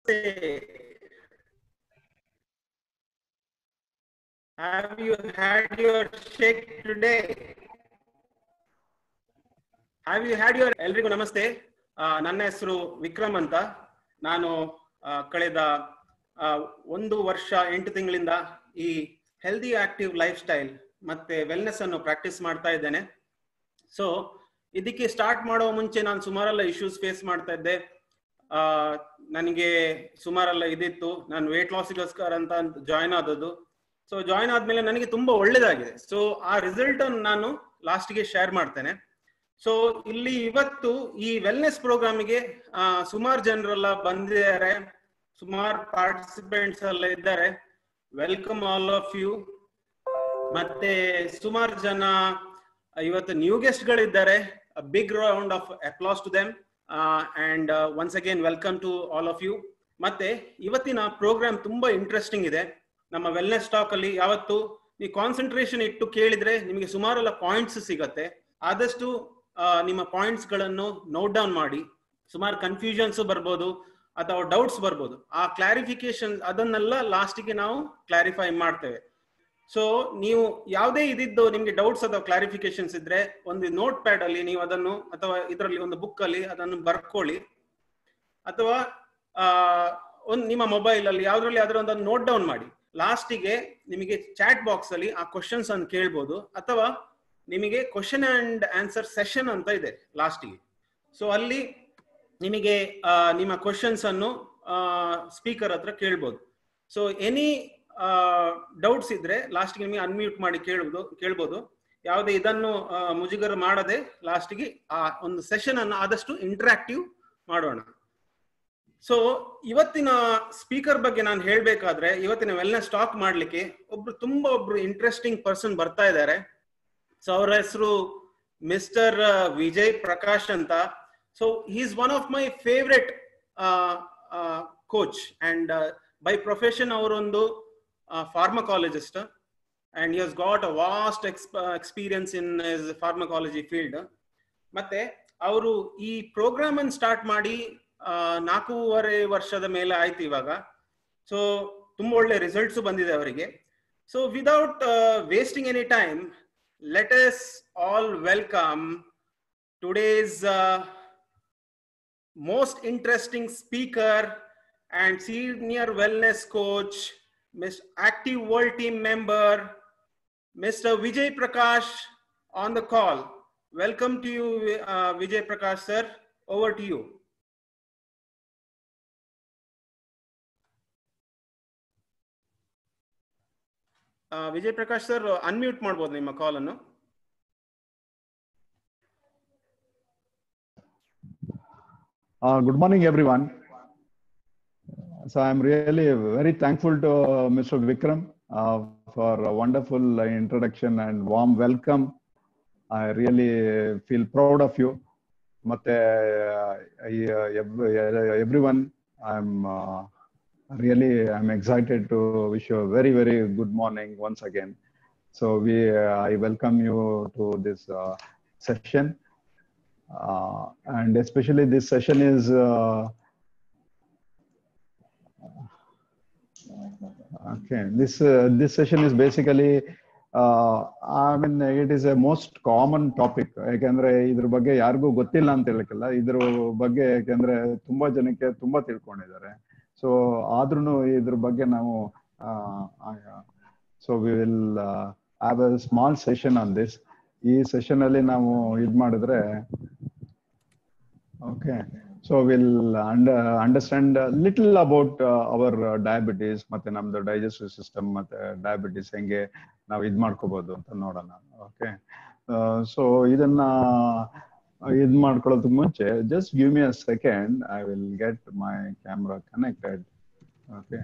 Have you had your shake today? Have you had your ಎಲ್ರಿಗೂ ನಮಸ್ತೆ ಆ, ನನ್ನ ಹೆಸರು ವಿಕ್ರಮ್ ಅಂತ ನಾನು ಆ, ಕಳೆದ ಆ, ಒಂದು ವರ್ಷ ಎಂಟು ತಿಂಗಳಿಂದ ಈ ಹೆಲ್ದಿ ಆಕ್ಟಿವ್ ಲೈಫ್ ಸ್ಟೈಲ್ ಮತ್ತೆ ವೆಲ್ನೆಸ್ ಅನ್ನು ಪ್ರಾಕ್ಟೀಸ್ ಮಾಡ್ತಾ ಇದ್ದೇನೆ ಸೊ ಇದಕ್ಕೆ ಸ್ಟಾರ್ಟ್ ಮಾಡುವ ಮುಂಚೆ ನಾನು ಸುಮಾರೆಲ್ಲ ಇಶ್ಯೂಸ್ ಫೇಸ್ ಮಾಡ್ತಾ ಇದ್ದೆ ಆ, ನನಗೆ ಸುಮಾರೆಲ್ಲ ಇದಿತ್ತು ನಾನು ವೇಟ್ ಲಾಸಿಗೋಸ್ಕರ ಅಂತ ಜಾಯ್ನ್ ಆದದ್ದು ಸೊ ಜಾಯ್ನ್ ಆದ್ಮೇಲೆ ನನಗೆ ತುಂಬಾ ಒಳ್ಳೇದಾಗಿದೆ ಸೊ ಆ ರಿಸಲ್ಟ್ ಅನ್ನು ನಾನು ಲಾಸ್ಟ್ಗೆ ಶೇರ್ ಮಾಡ್ತೇನೆ ಸೊ ಇಲ್ಲಿ ಇವತ್ತು ಈ ವೆಲ್ನೆಸ್ ಪ್ರೋಗ್ರಾಮಿಗೆ ಸುಮಾರು ಜನರೆಲ್ಲ ಬಂದಿದ್ದಾರೆ ಸುಮಾರು ಪಾರ್ಟಿಸಿಪೆಂಟ್ಸ್ ಎಲ್ಲ ಇದ್ದಾರೆ ವೆಲ್ಕಮ್ ಆಲ್ ಆಫ್ ಯು ಮತ್ತೆ ಸುಮಾರು ಜನ ಇವತ್ತು ನ್ಯೂ ಗೆಸ್ಟ್ ಗಳಿದ್ದಾರೆ big round of applause to them and once again welcome to all of you ಮತ್ತೆ ಇವತ್ತಿನ ಪ್ರೋಗ್ರಾಮ್ ತುಂಬಾ ಇಂಟ್ರೆಸ್ಟಿಂಗ್ ಇದೆ ನಮ್ಮ ವೆಲ್ನೆಸ್ ಟಾಕ್ ಅಲ್ಲಿ ಯಾವತ್ತು ನೀವು ಕಾನ್ಸಂಟ್ರೇಷನ್ ಇಟ್ಟು ಕೇಳಿದ್ರೆ ನಿಮಗೆ ಸುಮಾರೆಲ್ಲ ಪಾಯಿಂಟ್ಸ್ ಸಿಗತ್ತೆ ಆದಷ್ಟು ಆ, ನಿಮ್ಮ ಪಾಯಿಂಟ್ಸ್ ಗಳನ್ನು ನೋಟ್ ಡೌನ್ ಮಾಡಿ ಸುಮಾರು ಕನ್ಫ್ಯೂಷನ್ಸ್ ಬರ್ಬೋದು ಅಥವಾ ಡೌಟ್ಸ್ ಬರ್ಬೋದು ಆ ಕ್ಲಾರಿಫಿಕೇಶನ್ ಅದನ್ನೆಲ್ಲ ಲಾಸ್ಟಿಗೆ ನಾವು ಕ್ಲಾರಿಫೈ ಮಾಡ್ತೇವೆ ಸೊ ನೀವು ಯಾವುದೇ ಇದಿದ್ದು ನಿಮ್ಗೆ ಡೌಟ್ಸ್ ಅಥವಾ ಕ್ಲಾರಿಫಿಕೇಶನ್ಸ್ ಇದ್ರೆ ಒಂದು ನೋಟ್ ಪ್ಯಾಡ್ ಅಲ್ಲಿ ನೀವು ಅದನ್ನು ಅಥವಾ ಇದರಲ್ಲಿ ಒಂದು ಬುಕ್ ಅಲ್ಲಿ ಅದನ್ನು ಬರ್ಕೊಳ್ಳಿ ಅಥವಾ ಆ, ಒಂದು ನಿಮ್ಮ ಮೊಬೈಲ್ ಅಲ್ಲಿ ಯಾವ್ದ್ರಲ್ಲಿ ಯಾವ್ದಾರ ಒಂದನ್ನು ನೋಟ್ ಡೌನ್ ಮಾಡಿ ಲಾಸ್ಟಿಗೆ ನಿಮಗೆ ಚಾಟ್ ಬಾಕ್ಸ್ ಅಲ್ಲಿ ಆ ಕ್ವಶನ್ಸ್ ಅನ್ನು ಕೇಳ್ಬೋದು ಅಥವಾ ನಿಮಗೆ ಕ್ವಶನ್ ಅಂಡ್ ಆನ್ಸರ್ ಸೆಷನ್ ಅಂತ ಇದೆ ಲಾಸ್ಟಿಗೆ ಸೊ ಅಲ್ಲಿ ನಿಮಗೆ ಆ, ನಿಮ್ಮ ಕ್ವಶನ್ಸ್ ಅನ್ನು ಸ್ಪೀಕರ್ ಹತ್ರ ಕೇಳ್ಬೋದು ಸೊ ಎನಿ ಡೌಟ್ಸ್ ಇದ್ರೆ ಲಾಸ್ಟ್ಗೆ ನಿಮಗೆ ಅನ್ಮ್ಯೂಟ್ ಮಾಡಿ ಕೇಳ್ಬೋದು ಕೇಳ್ಬೋದು ಯಾವುದೇ ಇದನ್ನು ಆ, ಮುಜುಗರ ಮಾಡದೆ ಲಾಸ್ಟ್ಗೆ ಆ ಒಂದು ಸೆಷನ್ ಅನ್ನು ಆದಷ್ಟು ಇಂಟರಾಕ್ಟಿವ್ ಮಾಡೋಣ ಸೊ ಇವತ್ತಿನ ಸ್ಪೀಕರ್ ಬಗ್ಗೆ ನಾನು ಹೇಳ್ಬೇಕಾದ್ರೆ ಇವತ್ತಿನ ವೆಲ್ನೆಸ್ ಟಾಕ್ ಮಾಡ್ಲಿಕ್ಕೆ ಒಬ್ರು ತುಂಬಾ ಒಬ್ರು ಇಂಟ್ರೆಸ್ಟಿಂಗ್ ಪರ್ಸನ್ ಬರ್ತಾ ಇದ್ದಾರೆ ಸೊ ಅವರ ಹೆಸರು ಮಿಸ್ಟರ್ ವಿಜಯ್ ಪ್ರಕಾಶ್ ಅಂತ so is one of my favourite coach and by profession ಅವರೊಂದು pharmacologist and has got a vast experience in his pharmacology field ಮತ್ತೆ ಅವರು ಈ ಪ್ರೋಗ್ರಾಮ್ ಅನ್ನು ಸ್ಟಾರ್ಟ್ ಮಾಡಿ ಆ, ನಾಲ್ಕೂವರೆ ವರ್ಷದ ಮೇಲೆ ಆಯ್ತು ಇವಾಗ ಸೊ ತುಂಬಾ ಒಳ್ಳೆ ರಿಸಲ್ಟ್ಸ್ ಬಂದಿದೆ ಅವರಿಗೆ so without wasting any time let us all welcome today's most interesting speaker and senior wellness coach, Mr. Active World Team member, Mr. Vijay Prakash on the call. Welcome to you, uh, Vijay Prakash, sir. Over to you. Uh, Vijay Prakash sir unmute ಮಾಡ್ಬೋದು ನಿಮ್ಮ ಕಾಲ್ ಅನ್ನು Uh, good morning, everyone. So I'm really very thankful to uh, Mr. Vikram uh, for a wonderful uh, introduction and warm welcome. I really feel proud of you. ಮತ್ತೆ everyone, I'm uh, really I'm excited to wish you a very very good morning once again. So we uh, I welcome you to this uh, session. Uh, and especially this session is uh, okay this uh, this session is basically uh, i mean it is a most common topic ಯಾಕಂದ್ರೆ ಇದ್ರ ಬಗ್ಗೆ ಯಾರಿಗೂ ಗೊತ್ತಿಲ್ಲ ಅಂತ ಹೇಳಕ್ಕಿಲ್ಲ ಇದ್ರ ಬಗ್ಗೆ ಯಾಕಂದ್ರೆ ತುಂಬಾ ಜನಕ್ಕೆ ತುಂಬಾ ತಿಳ್ಕೊಂಡಿದ್ದಾರೆ ಸೊ ಆದ್ರೂ ಇದ್ರ ಬಗ್ಗೆ ನಾವು so we will have a small session on this ಈ ಸೆಷನ್ ಅಲ್ಲಿ ನಾವು ಇದ್ ಮಾಡಿದ್ರೆ okay so will understand little about our diabetes ಮತ್ತೆ ನಮ್ದು ಡೈಜೆಸ್ಟಿವ್ ಸಿಸ್ಟಮ್ ಮತ್ತೆ ಡಯಾಬಿಟೀಸ್ ಹೆಂಗೆ ನಾವು ಇದ್ ಮಾಡ್ಕೋಬಹುದು ಅಂತ ನೋಡೋಣ ಓಕೆ ಸೊ ಇದನ್ನ ಇದ್ ಮಾಡ್ಕೊಳ್ಳೋದಕ್ಕೆ ಮುಂಚೆ just give me a second I will get my camera connected okay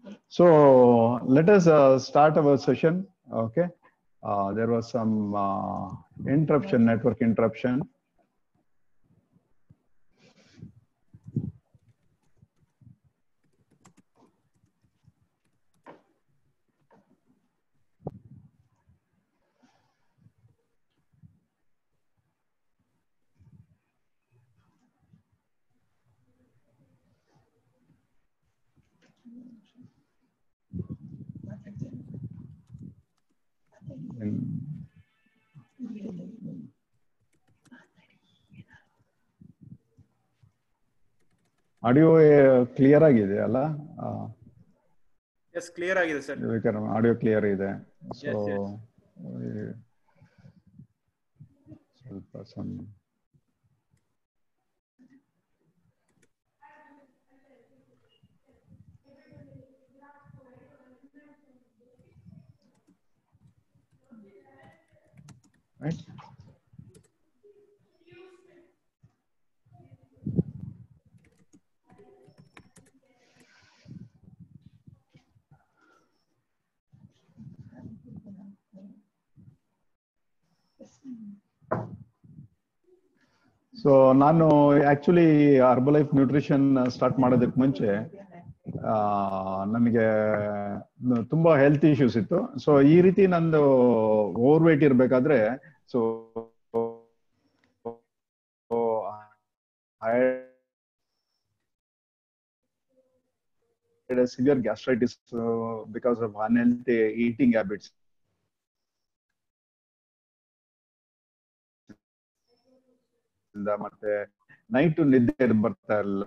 So let us uh, start our session. Okay. Uh, there was some uh, interruption, network interruption. And audio clear ಆಗಿದೆ ಅಲ್ಲ yes clear ಆಗಿದೆ sir Vikram audio clear ಇದೆ so Yes, ಸ್ವಲ್ಪ some right so ನಾನು actually life nutrition start ಮಾಡೋದಕ್ಕೆ ಮುಂಚೆ ಆ, ನನಗೆ ತುಂಬಾ ಹೆಲ್ತ್ ಇಶ್ಯೂಸ್ ಇತ್ತು ಸೊ ಈ ರೀತಿ ನಂದು ಓವರ್ ವೇಟ್ ಇರ್ಬೇಕಾದ್ರೆ so severe gastritis because of unhealthy eating habits ಇಂದ ಮತ್ತೆ ನೈಟ್ ನಿದ್ದೆ ಬರ್ತಾ ಇಲ್ಲ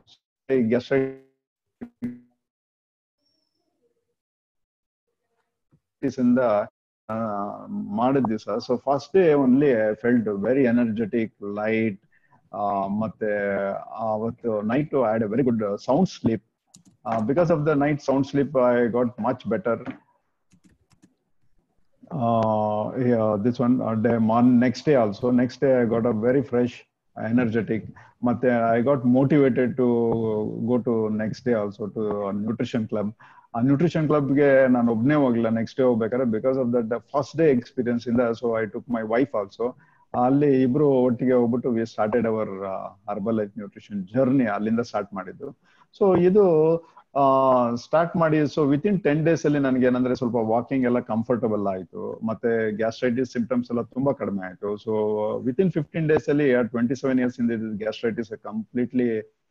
ಗ್ಯಾಸ್ಟ್ರೈಟಿಸ್ ಇಂದ ಆ, ಮಾಡಿದ ದಿವಸ so first day only I felt very energetic light ಮತ್ತೆ ಅವತ್ತು night I had a very good sound sleep because of the night sound sleep I got much better uh, yeah, this one uh, day, mon- next day also. Next day, I got a very fresh, energetic. But I got motivated to go to next day also to a nutrition club. ಆ nutrition ಕ್ಲಬ್ಗೆ ನಾನು ಒಬ್ಬನೇ ಹೋಗ್ಲಿಲ್ಲ next day ಹೋಗ್ಬೇಕಾದ್ರೆ because of that first day experience ಇಂದ so I took my wife also ಅಲ್ಲಿ ಇಬ್ರು ಒಟ್ಟಿಗೆ ಹೋಗ್ಬಿಟ್ಟು we started our Herbalife nutrition journey ಅಲ್ಲಿಂದ ಸ್ಟಾರ್ಟ್ ಮಾಡಿದ್ದು ಸೊ ಇದು ಸ್ಟಾರ್ಟ್ ಮಾಡಿ so within ten days ಅಲ್ಲಿ ನನಗೆ ಏನಂದ್ರೆ ಸ್ವಲ್ಪ ವಾಕಿಂಗ್ ಎಲ್ಲ ಕಂಫರ್ಟಬಲ್ ಆಯ್ತು ಮತ್ತೆ ಗ್ಯಾಸ್ಟ್ರೈಟಿಸ್ ಸಿಂಪ್ಟಮ್ಸ್ ಎಲ್ಲ ತುಂಬಾ ಕಡಿಮೆ ಆಯ್ತು so within fifteen days ಅಲ್ಲಿ ಟ್ವೆಂಟಿ ಸೆವೆನ್ ಇಯರ್ಸ್ ಇಂದ gastritis completely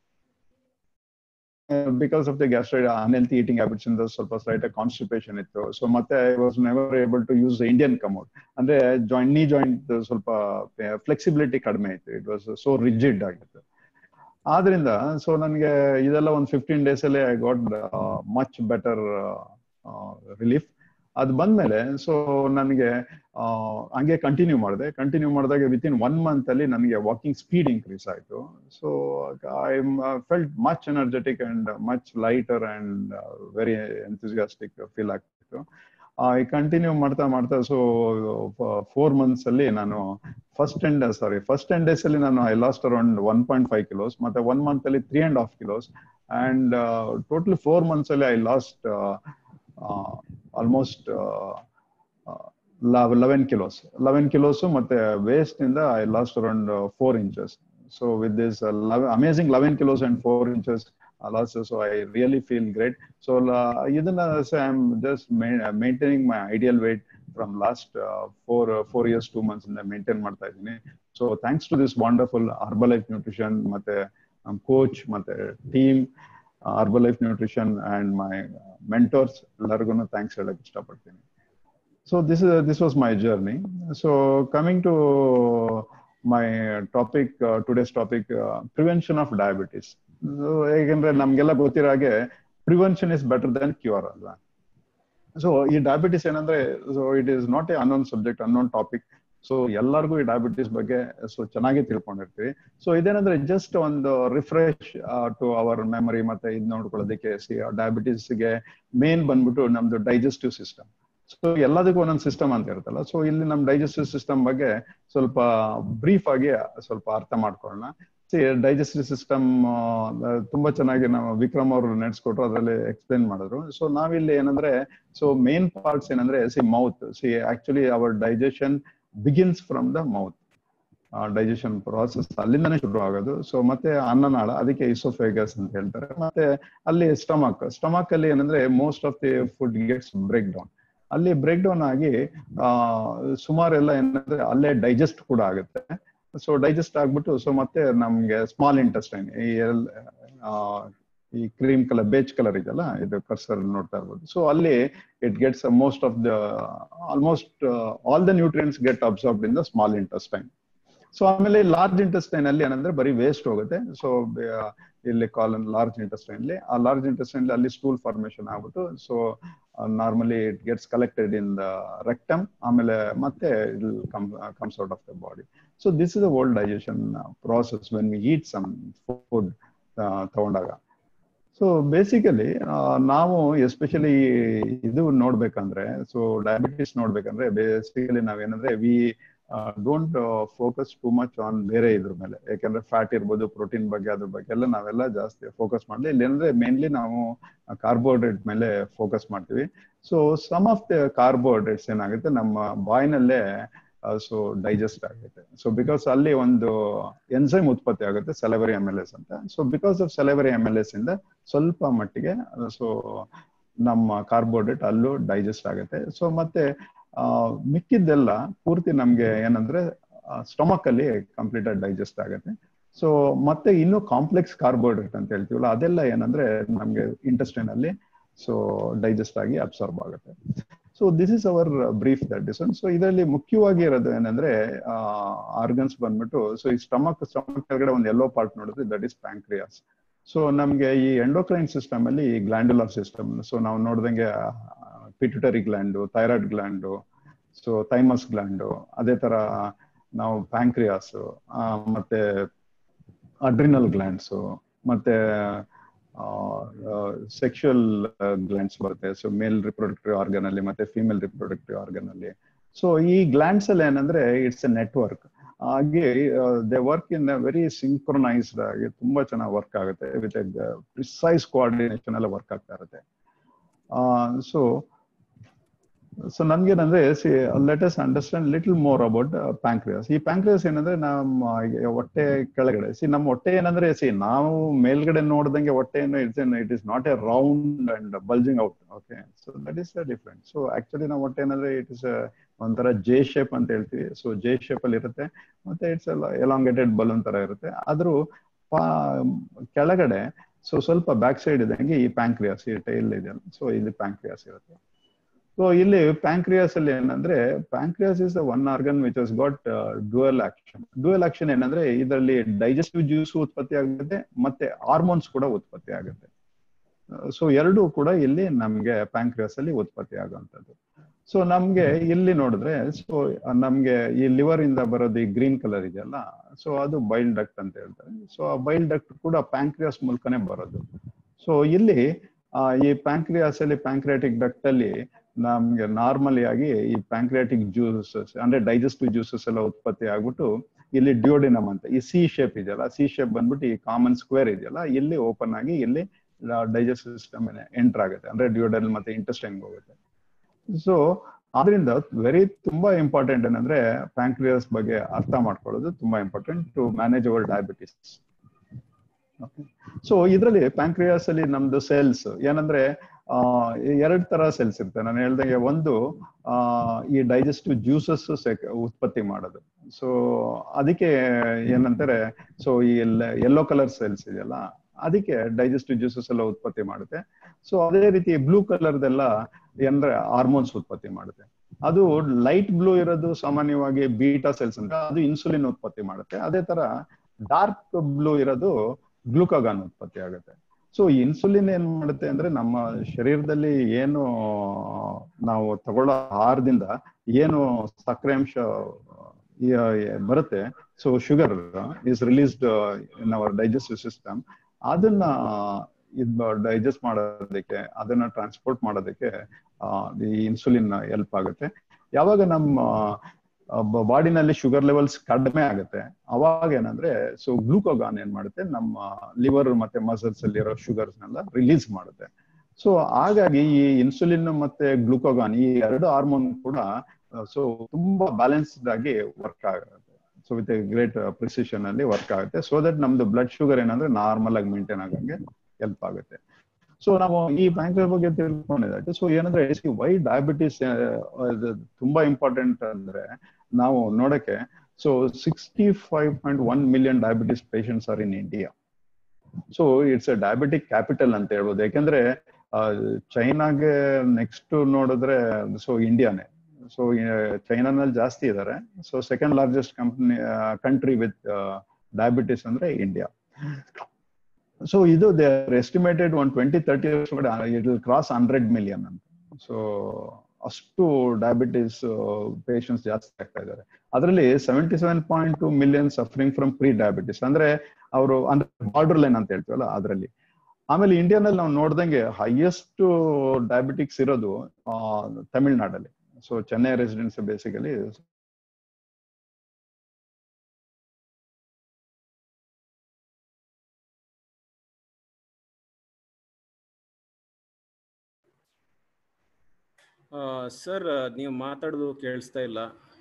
because of the gastritis unhealthy eating habits ಇಂದ ಸ್ವಲ್ಪ ಸ್ಲೈಟ್ ಕಾನ್ಸ್ಟಿಪೇಷನ್ ಇತ್ತು ಸೊ ಮತ್ತೆ I was never able to use Indian commode ಅಂದ್ರೆ ಜಾಯಿಂಟ್ ನೀ ಜಾಯಿಂಟ್ ಸ್ವಲ್ಪ ಫ್ಲೆಕ್ಸಿಬಿಲಿಟಿ ಕಡಿಮೆ ಇತ್ತು ಇಟ್ ವಾಸ್ ಸೋ ರಿಜಿಡ್ ಆಗಿತ್ತು ಆದ್ರಿಂದ ಸೊ ನನಗೆ ಇದೆಲ್ಲ ಒಂದು ಫಿಫ್ಟೀನ್ ಡೇಸ್ ಅಲ್ಲಿ I got much better relief ಅದು ಬಂದ್ಮೇಲೆ ಸೊ ನನಗೆ ಹಂಗೆ ಕಂಟಿನ್ಯೂ ಮಾಡಿದೆ ಕಂಟಿನ್ಯೂ ಮಾಡಿದಾಗ ವಿತ್ ಇನ್ ಒನ್ ಮಂತ್ ಅಲ್ಲಿ ನನಗೆ ವಾಕಿಂಗ್ ಸ್ಪೀಡ್ ಇನ್ಕ್ರೀಸ್ ಆಯ್ತು so I felt much energetic and much lighter and very enthusiastic feel ಆಗ್ತಿತ್ತು ಐ ಕಂಟಿನ್ಯೂ ಮಾಡ್ತಾ ಮಾಡ್ತಾ ಸೊ ಫೋರ್ ಮಂತ್ಸ್ ಅಲ್ಲಿ ನಾನು first ten days sorry first ten days ಅಲ್ಲಿ ನಾನು I lost around one point five kilos ಮತ್ತೆ one month ಅಲ್ಲಿ three and half kilos and total four months ಅಲ್ಲಿ I lost almost eleven kilos eleven kilos ಮತ್ತೆ waist ಇಂದ I lost around four inches so with this amazing eleven kilos and four inches loss so I really feel great so ಇದನ್ನ I am just maintaining my ideal weight from last four four years two months ಇಂದ maintain ಮಾಡ್ತಾ ಇದ್ದೀನಿ so thanks to this wonderful Herbalife nutrition ಮತ್ತೆ coach ಮತ್ತೆ team Herbalife nutrition and my mentors ಎಲ್ಲರಿಗೂ thanks ಹೇಳಕ್ ಇಷ್ಟಪಡ್ತೀನಿ so this this was my journey so coming to my topic today's topic prevention of diabetes ಹೇಗೆಂದ್ರೆ ನಮ್ಗೆಲ್ಲ ಗೊತ್ತಿರೋ ಹಾಗೆ prevention is better than cure ಅಲ್ವಾ ಸೊ ಈ ಡಯಾಬಿಟಿಸ್ ಏನಂದ್ರೆ so it is not a unknown subject unknown topic so ಎಲ್ಲರಿಗೂ ಈ diabetes ಬಗ್ಗೆ ಸೊ ಚೆನ್ನಾಗಿ ತಿಳ್ಕೊಂಡಿರ್ತೀವಿ ಸೊ ಇದೇನಂದ್ರೆ ಜಸ್ಟ್ ಒಂದು ರಿಫ್ರೆಶ್ ಟು ಅವರ್ ಮೆಮರಿ ಮತ್ತೆ ಇದು ನೋಡ್ಕೊಳ್ಳೋದಕ್ಕೆ ಸಿ ಡಯಾಬಿಟಿಸ್ಗೆ ಮೇನ್ ಬಂದ್ಬಿಟ್ಟು ನಮ್ದು ಡೈಜೆಸ್ಟಿವ್ ಸಿಸ್ಟಮ್ ಸೊ ಎಲ್ಲದಕ್ಕೂ ಒಂದೊಂದು ಸಿಸ್ಟಮ್ ಅಂತ ಇರುತ್ತಲ್ಲ ಸೊ ಇಲ್ಲಿ ನಮ್ ಡೈಜೆಸ್ಟಿವ್ ಸಿಸ್ಟಮ್ ಬಗ್ಗೆ ಸ್ವಲ್ಪ ಬ್ರೀಫ್ ಆಗಿ ಸ್ವಲ್ಪ ಅರ್ಥ ಮಾಡ್ಕೊಳ್ಳೋಣ ಡೈಜೆಸ್ಟಿವ್ ಸಿಸ್ಟಮ್ ತುಂಬಾ ಚೆನ್ನಾಗಿ ನಾವು ವಿಕ್ರಮ್ ಅವರು ನಡೆಸ್ಕೊಟ್ರು ಅದರಲ್ಲಿ ಎಕ್ಸ್ಪ್ಲೇನ್ ಮಾಡಿದ್ರು ಸೊ ನಾವಿಲ್ಲಿ ಏನಂದ್ರೆ ಸೊ ಮೇನ್ ಪಾರ್ಟ್ಸ್ ಏನಂದ್ರೆ see mouth see actually our digestion begins from the mouth digestion process ಅಲ್ಲಿಂದನೇ ಶುರು ಆಗೋದು ಸೊ ಮತ್ತೆ ಅನ್ನನಾಳ ಅದಕ್ಕೆ ಇಸೋಫೇಗಸ್ ಅಂತ ಹೇಳ್ತಾರೆ ಮತ್ತೆ ಅಲ್ಲಿ ಸ್ಟಮಕ್ ಸ್ಟಮಕ್ ಅಲ್ಲಿ ಏನಂದ್ರೆ most of the food gets break down ಅಲ್ಲಿ ಬ್ರೇಕ್ ಡೌನ್ ಆಗಿ ಆ ಸುಮಾರೆಲ್ಲ ಏನಂದ್ರೆ ಅಲ್ಲೇ ಡೈಜೆಸ್ಟ್ ಕೂಡ ಆಗುತ್ತೆ ಸೊ ಡೈಜೆಸ್ಟ್ ಆಗ್ಬಿಟ್ಟು ಸೊ ಮತ್ತೆ ನಮ್ಗೆ ಸ್ಮಾಲ್ ಇಂಟೆಸ್ಟೈನ್ ಈ ಎಲ್ ಈ ಕ್ರೀಮ್ ಕಲರ್ ಬೇಚ್ ಕಲರ್ ಇದೆಯಲ್ಲ ಇದು ಕರ್ಸರ್ ನೋಡ್ತಾ ಇರ್ಬೋದು ಸೊ ಅಲ್ಲಿ it gets most of the almost all the nutrients get absorbed in the small intestine so ಆಮೇಲೆ ಲಾರ್ಜ್ ಇಂಟೆಸ್ಟೈನ್ ಅಲ್ಲಿ ಏನಂದ್ರೆ ಬರೀ ವೇಸ್ಟ್ ಹೋಗುತ್ತೆ ಸೊ ಇಲ್ಲಿ ಕಾಲನ್ ಲಾರ್ಜ್ ಇಂಟೆಸ್ಟೈನ್ ಅಲ್ಲಿ ಆ ಲಾರ್ಜ್ ಇಂಟೆಸ್ಟೈನ್ ಅಲ್ಲಿ ಸ್ಟೂಲ್ ಫಾರ್ಮೇಶನ್ ಆಗ್ಬಿಟ್ಟು so normally it gets collected in the rectum ಆಮೇಲೆ ಮತ್ತೆ comes out of the body so this is the old digestion process when we eat some food ತಗೊಂಡಾಗ so basically ನಾವು especially ಇದು ನೋಡ್ಬೇಕಂದ್ರೆ so diabetes ನೋಡ್ಬೇಕಂದ್ರೆ basically ನಾವೇನಂದ್ರೆ we don't focus too much on ಬೇರೆ ಇದ್ರ ಮೇಲೆ ಯಾಕಂದ್ರೆ ಫ್ಯಾಟ್ ಇರ್ಬೋದು ಪ್ರೋಟೀನ್ ಬಗ್ಗೆ ಅದ್ರ ಬಗ್ಗೆ ಎಲ್ಲ ನಾವೆಲ್ಲ ಜಾಸ್ತಿ ಫೋಕಸ್ ಮಾಡಲಿ ಇಲ್ಲಿ ಅಂದ್ರೆ ಮೇನ್ಲಿ ನಾವು ಕಾರ್ಬೋಹೈಡ್ರೇಟ್ ಮೇಲೆ ಫೋಕಸ್ ಮಾಡ್ತೀವಿ so some of the carbohydrates ಏನಾಗುತ್ತೆ ನಮ್ಮ ಬಾಯ್ನಲ್ಲೇ ಸೊ ಡೈಜೆಸ್ಟ್ ಆಗುತ್ತೆ ಸೊ ಬಿಕಾಸ್ ಅಲ್ಲಿ ಒಂದು ಎನ್ಸೈಮ್ ಉತ್ಪತ್ತಿ ಆಗುತ್ತೆ ಸೆಲೆವರಿ ಎಮ್ ಎಲ್ ಎಸ್ ಅಂತ so because of salivary amylase ಇಂದ ಸ್ವಲ್ಪ ಮಟ್ಟಿಗೆ ಸೊ ನಮ್ಮ ಕಾರ್ಬೋಹೈಡ್ರೇಟ್ ಅಲ್ಲೂ ಡೈಜೆಸ್ಟ್ ಆಗುತ್ತೆ ಸೊ ಮತ್ತೆ ಮಿಕ್ಕಿದ್ದೆಲ್ಲ ಪೂರ್ತಿ ನಮ್ಗೆ ಏನಂದ್ರೆ ಸ್ಟಮಕ್ ಅಲ್ಲಿ ಕಂಪ್ಲೀಟ್ ಆಗಿ ಡೈಜೆಸ್ಟ್ ಆಗುತ್ತೆ ಸೊ ಮತ್ತೆ ಇನ್ನು ಕಾಂಪ್ಲೆಕ್ಸ್ ಕಾರ್ಬೋಹೈಡ್ರೇಟ್ ಅಂತ ಹೇಳ್ತೀವಲ್ಲ ಅದೆಲ್ಲ ಏನಂದ್ರೆ ನಮ್ಗೆ ಇಂಟೆಸ್ಟೈನ್ ಅಲ್ಲಿ ಸೊ ಡೈಜೆಸ್ಟ್ ಆಗಿ ಅಬ್ಸಾರ್ಬ್ ಆಗುತ್ತೆ so this is our brief that digestion so ಇದರಲ್ಲಿ ಮುಖ್ಯವಾಗಿ ಇರೋದು ಏನಂದ್ರೆ ಆರ್ಗನ್ಸ್ ಬಂದ್ಬಿಟ್ಟು ಸೊ ಈ ಸ್ಟಮಕ್ ಸ್ಟಮಕ್ ಕೆಳಗಡೆ ಒಂದು ಎಲ್ಲೋ ಪಾರ್ಟ್ ನೋಡಿದ್ರೆ ದಟ್ ಇಸ್ ಪ್ಯಾಂಕ್ರಿಯಾಸ್ ಸೊ ನಮ್ಗೆ ಈ ಎಂಡೋಕ್ರೈನ್ ಸಿಸ್ಟಮ್ ಅಲ್ಲಿ ಈ ಗ್ಲ್ಯಾಂಡುಲರ್ ಸಿಸ್ಟಮ್ ಸೊ ನಾವು ನೋಡ್ದಂಗೆ pituitary gland thyroid gland so thymus gland ಅದೇ ತರ ನಾವು ಪ್ಯಾಂಕ್ರಿಯಾಸ್ ಮತ್ತೆ ಅಡ್ರಿನಲ್ ಗ್ಲ್ಯಾಂಡ್ಸು ಮತ್ತೆ ಸೆಕ್ಷುವಲ್ ಗ್ಲ್ಯಾಂಡ್ಸ್ ಬರುತ್ತೆ ಸೊ ಮೇಲ್ ರಿಪ್ರೊಡಕ್ಟಿವ್ ಆರ್ಗನ್ ಅಲ್ಲಿ ಮತ್ತೆ ಫಿಮೇಲ್ ರಿಪ್ರೊಡಕ್ಟಿವ್ ಆರ್ಗನ್ ಅಲ್ಲಿ ಸೊ ಈ ಗ್ಲ್ಯಾಂಡ್ಸ್ ಅಲ್ಲಿ ಏನಂದ್ರೆ ಇಟ್ಸ್ ಎ ನೆಟ್ವರ್ಕ್ ಹಾಗೆ they work in very synchronised ಆಗಿ ತುಂಬಾ ಚೆನ್ನಾಗಿ ವರ್ಕ್ ಆಗುತ್ತೆ ವಿತ್ ಪ್ರಿಸೈಸ್ ಕೋಆರ್ಡಿನೇಷನ್ ಎಲ್ಲ ವರ್ಕ್ ಆಗ್ತಾ ಇರುತ್ತೆ ಸೊ ಸೊ ನನ್ಗೇನಂದ್ರೆ see let's understand little more about pancreas ಈ ಪ್ಯಾಂಕ್ರಿಯಾಸ್ ಏನಂದ್ರೆ ನಮ್ಮ ಹೊಟ್ಟೆ ಕೆಳಗಡೆ ಸಿ ನಮ್ಮ ಹೊಟ್ಟೆ ಏನಂದ್ರೆ ಸಿ ನಾವು ಮೇಲ್ಗಡೆ ನೋಡ್ದಂಗೆ ಹೊಟ್ಟೆ ಏನು it's it is not a round and bulging out okay so that is different so actually ನಮ್ಮ ಹೊಟ್ಟೆ ಏನಂದ್ರೆ ಇಟ್ ಇಸ್ ಒಂಥರ ಜೆ ಶೇಪ್ ಅಂತ ಹೇಳ್ತೀವಿ ಸೊ ಜೆ ಶೇಪ್ ಅಲ್ಲಿ ಇರುತ್ತೆ ಮತ್ತೆ ಇಟ್ಸ್ ಎಲಾಂಗೇಟೆಡ್ ಬಲೂನ್ ತರ ಇರುತ್ತೆ ಆದ್ರೂ ಕೆಳಗಡೆ ಸೊ ಸ್ವಲ್ಪ ಬ್ಯಾಕ್ ಸೈಡ್ ಇದ್ದಂಗೆ ಈ ಪ್ಯಾಂಕ್ರಿಯಾಸ್ ಈ ಟೈಲ್ ಇದೆಯಲ್ಲ ಸೊ ಇಲ್ಲಿ ಪ್ಯಾಂಕ್ರಿಯಾಸ್ ಇರುತ್ತೆ ಸೊ ಇಲ್ಲಿ ಪ್ಯಾಂಕ್ರಿಯಾಸ್ ಅಲ್ಲಿ ಏನಂದ್ರೆ pancreas is the one organ which has got dual action dual action ಏನಂದ್ರೆ ಇದರಲ್ಲಿ ಡೈಜೆಸ್ಟಿವ್ ಜ್ಯೂಸ್ ಉತ್ಪತ್ತಿ ಆಗುತ್ತೆ ಮತ್ತೆ ಹಾರ್ಮೋನ್ಸ್ ಕೂಡ ಉತ್ಪತ್ತಿ ಆಗುತ್ತೆ ಸೊ ಎರಡೂ ಕೂಡ ಇಲ್ಲಿ ನಮ್ಗೆ ಪ್ಯಾಂಕ್ರಿಯಾಸ್ ಅಲ್ಲಿ ಉತ್ಪತ್ತಿ ಆಗುವಂಥದ್ದು ಸೊ ನಮ್ಗೆ ಇಲ್ಲಿ ನೋಡಿದ್ರೆ ಸೊ ನಮ್ಗೆ ಈ ಲಿವರ್ ಇಂದ ಬರೋದು ಈ ಗ್ರೀನ್ ಕಲರ್ ಇದೆಯಲ್ಲ ಸೊ ಅದು ಬೈಲ್ ಡಕ್ಟ್ ಅಂತ ಹೇಳ್ತಾರೆ ಸೊ ಆ ಬೈಲ್ ಡಕ್ಟ್ ಕೂಡ ಪ್ಯಾಂಕ್ರಿಯಾಸ್ ಮೂಲಕನೇ ಬರೋದು ಸೊ ಇಲ್ಲಿ ಈ ಪ್ಯಾಂಕ್ರಿಯಾಸ್ ಅಲ್ಲಿ ಪ್ಯಾಂಕ್ರಿಯಾಟಿಕ್ ಡಕ್ಟ್ ಅಲ್ಲಿ ನಮ್ಗೆ ನಾರ್ಮಲಿ ಆಗಿ ಈ ಪ್ಯಾಂಕ್ರಿಯಾಟಿಕ್ ಜ್ಯೂಸಸ್ ಅಂದ್ರೆ ಡೈಜೆಸ್ಟಿವ್ ಜ್ಯೂಸಸ್ ಎಲ್ಲ ಉತ್ಪತ್ತಿ ಆಗ್ಬಿಟ್ಟು ಇಲ್ಲಿ ಡ್ಯೂಡಿನಮ್ ಅಂತ ಈ ಸಿ ಶೇಪ್ ಇದೆಯಲ್ಲ ಸಿ ಶೇಪ್ ಬಂದ್ಬಿಟ್ಟು ಈ ಕಾಮನ್ ಸ್ಕ್ವೇರ್ ಇದೆಯಲ್ಲ ಇಲ್ಲಿ ಓಪನ್ ಆಗಿ ಇಲ್ಲಿ ಡೈಜೆಸ್ಟಿವ್ ಸಿಸ್ಟಮ್ ಎಂಟರ್ ಆಗುತ್ತೆ ಅಂದ್ರೆ ಡ್ಯೂಡಲ್ ಮತ್ತೆ ಇಂಟೆಸ್ಟೈನ್ ಹೋಗುತ್ತೆ ಸೊ ಆದ್ರಿಂದ ವೆರಿ ತುಂಬಾ ಇಂಪಾರ್ಟೆಂಟ್ ಏನಂದ್ರೆ ಪ್ಯಾಂಕ್ರಿಯಾಸ್ ಬಗ್ಗೆ ಅರ್ಥ ಮಾಡ್ಕೊಳ್ಳೋದು ತುಂಬಾ important to manage our diabetes so ಇದರಲ್ಲಿ ಪ್ಯಾಂಕ್ರಿಯಾಸ್ ಅಲ್ಲಿ ನಮ್ದು ಸೆಲ್ಸ್ ಏನಂದ್ರೆ ಆ ಎರಡ್ ತರ ಸೆಲ್ಸ್ ಇರುತ್ತೆ ನಾನು ಹೇಳ್ದಂಗೆ ಒಂದು ಆ ಈ ಡೈಜೆಸ್ಟಿವ್ ಜ್ಯೂಸಸ್ ಉತ್ಪತ್ತಿ ಮಾಡೋದು ಸೊ ಅದಕ್ಕೆ ಏನಂತಾರೆ ಸೊ ಈ ಯೆಲ್ಲೋ ಕಲರ್ ಸೆಲ್ಸ್ ಇದೆಯಲ್ಲ ಅದಕ್ಕೆ ಡೈಜೆಸ್ಟಿವ್ ಜ್ಯೂಸಸ್ ಎಲ್ಲ ಉತ್ಪತ್ತಿ ಮಾಡುತ್ತೆ ಸೊ ಅದೇ ರೀತಿ ಬ್ಲೂ ಕಲರ್ದೆಲ್ಲ ಏನಂದ್ರೆ ಹಾರ್ಮೋನ್ಸ್ ಉತ್ಪತ್ತಿ ಮಾಡುತ್ತೆ ಅದು ಲೈಟ್ ಬ್ಲೂ ಇರೋದು ಸಾಮಾನ್ಯವಾಗಿ ಬೀಟಾ ಸೆಲ್ಸ್ ಅಂತ ಅದು ಇನ್ಸುಲಿನ್ ಉತ್ಪತ್ತಿ ಮಾಡುತ್ತೆ ಅದೇ ತರ ಡಾರ್ಕ್ ಬ್ಲೂ ಇರೋದು ಗ್ಲೂಕಾಗಾನ್ ಉತ್ಪತ್ತಿ ಆಗುತ್ತೆ ಸೊ ಇನ್ಸುಲಿನ್ ಏನ್ ಮಾಡುತ್ತೆ ಅಂದ್ರೆ ನಮ್ಮ ಶರೀರದಲ್ಲಿ ಏನು ನಾವು ತಗೊಳ್ಳೋ ಆಹಾರದಿಂದ ಏನು ಸಕ್ಕರೆ ಅಂಶ ಬರುತ್ತೆ so sugar is released in our digestive system ಅದನ್ನ ಇದು ಡೈಜೆಸ್ಟ್ ಮಾಡೋದಕ್ಕೆ ಅದನ್ನ ಟ್ರಾನ್ಸ್ಪೋರ್ಟ್ ಮಾಡೋದಕ್ಕೆ ಈ ಇನ್ಸುಲಿನ್ ಹೆಲ್ಪ್ ಆಗುತ್ತೆ ಯಾವಾಗ ನಮ್ಮ ಬಾಡಿನಲ್ಲಿ ಶುಗರ್ ಲೆವೆಲ್ಸ್ ಕಡಿಮೆ ಆಗುತ್ತೆ ಅವಾಗ ಏನಂದ್ರೆ ಸೊ ಗ್ಲೂಕೋಗಾನ್ ಏನ್ ಮಾಡುತ್ತೆ ನಮ್ಮ ಲಿವರ್ ಮತ್ತೆ ಮಸಲ್ಸ್ ಅಲ್ಲಿರೋ ಶುಗರ್ಸ್ ನೆಲ್ಲ ರಿಲೀಸ್ ಮಾಡುತ್ತೆ ಸೊ ಹಾಗಾಗಿ ಈ ಇನ್ಸುಲಿನ್ ಮತ್ತೆ ಗ್ಲೂಕೋಗಾನ್ ಈ ಎರಡು ಹಾರ್ಮೋನ್ ಕೂಡ ಸೊ ತುಂಬಾ ಬ್ಯಾಲೆನ್ಸ್ಡ್ ಆಗಿ ವರ್ಕ್ ಆಗುತ್ತೆ ಸೊ ವಿತ್ ಗ್ರೇಟ್ ಪ್ರಿಸಿಷನ್ ಅಲ್ಲಿ ವರ್ಕ್ ಆಗುತ್ತೆ ಸೊ ದಟ್ ನಮ್ದು ಬ್ಲಡ್ ಶುಗರ್ ಏನಂದ್ರೆ ನಾರ್ಮಲ್ ಆಗಿ ಮೇಂಟೈನ್ ಆಗಂಗೆ ಹೆಲ್ಪ್ ಆಗುತ್ತೆ ಸೊ ನಾವು ಈ ಬ್ಯಾಂಕರ್ ಬಗ್ಗೆ ತಿಳ್ಕೊಂಡಿದ್ದಾಯ್ತು ಸೊ ಏನಂದ್ರೆ ವೈ ಡಯಾಬಿಟಿಸ್ ತುಂಬಾ ಇಂಪಾರ್ಟೆಂಟ್ ಅಂದ್ರೆ ನಾವು ನೋಡಕ್ಕೆ so sixty five point one million diabetes patients are in India so it's a diabetic capital ಅಂತ ಹೇಳ್ಬೋದು ಯಾಕಂದ್ರೆ ಚೈನಾಗೆ ನೆಕ್ಸ್ಟ್ ನೋಡಿದ್ರೆ ಸೊ ಇಂಡಿಯಾನೇ ಸೊ ಚೈನಾನಲ್ಲಿ ಜಾಸ್ತಿ ಇದ್ದಾರೆ so second largest company country with diabetes ಅಂದ್ರೆ ಇಂಡಿಯಾ ಸೊ ಇದು they are estimated one twenty thirty it will cross hundred million ಅಂತ ಸೊ ಅಷ್ಟು ಡಯಾಬಿಟಿಸ್ ಪೇಷಂಟ್ಸ್ ಜಾಸ್ತಿ ಆಗ್ತಾ ಇದ್ದಾರೆ ಅದರಲ್ಲಿ seventy seven point two million suffering from pre diabetes ಅಂದ್ರೆ ಅವರು ಅಂದ್ರೆ ಬಾರ್ಡರ್ ಲೈನ್ ಅಂತ ಹೇಳ್ತೀವಲ್ಲ ಅದರಲ್ಲಿ ಆಮೇಲೆ ಇಂಡಿಯಾನಲ್ಲಿ ನಾವು ನೋಡ್ದಂಗೆ ಹೈಯೆಸ್ಟ್ ಡಯಾಬಿಟಿಕ್ಸ್ ಇರೋದು ತಮಿಳ್ನಾಡಲ್ಲಿ so Chennai residents basically sir ನೀವು ಮಾತಾಡೋದು ಕೇಳಿಸ್ತಾ ಇಲ್ಲ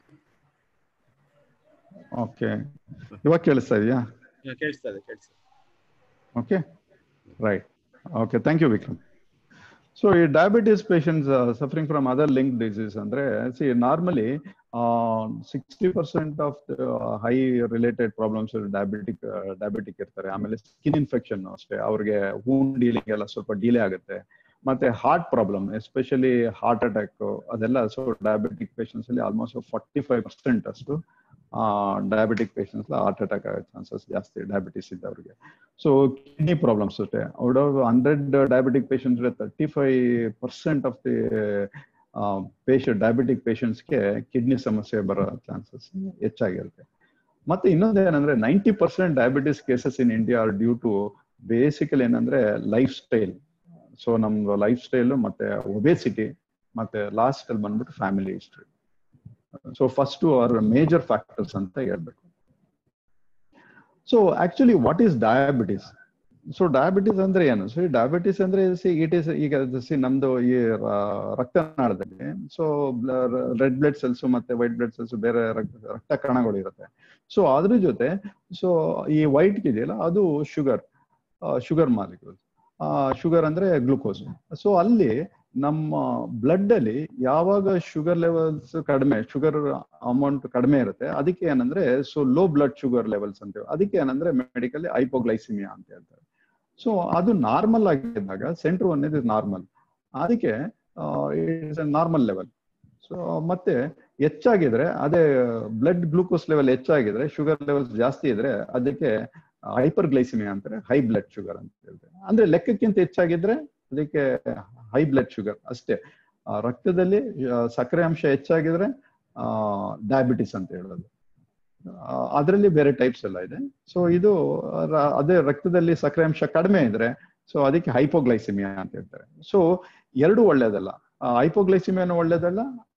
ಓಕೆ ಇವಾಗ ಕೇಳಿಸ್ತಾ ಇದೆಯಾ ಕೇಳಿಸ್ತಾ ಇದೆ ಕೇಳಿಸ್ತಾ okay right okay thank you Vikram so ಈ diabetes patients suffering from other link disease ಅಂದ್ರೆ see normally sixty percent of high related problems diabetic diabetic ಇರ್ತಾರೆ ಆಮೇಲೆ ಸ್ಕಿನ್ ಇನ್ಫೆಕ್ಷನ್ ಅಷ್ಟೇ ಅವ್ರಿಗೆ ಹೂನ್ ಡೀಲಿಂಗ್ ಎಲ್ಲ ಸ್ವಲ್ಪ ಡಿಲೇ ಆಗುತ್ತೆ ಮತ್ತೆ heart problem especially heart attack ಅದೆಲ್ಲ ಸೊ ಡಯಾಬಿಟಿಕ್ ಪೇಷಂಟ್ಸ್ ಅಲ್ಲಿ ಆಲ್ಮೋಸ್ಟ್ ಫಾರ್ಟಿ ಫೈವ್ ಪರ್ಸೆಂಟ್ ಅಷ್ಟು ಡಯಾಬಿಟಿಕ್ ಪೇಷಂಟ್ಸ್ ಹಾರ್ಟ್ ಅಟ್ಯಾಕ್ ಆಗೋ ಚಾನ್ಸಸ್ ಜಾಸ್ತಿ ಡಯಾಬಿಟಿಸ್ ಇದ್ದವ್ರಿಗೆ ಸೊ ಕಿಡ್ನಿ ಪ್ರಾಬ್ಲಮ್ಸ್ ಅಷ್ಟೇ out of hundred diabetic patients thirty five percent of the patient diabetic ಪೇಷಂಟ್ಸ್ಗೆ kidney ಸಮಸ್ಯೆ ಬರೋ ಚಾನ್ಸಸ್ ಹೆಚ್ಚಾಗಿರುತ್ತೆ ಮತ್ತೆ ಇನ್ನೊಂದು ಏನಂದ್ರೆ ninety percent diabetes cases in India are due to basical ಏನಂದ್ರೆ ಲೈಫ್ ಸ್ಟೈಲ್ ಸೊ ನಮ್ದು ಲೈಫ್ ಸ್ಟೈಲ್ ಮತ್ತೆ ಒಬೇಸಿಟಿ ಮತ್ತೆ ಲಾಸ್ಟ್ ಅಲ್ಲಿ ಬಂದ್ಬಿಟ್ಟು family history so first are major factors ಅಂತ ಹೇಳ್ಬೇಕು so actually what is diabetes so diabetes ಅಂದ್ರೆ ಏನು ಸೊ ಡಯಾಬಿಟಿಸ್ ಅಂದ್ರೆ ಸಿ ಇಟ್ ಇಸ್ ಈಗ ಸಿ ನಮ್ದು ಈ ರಕ್ತನಾಳದಲ್ಲಿ ಸೊ ರೆಡ್ ಬ್ಲಡ್ ಸೆಲ್ಸ್ ಮತ್ತೆ ವೈಟ್ ಬ್ಲಡ್ ಸೆಲ್ಸ್ ಬೇರೆ ರಕ್ತ ಕಣಗಳು ಇರುತ್ತೆ ಸೊ ಅದ್ರ ಜೊತೆ ಸೊ ಈ ವೈಟ್ ಇದೆಯಲ್ಲ ಅದು ಶುಗರ್ ಶುಗರ್ ಮಾಲಿಕ್ಯೂಲ್ಸ್ ಶುಗರ್ ಅಂದ್ರೆ ಗ್ಲುಕೋಸ್ ಸೊ ಅಲ್ಲಿ ನಮ್ಮ ಬ್ಲಡ್ ಅಲ್ಲಿ ಯಾವಾಗ ಶುಗರ್ ಲೆವೆಲ್ಸ್ ಕಡಿಮೆ ಶುಗರ್ ಅಮೌಂಟ್ ಕಡಿಮೆ ಇರುತ್ತೆ ಅದಕ್ಕೆ ಏನಂದ್ರೆ so low blood sugar levels ಅಂತೇವೆ ಅದಕ್ಕೆ ಏನಂದ್ರೆ ಮೆಡಿಕಲಿ ಐಪೋಗ್ಲೈಸಿಮಿಯಾ ಅಂತ ಹೇಳ್ತಾರೆ ಸೊ ಅದು ನಾರ್ಮಲ್ ಆಗಿದ್ದಾಗ ಸೆಂಟ್ರ್ ಒನ್ ಇಸ್ ನಾರ್ಮಲ್ ಅದಕ್ಕೆ ಇಟ್ಸ್ ನಾರ್ಮಲ್ ಲೆವೆಲ್ ಸೊ ಮತ್ತೆ ಹೆಚ್ಚಾಗಿದ್ರೆ ಅದೇ ಬ್ಲಡ್ ಗ್ಲೂಕೋಸ್ ಲೆವೆಲ್ ಹೆಚ್ಚಾಗಿದ್ರೆ ಶುಗರ್ ಲೆವೆಲ್ಸ್ ಜಾಸ್ತಿ ಇದ್ರೆ ಅದಕ್ಕೆ ಹೈಪರ್ ಗ್ಲೈಸಿಮಿಯಾ ಅಂತಾರೆ ಹೈ ಬ್ಲಡ್ ಶುಗರ್ ಅಂತ ಹೇಳ್ತಾರೆ ಅಂದ್ರೆ ಲೆಕ್ಕಕ್ಕಿಂತ ಹೆಚ್ಚಾಗಿದ್ರೆ ಅದಕ್ಕೆ ಹೈ ಬ್ಲಡ್ ಶುಗರ್ ಅಷ್ಟೇ ರಕ್ತದಲ್ಲಿ ಸಕ್ಕರೆ ಅಂಶ ಹೆಚ್ಚಾಗಿದ್ರೆ ಡಯಾಬಿಟಿಸ್ ಅಂತ ಹೇಳೋದು ಅದರಲ್ಲಿ ಬೇರೆ ಟೈಪ್ಸ್ ಎಲ್ಲ ಇದೆ ಸೊ ಇದು ಅದೇ ರಕ್ತದಲ್ಲಿ ಸಕ್ಕರೆ ಅಂಶ ಕಡಿಮೆ ಇದ್ರೆ ಸೊ ಅದಕ್ಕೆ ಹೈಪೋಗ್ಲೈಸಿಮಿಯಾ ಅಂತ ಹೇಳ್ತಾರೆ ಸೊ ಎರಡು ಒಳ್ಳೇದಲ್ಲ ಹೈಪೋಗ್ಲೈಸಿಮಿಯಾನು ಒಳ್ಳೇದಲ್ಲ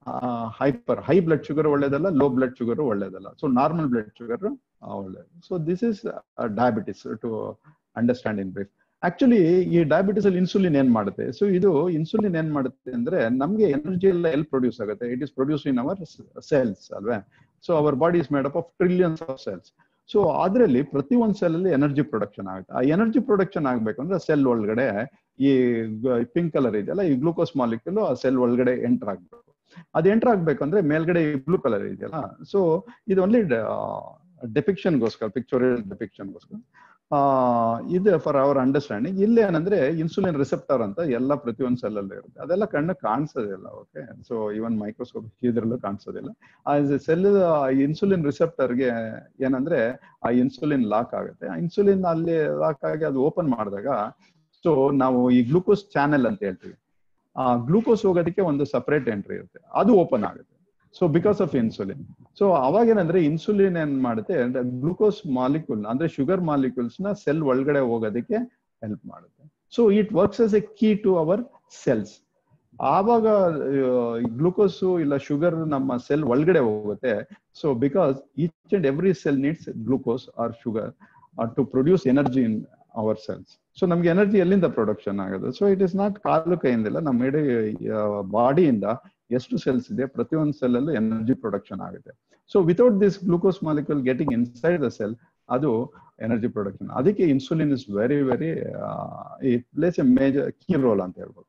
ಹೈಪರ್ ಹೈ ಬ್ಲಡ್ ಶುಗರ್ ಒಳ್ಳೇದಲ್ಲ ಲೋ ಬ್ಲಡ್ ಶುಗರ್ ಒಳ್ಳೇದಲ್ಲ ಸೊ ನಾರ್ಮಲ್ ಬ್ಲಡ್ ಶುಗರ್ ಒಳ್ಳೇದು so this is diabetes to understand in brief actually ಈ ಡಯಾಬಿಟಿಸ್ ಅಲ್ಲಿ ಇನ್ಸುಲಿನ್ ಏನ್ ಮಾಡುತ್ತೆ ಸೊ ಇದು ಇನ್ಸುಲಿನ್ ಏನ್ ಮಾಡುತ್ತೆ ಅಂದ್ರೆ ನಮ್ಗೆ ಎನರ್ಜಿ ಎಲ್ಲ ಎಲ್ಲಿ ಪ್ರೊಡ್ಯೂಸ್ ಆಗುತ್ತೆ it is produce in our cells ಅಲ್ವೇ so our body is made up of trillions of cells so ಅದರಲ್ಲಿ ಪ್ರತಿ ಒಂದ್ ಸೆಲ್ ಅಲ್ಲಿ ಎನರ್ಜಿ ಪ್ರೊಡಕ್ಷನ್ ಆಗುತ್ತೆ ಆ ಎನರ್ಜಿ ಪ್ರೊಡಕ್ಷನ್ ಆಗ್ಬೇಕು ಅಂದ್ರೆ ಸೆಲ್ ಒಳಗಡೆ ಈ ಪಿಂಕ್ ಕಲರ್ ಇದೆಯಲ್ಲ ಈ ಗ್ಲೂಕೋಸ್ ಮಾಲಿಕ್ಯೂಲ್ ಆ ಸೆಲ್ ಒಳಗಡೆ ಎಂಟರ್ ಆಗ್ಬೇಕು ಅದು ಎಂಟರ್ ಆಗ್ಬೇಕಂದ್ರೆ ಮೇಲ್ಗಡೆ ಬ್ಲೂ ಕಲರ್ ಇದೆಯಲ್ಲ ಸೊ ಇದು ಓನ್ಲಿ ಡೆಪಿಕ್ಷನ್ಗೋಸ್ಕರ ಪಿಕ್ಚೋರಿಯಲ್ ಡೆಪಿಕ್ಷನ್ಗೋಸ್ಕರ ಆ ಇದು ಫಾರ್ ಅವರ್ ಅಂಡರ್ಸ್ಟ್ಯಾಂಡಿಂಗ್ ಇಲ್ಲಿ ಏನಂದ್ರೆ ಇನ್ಸುಲಿನ್ ರಿಸೆಪ್ಟರ್ ಅಂತ ಎಲ್ಲ ಪ್ರತಿಯೊಂದು ಸೆಲ್ ಅಲ್ಲಿ ಇರುತ್ತೆ ಅದೆಲ್ಲ ಕಣ್ಣು ಕಾಣಿಸೋದಿಲ್ಲ ಓಕೆ ಸೊ ಇವನ್ ಮೈಕ್ರೋಸ್ಕೋಪ್ ಇದ್ರಲ್ಲೂ ಕಾಣಿಸೋದಿಲ್ಲ ಆ ಸೆಲ್ ಇನ್ಸುಲಿನ್ ರಿಸೆಪ್ಟರ್ಗೆ ಏನಂದ್ರೆ ಆ ಇನ್ಸುಲಿನ್ ಲಾಕ್ ಆಗುತ್ತೆ ಆ ಇನ್ಸುಲಿನ್ ಅಲ್ಲಿ ಲಾಕ್ ಆಗಿ ಅದು ಓಪನ್ ಮಾಡಿದಾಗ ಸೊ ನಾವು ಈ ಗ್ಲೂಕೋಸ್ ಚಾನೆಲ್ ಅಂತ ಹೇಳ್ತೀವಿ ಆ ಗ್ಲೂಕೋಸ್ ಹೋಗೋದಕ್ಕೆ ಒಂದು ಸಪರೇಟ್ ಎಂಟ್ರಿ ಇರುತ್ತೆ ಅದು ಓಪನ್ ಆಗುತ್ತೆ so because of insulin so ಅವಾಗ ಏನಂದ್ರೆ ಇನ್ಸುಲಿನ್ ಏನ್ ಮಾಡುತ್ತೆ ಅಂದ್ರೆ ಗ್ಲೂಕೋಸ್ ಮಾಲಿಕ್ಯೂಲ್ ಅಂದ್ರೆ ಶುಗರ್ ಮಾಲಿಕ್ಯೂಲ್ಸ್ ನ ಸೆಲ್ ಒಳಗಡೆ ಹೋಗೋದಕ್ಕೆ ಹೆಲ್ಪ್ ಮಾಡುತ್ತೆ so it works as a key to our cells ಆವಾಗ ಗ್ಲೂಕೋಸ್ ಇಲ್ಲ ಶುಗರ್ ನಮ್ಮ ಸೆಲ್ ಒಳಗಡೆ ಹೋಗುತ್ತೆ so because each and every cell needs glucose or sugar to produce energy in our cells so ನಮ್ಗೆ energy ಎಲ್ಲಿಂದ production ಆಗೋದು so it is not ಕಾಲು ಕೈಯಿಂದಿಲ್ಲ ನಮ್ಮ ಇಡೀ ಬಾಡಿಯಿಂದ ಎಷ್ಟು ಸೆಲ್ಸ್ ಇದೆ ಪ್ರತಿಯೊಂದು ಸೆಲ್ ಅಲ್ಲೂ ಎನರ್ಜಿ ಪ್ರೊಡಕ್ಷನ್ ಆಗುತ್ತೆ so without this glucose molecule getting inside the cell ಅದು ಎನರ್ಜಿ ಪ್ರೊಡಕ್ಷನ್ ಅದಕ್ಕೆ insulin is very very it places a major key role ಅಂತ ಹೇಳ್ಬೋದು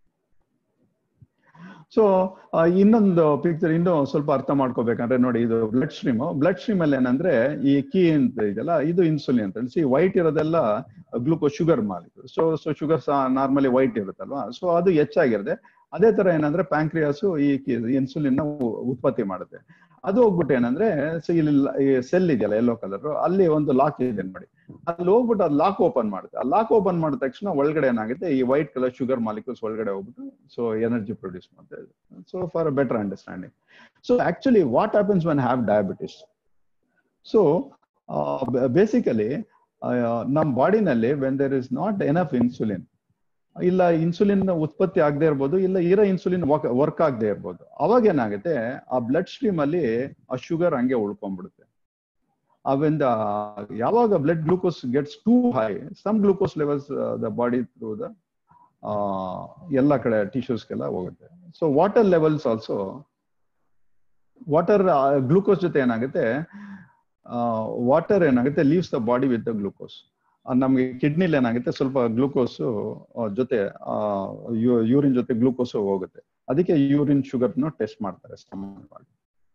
ಸೊ ಇನ್ನೊಂದು ಪಿಕ್ಚರ್ ಇನ್ನು ಸ್ವಲ್ಪ ಅರ್ಥ ಮಾಡ್ಕೋಬೇಕಂದ್ರೆ ನೋಡಿ ಇದು ಬ್ಲಡ್ ಸ್ಟ್ರೀಮ್ ಬ್ಲಡ್ ಸ್ಟ್ರೀಮ್ ಅಲ್ಲಿ ಏನಂದ್ರೆ ಈ ಕೀ ಅಂತ ಇದೆಯಲ್ಲ ಇದು ಇನ್ಸುಲಿನ್ ಅಂತ ಸಿ ವೈಟ್ ಇರೋದೆಲ್ಲ glucose sugar molecule so so sugar normally white ಇರುತ್ತಲ್ವಾ ಸೊ ಅದು ಹೆಚ್ಚಾಗಿರುತ್ತೆ ಅದೇ ತರ ಏನಂದ್ರೆ ಪ್ಯಾಂಕ್ರಿಯಾಸು ಈ ಇನ್ಸುಲಿನ್ ನ ಉತ್ಪತ್ತಿ ಮಾಡುತ್ತೆ ಅದು ಹೋಗ್ಬಿಟ್ಟು ಏನಂದ್ರೆ ಸೊ ಇಲ್ಲಿ ಸೆಲ್ ಇದೆಯಲ್ಲ ಎಲ್ಲೋ ಕಲರ್ ಅಲ್ಲಿ ಒಂದು ಲಾಕ್ ಇದೆ ನೋಡಿ ಅಲ್ಲಿ ಹೋಗ್ಬಿಟ್ಟು ಅದು ಲಾಕ್ ಓಪನ್ ಮಾಡುತ್ತೆ ಆ ಲಾಕ್ ಓಪನ್ ಮಾಡಿದ ತಕ್ಷಣ ಒಳಗಡೆ ಏನಾಗುತ್ತೆ ಈ ವೈಟ್ ಕಲರ್ ಶುಗರ್ ಮಾಲಿಕ್ಯೂಲ್ಸ್ ಒಳಗಡೆ ಹೋಗ್ಬಿಟ್ಟು ಸೊ ಎನರ್ಜಿ ಪ್ರೊಡ್ಯೂಸ್ ಮಾಡ್ತಾ ಇದೆ so for better understanding so actually what happens when have diabetes so basically ನಮ್ಮ ಬಾಡಿನಲ್ಲಿ when there is not enough insulin ಇಲ್ಲ ಇನ್ಸುಲಿನ್ ಉತ್ಪತ್ತಿ ಆಗದೆ ಇರ್ಬೋದು ಇಲ್ಲ ಇರೋ ಇನ್ಸುಲಿನ್ ವರ್ಕ್ ಆಗದೆ ಇರ್ಬೋದು ಅವಾಗ ಏನಾಗುತ್ತೆ ಆ ಬ್ಲಡ್ ಸ್ಟ್ರೀಮ್ ಅಲ್ಲಿ ಆ ಶುಗರ್ ಹಂಗೆ ಉಳ್ಕೊಂಡ್ಬಿಡುತ್ತೆ ಅವಿಂದ ಯಾವಾಗ blood glucose gets too high some glucose levels the body through the ಎಲ್ಲ ಕಡೆ ಟಿಶ್ಯೂಸ್ಗೆಲ್ಲ ಹೋಗುತ್ತೆ so water levels also water glucose ಜೊತೆ ಏನಾಗುತ್ತೆ ವಾಟರ್ ಏನಾಗುತ್ತೆ leaves the body with the glucose ನಮ್ಗೆ ಕಿಡ್ನಿಲಿ ಏನಾಗುತ್ತೆ ಸ್ವಲ್ಪ ಗ್ಲೂಕೋಸ್ ಜೊತೆ ಯೂರಿನ್ ಜೊತೆ ಗ್ಲೂಕೋಸ್ ಹೋಗುತ್ತೆ ಅದಕ್ಕೆ ಯೂರಿನ್ ಶುಗರ್ನು ಟೆಸ್ಟ್ ಮಾಡ್ತಾರೆ ಸಾಮಾನ್ಯವಾಗಿ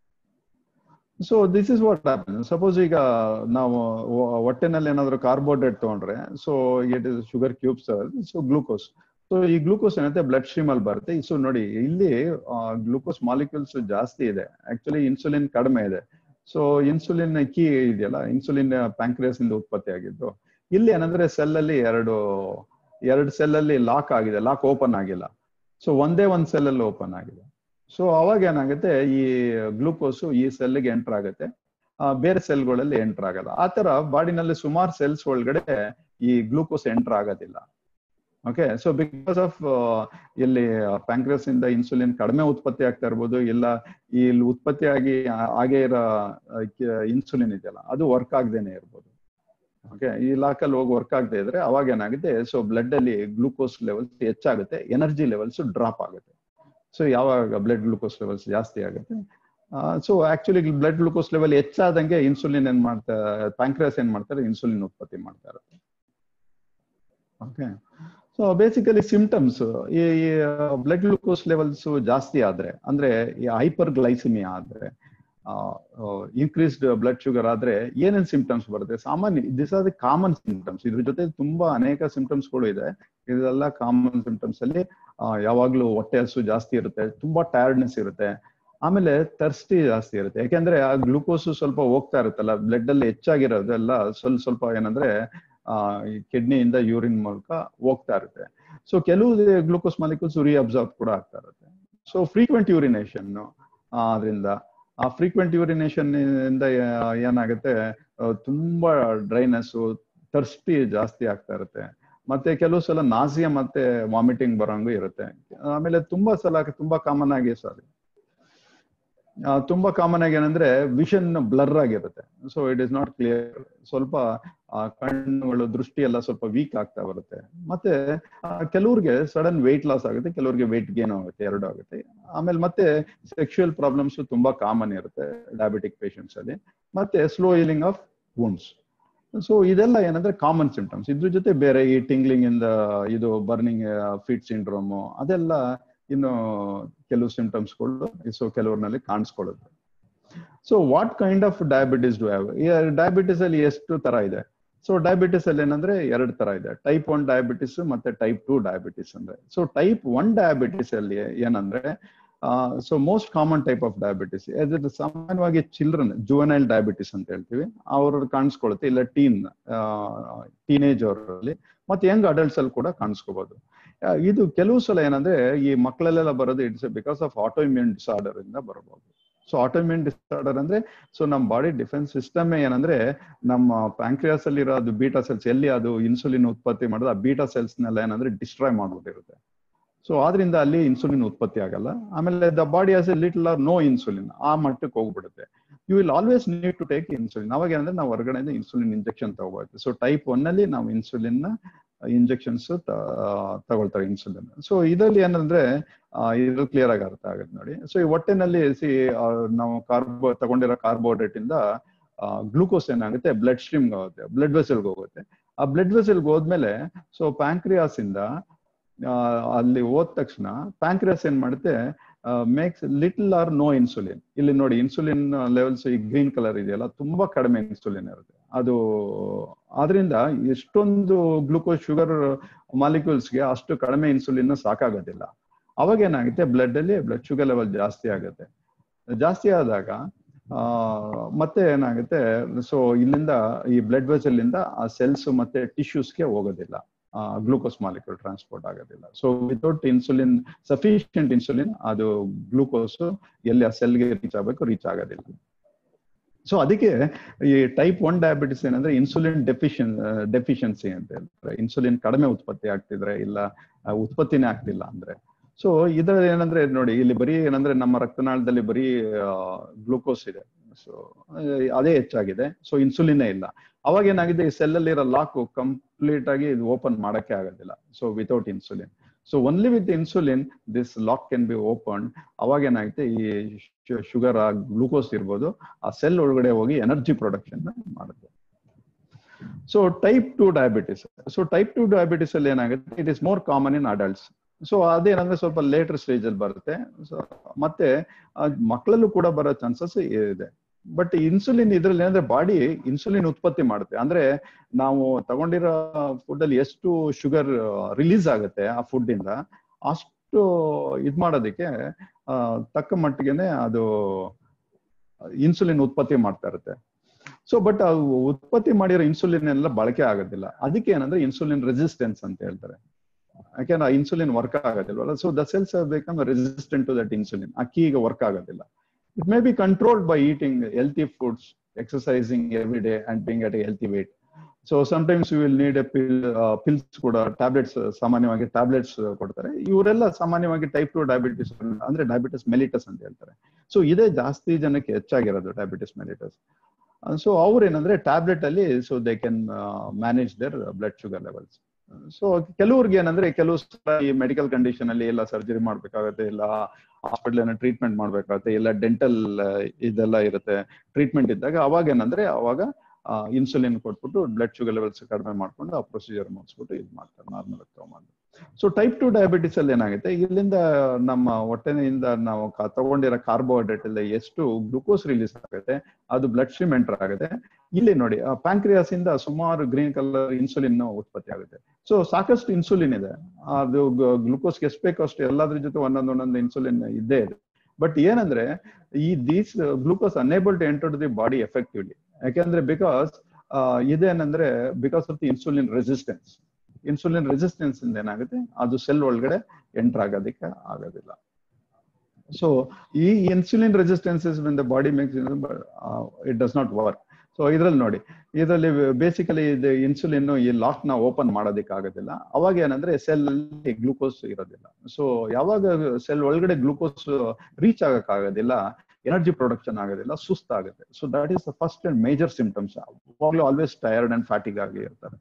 so this is what suppose ಈಗ ನಾವು ಹೊಟ್ಟೆನಲ್ಲಿ ಏನಾದ್ರು ಕಾರ್ಬೋಹೈಡ್ರೇಟ್ ತಗೊಂಡ್ರೆ so it is sugar cubes so glucose so ಈ ಗ್ಲೂಕೋಸ್ ಏನಂತೆ ಬ್ಲಡ್ ಸ್ಟ್ರೀಮ್ ಅಲ್ಲಿ ಬರುತ್ತೆ ಸೊ ನೋಡಿ ಇಲ್ಲಿ ಗ್ಲೂಕೋಸ್ ಮಾಲಿಕ್ಯೂಲ್ಸ್ ಜಾಸ್ತಿ ಇದೆ ಆಕ್ಚುಲಿ ಇನ್ಸುಲಿನ್ ಕಡಿಮೆ ಇದೆ ಸೊ ಇನ್ಸುಲಿನ್ ಕೀ ಇದೆಯಲ್ಲ ಇನ್ಸುಲಿನ್ ಪ್ಯಾಂಕ್ರಿಯಸ್ ಇಂದ ಉತ್ಪತ್ತಿ ಆಗಿದ್ದು ಇಲ್ಲಿ ಏನಂದ್ರೆ ಸೆಲ್ ಅಲ್ಲಿ ಎರಡು ಎರಡು ಸೆಲ್ ಅಲ್ಲಿ ಲಾಕ್ ಆಗಿದೆ ಲಾಕ್ ಓಪನ್ ಆಗಿಲ್ಲ ಸೊ ಒಂದೇ ಒಂದ್ ಸೆಲ್ ಅಲ್ಲಿ ಓಪನ್ ಆಗಿದೆ ಸೊ ಅವಾಗ ಏನಾಗುತ್ತೆ ಈ ಗ್ಲೂಕೋಸ್ ಈ ಸೆಲ್ಗೆ ಎಂಟರ್ ಆಗುತ್ತೆ ಬೇರೆ ಸೆಲ್ಗಳಲ್ಲಿ ಎಂಟರ್ ಆಗಲ್ಲ ಆ ತರ ಬಾಡಿನಲ್ಲಿ ಸುಮಾರು ಸೆಲ್ಸ್ ಒಳಗಡೆ ಈ ಗ್ಲೂಕೋಸ್ ಎಂಟರ್ ಆಗೋದಿಲ್ಲ ಓಕೆ ಸೊ ಬಿಕಾಸ್ ಆಫ್ ಇಲ್ಲಿ ಪ್ಯಾಂಕ್ರಸ್ ಇಂದ ಇನ್ಸುಲಿನ್ ಕಡಿಮೆ ಉತ್ಪತ್ತಿ ಆಗ್ತಾ ಇರ್ಬೋದು ಇಲ್ಲ ಇಲ್ಲಿ ಉತ್ಪತ್ತಿ ಆಗಿ ಹಾಗೆ ಇರೋ ಇನ್ಸುಲಿನ್ ಇದೆಯಲ್ಲ ಅದು ವರ್ಕ್ ಆಗದೇನೆ ಇರ್ಬೋದು ಓಕೆ ಈ ಲಾಕಲ್ಲಿ ಹೋಗಿ ವರ್ಕ್ ಆಗದೆ ಇದ್ರೆ ಅವಾಗ ಏನಾಗುತ್ತೆ ಸೊ ಬ್ಲಡ್ ಅಲ್ಲಿ ಗ್ಲೂಕೋಸ್ ಲೆವೆಲ್ಸ್ ಹೆಚ್ಚಾಗುತ್ತೆ ಎನರ್ಜಿ ಲೆವೆಲ್ಸ್ ಡ್ರಾಪ್ ಆಗುತ್ತೆ ಸೊ ಯಾವಾಗ ಬ್ಲಡ್ ಗ್ಲೂಕೋಸ್ ಲೆವೆಲ್ಸ್ ಜಾಸ್ತಿ ಆಗುತ್ತೆ so actually blood glucose level ಹೆಚ್ಚಾದಂಗೆ ಇನ್ಸುಲಿನ್ ಏನ್ ಮಾಡ್ತಾರೆ ಪ್ಯಾಂಕ್ರಿಯಾಸ್ ಏನ್ ಮಾಡ್ತಾರೆ ಇನ್ಸುಲಿನ್ ಉತ್ಪತ್ತಿ ಮಾಡ್ತಾ ಇರುತ್ತೆ ಓಕೆ ಸೊ ಬೇಸಿಕಲಿ ಸಿಂಪ್ಟಮ್ಸ್ ಈ ಬ್ಲಡ್ ಗ್ಲೂಕೋಸ್ ಲೆವೆಲ್ಸ್ ಜಾಸ್ತಿ ಆದ್ರೆ ಅಂದ್ರೆ ಈ ಹೈಪರ್ ಗ್ಲೈಸಿಮಿಯಾ ಆದ್ರೆ ಇನ್ಕ್ರೀಸ್ಡ್ ಬ್ಲಡ್ ಶುಗರ್ ಆದ್ರೆ ಏನೇನ್ ಸಿಂಪ್ಟಮ್ಸ್ ಬರುತ್ತೆ ಸಾಮಾನ್ಯ this are the common symptoms ಇದ್ರ ಜೊತೆ ತುಂಬಾ ಅನೇಕ ಸಿಂಪ್ಟಮ್ಸ್ ಗಳು ಇದೆ ಇದೆಲ್ಲ ಕಾಮನ್ ಸಿಂಪ್ಟಮ್ಸ್ ಅಲ್ಲಿ ಯಾವಾಗ್ಲೂ ಹೊಟ್ಟೆ ಹಸು ಜಾಸ್ತಿ ಇರುತ್ತೆ ತುಂಬಾ ಟಯರ್ಡ್ನೆಸ್ ಇರುತ್ತೆ ಆಮೇಲೆ ತರ್ಸ್ಟಿ ಜಾಸ್ತಿ ಇರುತ್ತೆ ಯಾಕೆಂದ್ರೆ ಆ ಗ್ಲೂಕೋಸ್ ಸ್ವಲ್ಪ ಹೋಗ್ತಾ ಇರುತ್ತಲ್ಲ ಬ್ಲಡ್ ಅಲ್ಲಿ ಹೆಚ್ಚಾಗಿರೋದೆಲ್ಲ ಸ್ವಲ್ಪ ಸ್ವಲ್ಪ ಏನಂದ್ರೆ ಆ ಕಿಡ್ನಿಯಿಂದ ಯೂರಿನ್ ಮೂಲಕ ಹೋಗ್ತಾ ಇರುತ್ತೆ ಸೊ ಕೆಲವು ಗ್ಲೂಕೋಸ್ ಮಾಲಿಕ್ಯೂಲ್ಸ್ ರಿ ಅಬ್ಸಾರ್ಬ್ ಕೂಡ ಆಗ್ತಾ ಇರುತ್ತೆ ಸೊ ಫ್ರೀಕ್ವೆಂಟ್ ಯೂರಿನೇಷನ್ ಅದರಿಂದ ಆ ಫ್ರೀಕ್ವೆಂಟ್ ಯೂರಿನೇಷನ್ ಇಂದ ಏನಾಗುತ್ತೆ ತುಂಬಾ ಡ್ರೈನೆಸ್ ತರ್ಸ್ಟಿ ಜಾಸ್ತಿ ಆಗ್ತಾ ಇರುತ್ತೆ ಮತ್ತೆ ಕೆಲವು ಸಲ ನಾಸಿಯ ಮತ್ತೆ ವಾಮಿಟಿಂಗ್ ಬರೋಂಗು ಇರುತ್ತೆ ಆಮೇಲೆ ತುಂಬಾ ಸಲ ತುಂಬಾ ಕಾಮನ್ ಆಗಿ ಸಾರಿ ತುಂಬಾ ಕಾಮನ್ ಆಗಿ ಏನಂದ್ರೆ ವಿಷನ್ ಬ್ಲರ್ ಆಗಿರುತ್ತೆ so it is not clear ಸ್ವಲ್ಪ ಕಣ್ಣುಗಳು ದೃಷ್ಟಿ ಎಲ್ಲ ಸ್ವಲ್ಪ ವೀಕ್ ಆಗ್ತಾ ಬರುತ್ತೆ ಮತ್ತೆ ಕೆಲವ್ರಿಗೆ ಸಡನ್ ವೆಯ್ಟ್ ಲಾಸ್ ಆಗುತ್ತೆ ಕೆಲವ್ರಿಗೆ ವೆಯ್ಟ್ ಗೇನ್ ಆಗುತ್ತೆ ಎರಡು ಆಗುತ್ತೆ ಆಮೇಲೆ ಮತ್ತೆ ಸೆಕ್ಷುಯಲ್ ಪ್ರಾಬ್ಲಮ್ಸ್ ತುಂಬಾ ಕಾಮನ್ ಇರುತ್ತೆ ಡಯಾಬಿಟಿಕ್ ಪೇಷಂಟ್ಸ್ ಅಲ್ಲಿ ಮತ್ತೆ slow healing of wounds so ಇದೆಲ್ಲ ಏನಂದ್ರೆ ಕಾಮನ್ ಸಿಂಪ್ಟಮ್ಸ್ ಇದ್ರ ಜೊತೆ ಬೇರೆ ಈ ಟಿಂಗ್ಲಿಂಗ್ ಇಂದ ಇದು ಬರ್ನಿಂಗ್ ಫೀಟ್ ಸಿಂಡ್ರೋಮು ಅದೆಲ್ಲ ಇನ್ನು ಕೆಲವು ಸಿಂಪ್ಟಮ್ಸ್ಗಳು ಸೊ ಕೆಲವ್ರಲ್ಲಿ ಕಾಣಿಸ್ಕೊಳ್ಳುತ್ತೆ so what kind of diabetes do have diabetes ಅಲ್ಲಿ ಎಷ್ಟು ತರ ಇದೆ ಸೊ ಡಯಾಬಿಟಿಸ್ ಅಲ್ಲಿ ಏನಂದ್ರೆ ಎರಡು ತರ ಇದೆ ಟೈಪ್ ಒನ್ ಡಯಾಬಿಟಿಸ್ ಮತ್ತೆ ಟೈಪ್ ಟೂ ಡಯಾಬಿಟಿಸ್ ಅಂದ್ರೆ ಸೊ ಟೈಪ್ ಒನ್ ಡಯಾಬಿಟಿಸ್ ಅಲ್ಲಿ ಏನಂದ್ರೆ so most common type of diabetes ಇದು ಸಾಮಾನ್ಯವಾಗಿ ಚಿಲ್ಡ್ರನ್ ಜುವನೈಲ್ ಡಯಾಬಿಟಿಸ್ ಅಂತ ಹೇಳ್ತೀವಿ ಅವ್ರ ಕಾಣಿಸ್ಕೊಳ್ಳುತ್ತೆ ಇಲ್ಲ ಟೀನ್ ಟೀನೇಜ್ ಅವರಲ್ಲಿ ಮತ್ತೆ ಯಂಗ್ ಅಡಲ್ಟ್ಸ್ ಅಲ್ಲಿ ಕೂಡ ಕಾಣಿಸ್ಕೋಬಹುದು ಇದು ಕೆಲವು ಸಲ ಏನಂದ್ರೆ ಈ ಮಕ್ಕಳಲ್ಲೆಲ್ಲ ಬರೋದು it's because of autoimmune disorder ಇಂದ ಬರಬಹುದು ಸೊ ಆಟೋಮ್ಯೂನ್ ಡಿಸಾರ್ಡರ್ ಅಂದ್ರೆ ಸೊ ನಮ್ಮ ಬಾಡಿ ಡಿಫೆನ್ಸ್ ಸಿಸ್ಟಮ್ ಏನಂದ್ರೆ ನಮ್ಮ ಪ್ಯಾಂಕ್ರಿಯಾಸ್ ಅಲ್ಲಿ ಇರೋ ಅದು ಬೀಟಾ ಸೆಲ್ಸ್ ಎಲ್ಲಿ ಅದು ಇನ್ಸುಲಿನ್ ಉತ್ಪತ್ತಿ ಮಾಡೋದು ಆ ಬೀಟಾ ಸೆಲ್ಸ್ ನೆಲ್ಲ ಏನಂದ್ರೆ ಡಿಸ್ಟ್ರಾಯ್ ಮಾಡ್ಬಿಟ್ಟಿರುತ್ತೆ ಸೊ ಆದ್ರಿಂದ ಅಲ್ಲಿ ಇನ್ಸುಲಿನ್ ಉತ್ಪತ್ತಿ ಆಗಲ್ಲ ಆಮೇಲೆ the body has a little or no insulin ಆ ಮಟ್ಟಕ್ಕೆ ಹೋಗ್ಬಿಡುತ್ತೆ you will always need to take insulin ಅವಾಗ ಏನಂದ್ರೆ ನಾವು ಹೊರಗಡೆಯಿಂದ ಇನ್ಸುಲಿನ್ ಇಂಜೆಕ್ಷನ್ ತಗೋಬೇಕು ಸೊ ಟೈಪ್ ಒನ್ ಅಲ್ಲಿ ನಾವು ಇನ್ಸುಲಿನ್ ನ ಇಂಜೆಕ್ಷನ್ಸ್ ತಗೊಳ್ತಾರೆ ಇನ್ಸುಲಿನ್ ಸೊ ಇದರಲ್ಲಿ ಏನಂದ್ರೆ ಇದು ಕ್ಲಿಯರ್ ಆಗಿ ಅರ್ಥ ಆಗುತ್ತೆ ನೋಡಿ ಸೊ ಈ ಹೊಟ್ಟೆನಲ್ಲಿ ಸಿ ನಾವು ಕಾರ್ಬೋ ತಗೊಂಡಿರೋ ಕಾರ್ಬೋಹೈಡ್ರೇಟ್ ಇಂದ ಗ್ಲೂಕೋಸ್ ಏನಾಗುತ್ತೆ ಬ್ಲಡ್ ಸ್ಟ್ರೀಮ್ ಹೋಗುತ್ತೆ ಬ್ಲಡ್ ವೆಸಲ್ಗೆ ಹೋಗುತ್ತೆ ಆ ಬ್ಲಡ್ ವೆಸಲ್ಗೆ ಹೋದ್ಮೇಲೆ ಸೊ ಪ್ಯಾಂಕ್ರಿಯಾಸ್ ಇಂದ ಅಲ್ಲಿ ಹೋದ ತಕ್ಷಣ ಪ್ಯಾಂಕ್ರಿಯಾಸ್ ಏನ್ ಮಾಡುತ್ತೆ makes little or no insulin ಇಲ್ಲಿ ನೋಡಿ ಇನ್ಸುಲಿನ್ ಲೆವೆಲ್ಸ್ ಈ ಗ್ರೀನ್ ಕಲರ್ ಇದೆಯಲ್ಲ ತುಂಬಾ ಕಡಿಮೆ ಇನ್ಸುಲಿನ್ ಇರುತ್ತೆ ಅದು ಆದ್ರಿಂದ ಎಷ್ಟೊಂದು ಗ್ಲೂಕೋಸ್ ಶುಗರ್ ಮಾಲಿಕ್ಯೂಲ್ಸ್ಗೆ ಅಷ್ಟು ಕಡಿಮೆ ಇನ್ಸುಲಿನ್ ಸಾಕಾಗೋದಿಲ್ಲ ಅವಾಗ ಏನಾಗುತ್ತೆ ಬ್ಲಡ್ ಅಲ್ಲಿ ಬ್ಲಡ್ ಶುಗರ್ ಲೆವೆಲ್ ಜಾಸ್ತಿ ಆಗುತ್ತೆ ಜಾಸ್ತಿ ಆದಾಗ ಆ ಮತ್ತೆ ಏನಾಗುತ್ತೆ ಸೊ ಇಲ್ಲಿಂದ ಈ ಬ್ಲಡ್ ವೆಸಲ್ ಇಂದ ಆ ಸೆಲ್ಸ್ ಮತ್ತೆ ಟಿಶ್ಯೂಸ್ಗೆ ಹೋಗೋದಿಲ್ಲ ಗ್ಲೂಕೋಸ್ ಮಾಲಿಕ್ಯೂಲ್ ಟ್ರಾನ್ಸ್ಪೋರ್ಟ್ ಆಗೋದಿಲ್ಲ so without insulin sufficient insulin ಅದು ಗ್ಲೂಕೋಸ್ ಎಲ್ಲಿ ಆ ಸೆಲ್ಗೆ ರೀಚ್ ಆಗಬೇಕು ರೀಚ್ ಆಗೋದಿಲ್ಲ ಸೊ ಅದಕ್ಕೆ ಈ ಟೈಪ್ ಒನ್ ಡಯಾಬಿಟಿಸ್ ಏನಂದ್ರೆ ಇನ್ಸುಲಿನ್ ಡೆಫಿಷಿಯನ್ ಡೆಫಿಷಿಯನ್ಸಿ ಅಂತ ಹೇಳ್ತಾರೆ ಇನ್ಸುಲಿನ್ ಕಡಿಮೆ ಉತ್ಪತ್ತಿ ಆಗ್ತಿದ್ರೆ ಇಲ್ಲ ಉತ್ಪತ್ತಿನೇ ಆಗ್ತಿಲ್ಲ ಅಂದ್ರೆ ಸೊ ಇದರ ಏನಂದ್ರೆ ನೋಡಿ ಇಲ್ಲಿ ಬರೀ ಏನಂದ್ರೆ ನಮ್ಮ ರಕ್ತನಾಳದಲ್ಲಿ ಬರೀ ಗ್ಲೂಕೋಸ್ ಇದೆ ಸೊ ಅದೇ ಹೆಚ್ಚಾಗಿದೆ ಸೊ ಇನ್ಸುಲಿನೇ ಇಲ್ಲ ಅವಾಗ ಏನಾಗಿದೆ ಈ ಸೆಲ್ ಅಲ್ಲಿ ಇರೋ ಲಾಕ್ ಕಂಪ್ಲೀಟ್ ಆಗಿ ಇದು ಓಪನ್ ಮಾಡಕ್ಕೆ ಆಗೋದಿಲ್ಲ so without insulin so only with insulin this lock can be open ಅವಾಗ ಏನಾಗುತ್ತೆ ಈ ಶುಗರ್ ಗ್ಲೂಕೋಸ್ ಇರ್ಬೋದು ಆ ಸೆಲ್ ಒಳಗಡೆ ಹೋಗಿ ಎನರ್ಜಿ ಪ್ರೊಡಕ್ಷನ್ ಮಾಡುತ್ತೆ so type two diabetes so type two diabetes ಅಲ್ಲಿ ಏನಾಗುತ್ತೆ it is more common in adults so ಅದೇನಂದ್ರೆ ಸ್ವಲ್ಪ ಲೇಟರ್ ಸ್ಟೇಜ್ ಅಲ್ಲಿ ಬರುತ್ತೆ ಸೊ ಮತ್ತೆ ಮಕ್ಕಳಲ್ಲೂ ಕೂಡ ಬರೋ ಚಾನ್ಸಸ್ ಇದೆ ಬಟ್ ಇನ್ಸುಲಿನ್ ಇದ್ರಲ್ಲಿ ಏನಂದ್ರೆ ಬಾಡಿ ಇನ್ಸುಲಿನ್ ಉತ್ಪತ್ತಿ ಮಾಡುತ್ತೆ ಅಂದ್ರೆ ನಾವು ತಗೊಂಡಿರೋ ಫುಡ್ ಅಲ್ಲಿ ಎಷ್ಟು ಶುಗರ್ ರಿಲೀಸ್ ಆಗುತ್ತೆ ಆ ಫುಡ್ ಇಂದ ಅಷ್ಟು ಇದ್ ಮಾಡೋದಕ್ಕೆ ತಕ್ಕ ಮಟ್ಟಿಗೆನೆ ಅದು ಇನ್ಸುಲಿನ್ ಉತ್ಪತ್ತಿ ಮಾಡ್ತಾ ಇರುತ್ತೆ ಸೊ ಬಟ್ ಉತ್ಪತ್ತಿ ಮಾಡಿರೋ ಇನ್ಸುಲಿನ್ ಎಲ್ಲ ಬಳಕೆ ಆಗೋದಿಲ್ಲ ಅದಕ್ಕೆ ಏನಂದ್ರೆ ಇನ್ಸುಲಿನ್ ರೆಸಿಸ್ಟೆನ್ಸ್ ಅಂತ ಹೇಳ್ತಾರೆ ಯಾಕೆಂದ್ರೆ ಆ ಇನ್ಸುಲಿನ್ ವರ್ಕ್ ಆಗೋದಿಲ್ವಲ್ಲ so the cells become resistant to that insulin ಅಕ್ಕಿ ಈಗ ವರ್ಕ್ ಆಗೋದಿಲ್ಲ it may be controlled by eating healthy foods exercising every day and being at a healthy weight so sometimes you will need a pill pills ಕೂಡ tablets ಸಾಮಾನ್ಯವಾಗಿ tablets ಕೊಡ್ತಾರೆ ಇವರೆಲ್ಲ ಸಾಮಾನ್ಯವಾಗಿ type two diabetes ಅಂದ್ರೆ diabetes mellitus ಅಂತ ಹೇಳ್ತಾರೆ so ಇದೇ ಜಾಸ್ತಿ ಜನಕ್ಕೆ ಹೆಚ್ಚಾಗಿರೋದು ಡಯಾಬಿಟಿಸ್ ಮೆಲಿಟಸ್ ಸೊ ಅವ್ರು ಏನಂದ್ರೆ ಟ್ಯಾಬ್ಲೆಟ್ ಅಲ್ಲಿ so they can manage their blood sugar levels so ಕೆಲವ್ರಿಗೆ ಏನಂದ್ರೆ ಕೆಲವು ಸಲ ಈ ಮೆಡಿಕಲ್ ಕಂಡೀಷನ್ ಅಲ್ಲಿ ಎಲ್ಲ ಸರ್ಜರಿ ಮಾಡ್ಬೇಕಾಗತ್ತೆ ಇಲ್ಲ ಹಾಸ್ಪಿಟಲ್ ಏನೋ ಟ್ರೀಟ್ಮೆಂಟ್ ಮಾಡ್ಬೇಕಾಗತ್ತೆ ಇಲ್ಲ ಡೆಂಟಲ್ ಇದೆಲ್ಲ ಇರುತ್ತೆ ಟ್ರೀಟ್ಮೆಂಟ್ ಇದ್ದಾಗ ಅವಾಗ ಏನಂದ್ರೆ ಅವಾಗ ಇನ್ಸುಲಿನ್ ಕೊಟ್ಬಿಟ್ಟು ಬ್ಲಡ್ ಶುಗರ್ ಲೆವೆಲ್ಸ್ ಕಡಿಮೆ ಮಾಡ್ಕೊಂಡು ಆ ಪ್ರೊಸೀಜರ್ ಮುಗಿಸ್ಬಿಟ್ಟು ಇದು ಮಾಡ್ತಾರೆ ನಾರ್ಮಲ್ ತಗೊಂಬಂದು ಸೊ ಟೈಪ್ ಟು ಡಯಾಬಿಟಿಸ್ ಅಲ್ಲಿ ಏನಾಗುತ್ತೆ ಇಲ್ಲಿಂದ ನಮ್ಮ ಹೊಟ್ಟೆಯಿಂದ ನಾವು ತಗೊಂಡಿರೋ ಕಾರ್ಬೋಹೈಡ್ರೇಟ್ ಎಲ್ಲ ಎಷ್ಟು ಗ್ಲೂಕೋಸ್ ರಿಲೀಸ್ ಆಗುತ್ತೆ ಅದು ಬ್ಲಡ್ ಸ್ಟ್ರೀಮ್ ಎಂಟರ್ ಆಗುತ್ತೆ ಇಲ್ಲಿ ನೋಡಿ ಪ್ಯಾಂಕ್ರಿಯಾಸ್ ಇಂದ ಸುಮಾರು ಗ್ರೀನ್ ಕಲರ್ ಇನ್ಸುಲಿನ್ ಉತ್ಪತ್ತಿ ಆಗುತ್ತೆ ಸೊ ಸಾಕಷ್ಟು ಇನ್ಸುಲಿನ್ ಇದೆ ಅದು ಗ್ಲೂಕೋಸ್ ಎಷ್ಟು ಬೇಕೋ ಅಷ್ಟು ಎಲ್ಲದ್ರ ಜೊತೆ ಒಂದೊಂದು ಒಂದೊಂದು ಇನ್ಸುಲಿನ್ ಇದ್ದೇ ಇದೆ ಬಟ್ ಏನಂದ್ರೆ ಈ these glucose unable to enter the body effectively ಯಾಕೆಂದ್ರೆ ಬಿಕಾಸ್ ಇದೇನಂದ್ರೆ because of the insulin resistance insulin resistance ಇಂದ ಏನಾಗುತ್ತೆ ಅದು ಸೆಲ್ ಒಳಗಡೆ ಎಂಟರ್ ಆಗೋದಕ್ಕೆ ಆಗೋದಿಲ್ಲ ಸೊ ಈ insulin resistances when the body makes it does not work so ಇದ್ರಲ್ಲಿ ನೋಡಿ ಇದರಲ್ಲಿ ಬೇಸಿಕಲಿ ಇದು ಇನ್ಸುಲಿನ್ ಈ ಲಾಕ್ ನ ಓಪನ್ ಮಾಡೋದಕ್ಕೆ ಆಗೋದಿಲ್ಲ ಅವಾಗ ಏನಂದ್ರೆ ಸೆಲ್ ಅಲ್ಲಿ ಗ್ಲೂಕೋಸ್ ಇರೋದಿಲ್ಲ ಸೊ ಯಾವಾಗ ಸೆಲ್ ಒಳಗಡೆ ಗ್ಲೂಕೋಸ್ ರೀಚ್ ಆಗಕ್ ಆಗೋದಿಲ್ಲ ಎನರ್ಜಿ ಪ್ರೊಡಕ್ಷನ್ ಆಗೋದಿಲ್ಲ ಸುಸ್ತಾಗುತ್ತೆ so that is the first and major symptoms ಅವಾಗಲೂ ಆಲ್ವೇಸ್ ಟಯರ್ಡ್ ಅಂಡ್ ಫ್ಯಾಟಿಗ್ ಆಗಿ ಇರ್ತಾರೆ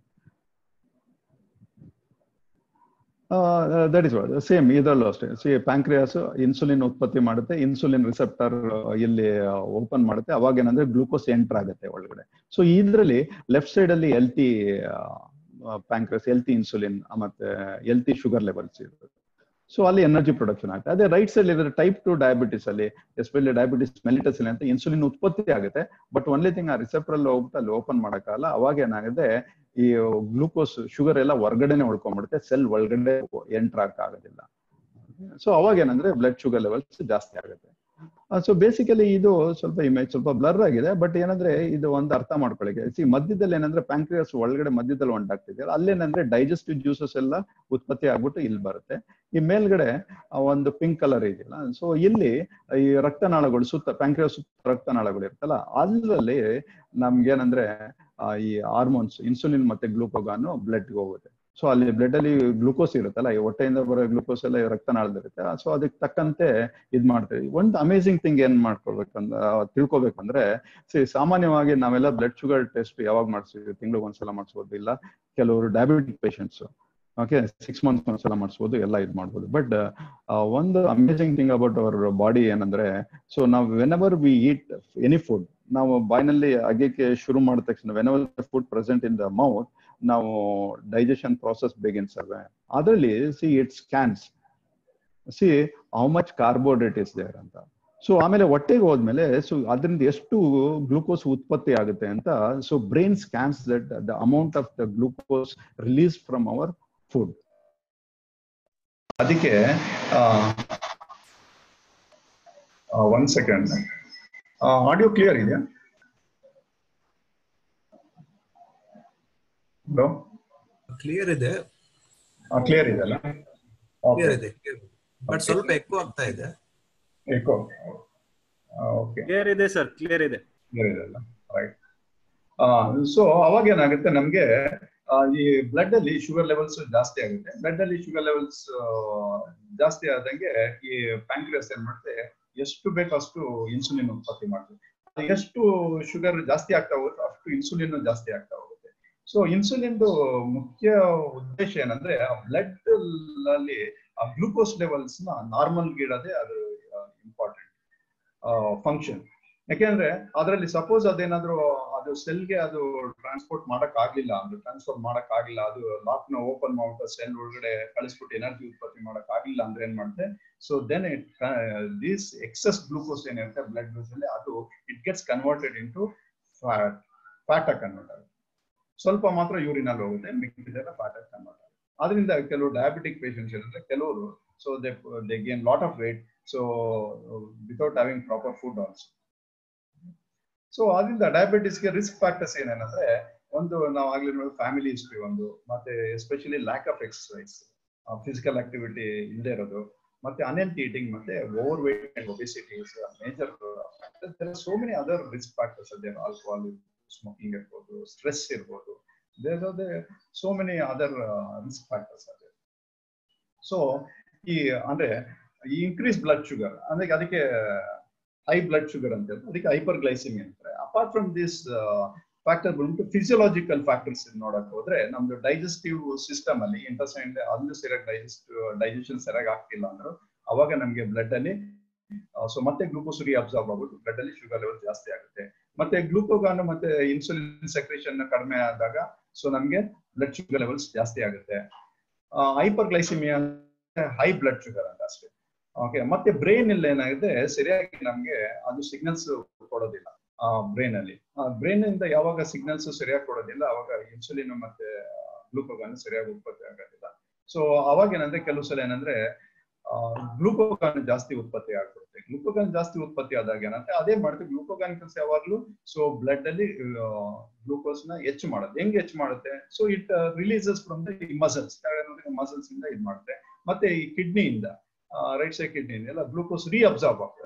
ದಟ್ ಇಸ್ ವಾಟ್ ಸೇಮ್ ಇದರಲ್ಲೂ ಅಷ್ಟೇ ಸಿ ಪ್ಯಾಂಕ್ರಿಯಾಸ್ ಇನ್ಸುಲಿನ್ ಉತ್ಪತ್ತಿ ಮಾಡುತ್ತೆ ಇನ್ಸುಲಿನ್ ರಿಸೆಪ್ಟರ್ ಇಲ್ಲಿ ಓಪನ್ ಮಾಡುತ್ತೆ ಅವಾಗ ಏನಂದ್ರೆ ಗ್ಲೂಕೋಸ್ ಎಂಟರ್ ಆಗುತ್ತೆ ಒಳಗಡೆ ಸೊ ಇದರಲ್ಲಿ ಲೆಫ್ಟ್ ಸೈಡ್ ಅಲ್ಲಿ ಎಲ್ತಿ ಪ್ಯಾಂಕ್ರಿಯಾಸ್ ಎಲ್ತಿ ಇನ್ಸುಲಿನ್ ಮತ್ತೆ ಎಲ್ತಿ ಶುಗರ್ ಲೆವೆಲ್ಸ್ ಇರುತ್ತೆ ಸೊ ಅಲ್ಲಿ ಎನರ್ಜಿ ಪ್ರೊಡಕ್ಷನ್ ಆಗುತ್ತೆ ಅದೇ ರೈಟ್ ಸೈಡ್ ಇದ್ರೆ ಟೈಪ್ ಟು ಡಯಾಬಿಟಿಸ್ ಅಲ್ಲಿ ಎಸ್ಪೆಷಲಿ ಡಯಾಬಿಟಿಸ್ ಮೆಲಿಟಸ್ ಅಲ್ಲಿ ಅಂತ ಇನ್ಸುಲಿನ್ ಉತ್ಪತ್ತಿ ಆಗುತ್ತೆ ಬಟ್ ಒನ್ಲಿ ಥಿಂಗ್ ಆ ರಿಸೆಪ್ಟರ್ ಅಲ್ಲಿ ಹೋಗ್ಬಿಟ್ಟು ಅಲ್ಲಿ ಓಪನ್ ಮಾಡೋಕ್ಕಲ್ಲ ಅವಾಗ ಏನಾಗುತ್ತೆ ಈ ಗ್ಲೂಕೋಸ್ ಶುಗರ್ ಎಲ್ಲ ಹೊರಗಡೆನೆ ಉಳ್ಕೊಂಡ್ಬಿಡುತ್ತೆ ಸೆಲ್ ಒಳಗಡೆ ಎಂಟರ್ ಆಗೋದಿಲ್ಲ ಸೊ ಅವಾಗ ಏನಂದ್ರೆ ಬ್ಲಡ್ ಶುಗರ್ ಲೆವೆಲ್ಸ್ ಜಾಸ್ತಿ ಆಗುತ್ತೆ ಸೊ ಬೇಸಿಕಲಿ ಇದು ಸ್ವಲ್ಪ ಇಮೇಜ್ ಸ್ವಲ್ಪ ಬ್ಲರ್ ಆಗಿದೆ ಬಟ್ ಏನಂದ್ರೆ ಇದು ಒಂದು ಅರ್ಥ ಮಾಡ್ಕೊಳ್ಳಿಕ್ಕೆ ಸಿ ಮಧ್ಯದಲ್ಲಿ ಏನಂದ್ರೆ ಪ್ಯಾಂಕ್ರಿಯಾಸ್ ಒಳಗಡೆ ಮಧ್ಯದಲ್ಲಿ ಒಂಟಾಗ್ತಿದೆಯಲ್ಲ ಅಲ್ಲೇನಂದ್ರೆ ಡೈಜೆಸ್ಟಿವ್ ಜ್ಯೂಸಸ್ ಎಲ್ಲ ಉತ್ಪತ್ತಿ ಆಗ್ಬಿಟ್ಟು ಇಲ್ಲಿ ಬರುತ್ತೆ ಈ ಮೇಲ್ಗಡೆ ಒಂದು ಪಿಂಕ್ ಕಲರ್ ಇದೆಯಲ್ಲ ಸೊ ಇಲ್ಲಿ ಈ ರಕ್ತನಾಳಗಳು ಸುತ್ತ ಪ್ಯಾಂಕ್ರಿಯಾಸ್ ಸುತ್ತ ರಕ್ತನಾಳಗಳು ಇರುತ್ತಲ್ಲ ಅಲ್ಲಲ್ಲಿ ನಮ್ಗೇನಂದ್ರೆ ಈ ಹಾರ್ಮೋನ್ಸ್ ಇನ್ಸುಲಿನ್ ಮತ್ತೆ ಗ್ಲೂಕೋಗಾನು ಬ್ಲಡ್ಗೆ ಹೋಗುತ್ತೆ ಸೊ ಅಲ್ಲಿ ಬ್ಲಡ್ ಅಲ್ಲಿ ಗ್ಲೂಕೋಸ್ ಇರುತ್ತಲ್ಲ ಈ ಹೊಟ್ಟೆಯಿಂದ ಬರೋ ಗ್ಲೂಕೋಸ್ ಎಲ್ಲ ರಕ್ತನಾಳದಿರುತ್ತೆ ಸೊ ಅದಕ್ಕೆ ತಕ್ಕಂತೆ ಇದ್ ಮಾಡ್ತೀವಿ ಒಂದು ಅಮೇಸಿಂಗ್ ಥಿಂಗ್ ಏನ್ ಮಾಡ್ಕೊಳ್ಬೇಕಂದ ತಿಳ್ಕೊಬೇಕಂದ್ರೆ ಸಿ ಸಾಮಾನ್ಯವಾಗಿ ನಾವೆಲ್ಲ ಬ್ಲಡ್ ಶುಗರ್ ಟೆಸ್ಟ್ ಯಾವಾಗ ಮಾಡಿಸ್ತೀವಿ ತಿಂಗಳಿಗೆ ಒಂದ್ಸಲ ಮಾಡಿಸ್ಬೋದು ಇಲ್ಲ ಕೆಲವರು diabetic patients okay six months ಒಂದ್ಸಲ ಮಾಡಿಸ್ಬೋದು ಎಲ್ಲ ಇದು ಮಾಡ್ಬೋದು ಬಟ್ ಒಂದು amazing thing about our body ಏನಂದ್ರೆ ಸೊ ನಾವು whenever we eat any food ನಾವು ಬಾಯ್ನಲ್ಲಿ ಅಗೇಕೆ ಶುರು ಮಾಡಿದ ತಕ್ಷಣ whenever food present in the mouth ನಾವು ಡೈಜೆಷನ್ ಪ್ರಾಸೆಸ್ ಬೇಗಿನ್ಸ್ ಅವೆ ಅದರಲ್ಲಿ see it scans see how much carbohydrate is there ಅಂತ ಸೊ ಆಮೇಲೆ ಹೊಟ್ಟೆಗೆ ಹೋದ್ಮೇಲೆ ಸೊ ಅದರಿಂದ ಎಷ್ಟು ಗ್ಲೂಕೋಸ್ ಉತ್ಪತ್ತಿ ಆಗುತ್ತೆ ಅಂತ so brain scans that the amount of the glucose release from our food ಅದಕ್ಕೆ ಒನ್ ಸೆಕೆಂಡ್ ಆಡಿಯೋ ಕ್ಲಿಯರ್ ಇದೆಯಾ ಹಲೋ ಕ್ಲಿಯರ್ ಇದೆ ಕ್ಲಿಯರ್ ಇದೆಯಲ್ಲ ಕ್ಲಿಯರ್ ಇದೆ ಬಟ್ ಸ್ವಲ್ಪ ఎక్కువ ಆಗ್ತಾ ಇದೆ ಏಕೋ ಓಕೆ ಕ್ಲಿಯರ್ ಇದೆ ಸರ್ ಕ್ಲಿಯರ್ ಇದೆ ಕ್ಲಿಯರ್ ಇದೆಲ್ಲ ರೈಟ್ ಸೊ ಅವಾಗ ಏನಾಗುತ್ತೆ ನಮ್ಗೆ ಆ, ಈ ಬ್ಲಡ್ ಅಲ್ಲಿ ಶುಗರ್ ಲೆವೆಲ್ಸ್ ಜಾಸ್ತಿ ಆಗುತ್ತೆ ಬ್ಲಡ್ ಅಲ್ಲಿ ಶುಗರ್ ಲೆವೆಲ್ಸ್ ಜಾಸ್ತಿ ಆದಂಗೆ ಈ ಪ್ಯಾಂಕ್ರಿಯಸ್ ಏನ್ ಮಾಡುತ್ತೆ ಎಷ್ಟು ಬೇಕೋ ಅಷ್ಟು ಇನ್ಸುಲಿನ್ ಉತ್ಪತ್ತಿ ಮಾಡುತ್ತೆ ಎಷ್ಟು ಶುಗರ್ ಜಾಸ್ತಿ ಆಗ್ತಾ ಹೋಗುತ್ತೆ ಅಷ್ಟು ಇನ್ಸುಲಿನ್ ಜಾಸ್ತಿ ಆಗ್ತಾ ಹೋಗುತ್ತೆ ಸೊ ಇನ್ಸುಲಿನ್ ಮುಖ್ಯ ಉದ್ದೇಶ ಏನಂದ್ರೆ ಬ್ಲಡ್ ಅಲ್ಲಿ ಆ ಗ್ಲೂಕೋಸ್ ಲೆವೆಲ್ಸ್ ನ ನಾರ್ಮಲ್ ಇಡೋದೇ ಅದು ಇಂಪಾರ್ಟೆಂಟ್ ಫಂಕ್ಷನ್ ಯಾಕೆಂದ್ರೆ ಅದರಲ್ಲಿ ಸಪೋಸ್ ಅದೇನಾದ್ರೂ ಅದು ಸೆಲ್ಗೆ ಅದು ಟ್ರಾನ್ಸ್ಪೋರ್ಟ್ ಮಾಡಕ್ ಆಗ್ಲಿಲ್ಲ ಅಂದ್ರೆ ಟ್ರಾನ್ಸ್ಫರ್ ಮಾಡಕ್ ಆಗಿಲ್ಲ ಅದು ಲಾಕ್ ನ ಓಪನ್ ಮಾಡ್ಬಿಟ್ಟು ಸೆಲ್ ಒಳಗಡೆ ಕಳಿಸ್ಬಿಟ್ಟು ಎನರ್ಜಿ ಉತ್ಪತ್ತಿ ಮಾಡಕ್ ಆಗಿಲ್ಲ ಅಂದ್ರೆ ಏನ್ ಮಾಡುತ್ತೆ so then it this excess glucose ಏನಿರುತ್ತೆ ಬ್ಲಡ್ ಗ್ಲೂಸ್ ಅಲ್ಲಿ ಅದು it gets converted into fat fat ಆಗಿ ಕನ್ವರ್ಟ್ ಆಗುತ್ತೆ ಸ್ವಲ್ಪ ಮಾತ್ರ ಯೂರಿನ್ ಅಲ್ಲಿ ಹೋಗುತ್ತೆ ಮಿಕ್ಕಿದೆಲ್ಲ ಫ್ಯಾಟ್ ಆಗಿ ಕನ್ವರ್ಟ್ ಆಗುತ್ತೆ ಅದರಿಂದ ಕೆಲವು ಡಯಾಬಿಟಿಕ್ ಪೇಷಂಟ್ಸ್ ಇರುತ್ತೆ ಕೆಲವರು so they they gain lot of weight so without having proper food also so ಅದರಿಂದ ಡಯಾಬಿಟಿಸ್ಗೆ ರಿಸ್ಕ್ ಫ್ಯಾಕ್ಟರ್ಸ್ ಏನೇನಂದ್ರೆ ಒಂದು ನಾವು ಆಗ್ಲಿ ನೋಡಿ ಫ್ಯಾಮಿಲಿ ಹಿಸ್ಟ್ರಿ ಒಂದು ಮತ್ತೆ especially lack of exercise physical activity ಇಲ್ಲದೆ ಇರೋದು ಮತ್ತೆ ಅನ್ಹೆಲ್ತಿ ಈಟಿಂಗ್ ಮತ್ತೆ overweight and obesities major so many other risk factors ಅದೇ ಆಲ್ಕೋಹಾಲ್ ಸ್ಮೋಕಿಂಗ್ ಇರ್ಬೋದು ಸ್ಟ್ರೆಸ್ ಇರ್ಬೋದು so many other risk factors ಅದೇ ಸೊ ಈ ಅಂದ್ರೆ ಈ ಇನ್ಕ್ರೀಸ್ ಬ್ಲಡ್ ಶುಗರ್ ಅಂದ್ರೆ ಅದಕ್ಕೆ ಹೈ ಬ್ಲಡ್ ಶುಗರ್ ಅಂತ ಹೇಳಿ ಅದಕ್ಕೆ ಹೈಪರ್ ಗ್ಲೈಸಿಮಿ ಅಂತಾರೆ ಅಪಾರ್ಟ್ ಫ್ರಮ್ ದಿಸ್ ಫ್ಯಾಕ್ಟರ್ ಬಂದ್ಬಿಟ್ಟು ಫಿಸಿಯೋಲಾಜಿಕಲ್ ಫ್ಯಾಕ್ಟರ್ಸ್ ನೋಡಕ್ ಹೋದ್ರೆ ನಮ್ದು ಡೈಜೆಸ್ಟಿವ್ ಸಿಸ್ಟಮ್ ಅಲ್ಲಿ ಇಂಟರ್ಸೈಂಡ್ ಅಲ್ಲೂ ಸರಿಯಾಗಿ ಡೈಜೆಸ್ಟ್ ಡೈಜೆಷನ್ ಸರಿಯಾಗಿ ಆಗ್ತಿಲ್ಲ ಅಂದ್ರೆ ಅವಾಗ ನಮ್ಗೆ ಬ್ಲಡ್ ಅಲ್ಲಿ ಸೊ ಮತ್ತೆ ಗ್ಲೂಕೋಸ್ ರೀ ಅಬ್ಸಾರ್ಬ್ ಆಗ್ಬಿಟ್ಟು ಬ್ಲಡ್ ಅಲ್ಲಿ ಶುಗರ್ ಲೆವೆಲ್ ಜಾಸ್ತಿ ಆಗುತ್ತೆ ಮತ್ತೆ ಗ್ಲೂಕೋಗಾನ್ ಮತ್ತೆ ಇನ್ಸುಲಿನ್ ಸೆಕ್ರೇಷನ್ ಕಡಿಮೆ ಆದಾಗ ಸೊ ನಮ್ಗೆ ಬ್ಲಡ್ ಶುಗರ್ ಲೆವೆಲ್ಸ್ ಜಾಸ್ತಿ ಆಗುತ್ತೆ hyperglycaemia high blood sugar ಅಂತ ಅಷ್ಟೇ ಓಕೆ ಮತ್ತೆ ಬ್ರೈನ್ ಅಲ್ಲಿ ಏನಾಗುತ್ತೆ ಸರಿಯಾಗಿ ನಮ್ಗೆ ಅದು ಸಿಗ್ನಲ್ಸ್ ಕೊಡೋದಿಲ್ಲ ಆ ಬ್ರೈನ್ ಅಲ್ಲಿ ಆ ಬ್ರೈನ್ ಇಂದ ಯಾವಾಗ ಸಿಗ್ನಲ್ಸ್ ಸರಿಯಾಗಿ ಕೊಡೋದಿಲ್ಲ ಅವಾಗ ಇನ್ಸುಲಿನ್ ಮತ್ತೆ ಗ್ಲೂಕೋಗಾನ್ ಸರಿಯಾಗಿ ಉತ್ಪತ್ತಿ ಆಗೋದಿಲ್ಲ ಸೊ ಅವಾಗ ಏನಂದ್ರೆ ಕೆಲವು ಸಲ ಏನಂದ್ರೆ ಗ್ಲೂಕೋಗಾನ್ ಜಾಸ್ತಿ ಉತ್ಪತ್ತಿ ಆಗ್ಬಿಡುತ್ತೆ ಗ್ಲೂಕೋಗಾನ್ ಜಾಸ್ತಿ ಉತ್ಪತ್ತಿ ಆದಾಗ ಏನಂದ್ರೆ ಅದೇ ಮಾಡುತ್ತೆ ಗ್ಲೂಕೋಗಾನ್ ಕೆಲಸ ಯಾವಾಗ್ಲೂ ಸೊ ಬ್ಲಡ್ ಅಲ್ಲಿ ಗ್ಲೂಕೋಸ್ ನ ಹೆಚ್ಚು ಮಾಡುತ್ತೆ ಹೆಂಗ್ ಹೆಚ್ಚು ಮಾಡುತ್ತೆ so it releases from the muscles muscles ಇಂದ ಇದು ಮಾಡುತ್ತೆ ಮತ್ತೆ ಈ ಕಿಡ್ನಿಯಿಂದ ರೈಟ್ ಸೈಡ್ ಕಿಡ್ನಿ ಎಲ್ಲ ಗ್ಲೂಕೋಸ್ ರೀ ಅಬ್ಸಾರ್ಬ್ ಆಗ್ತದೆ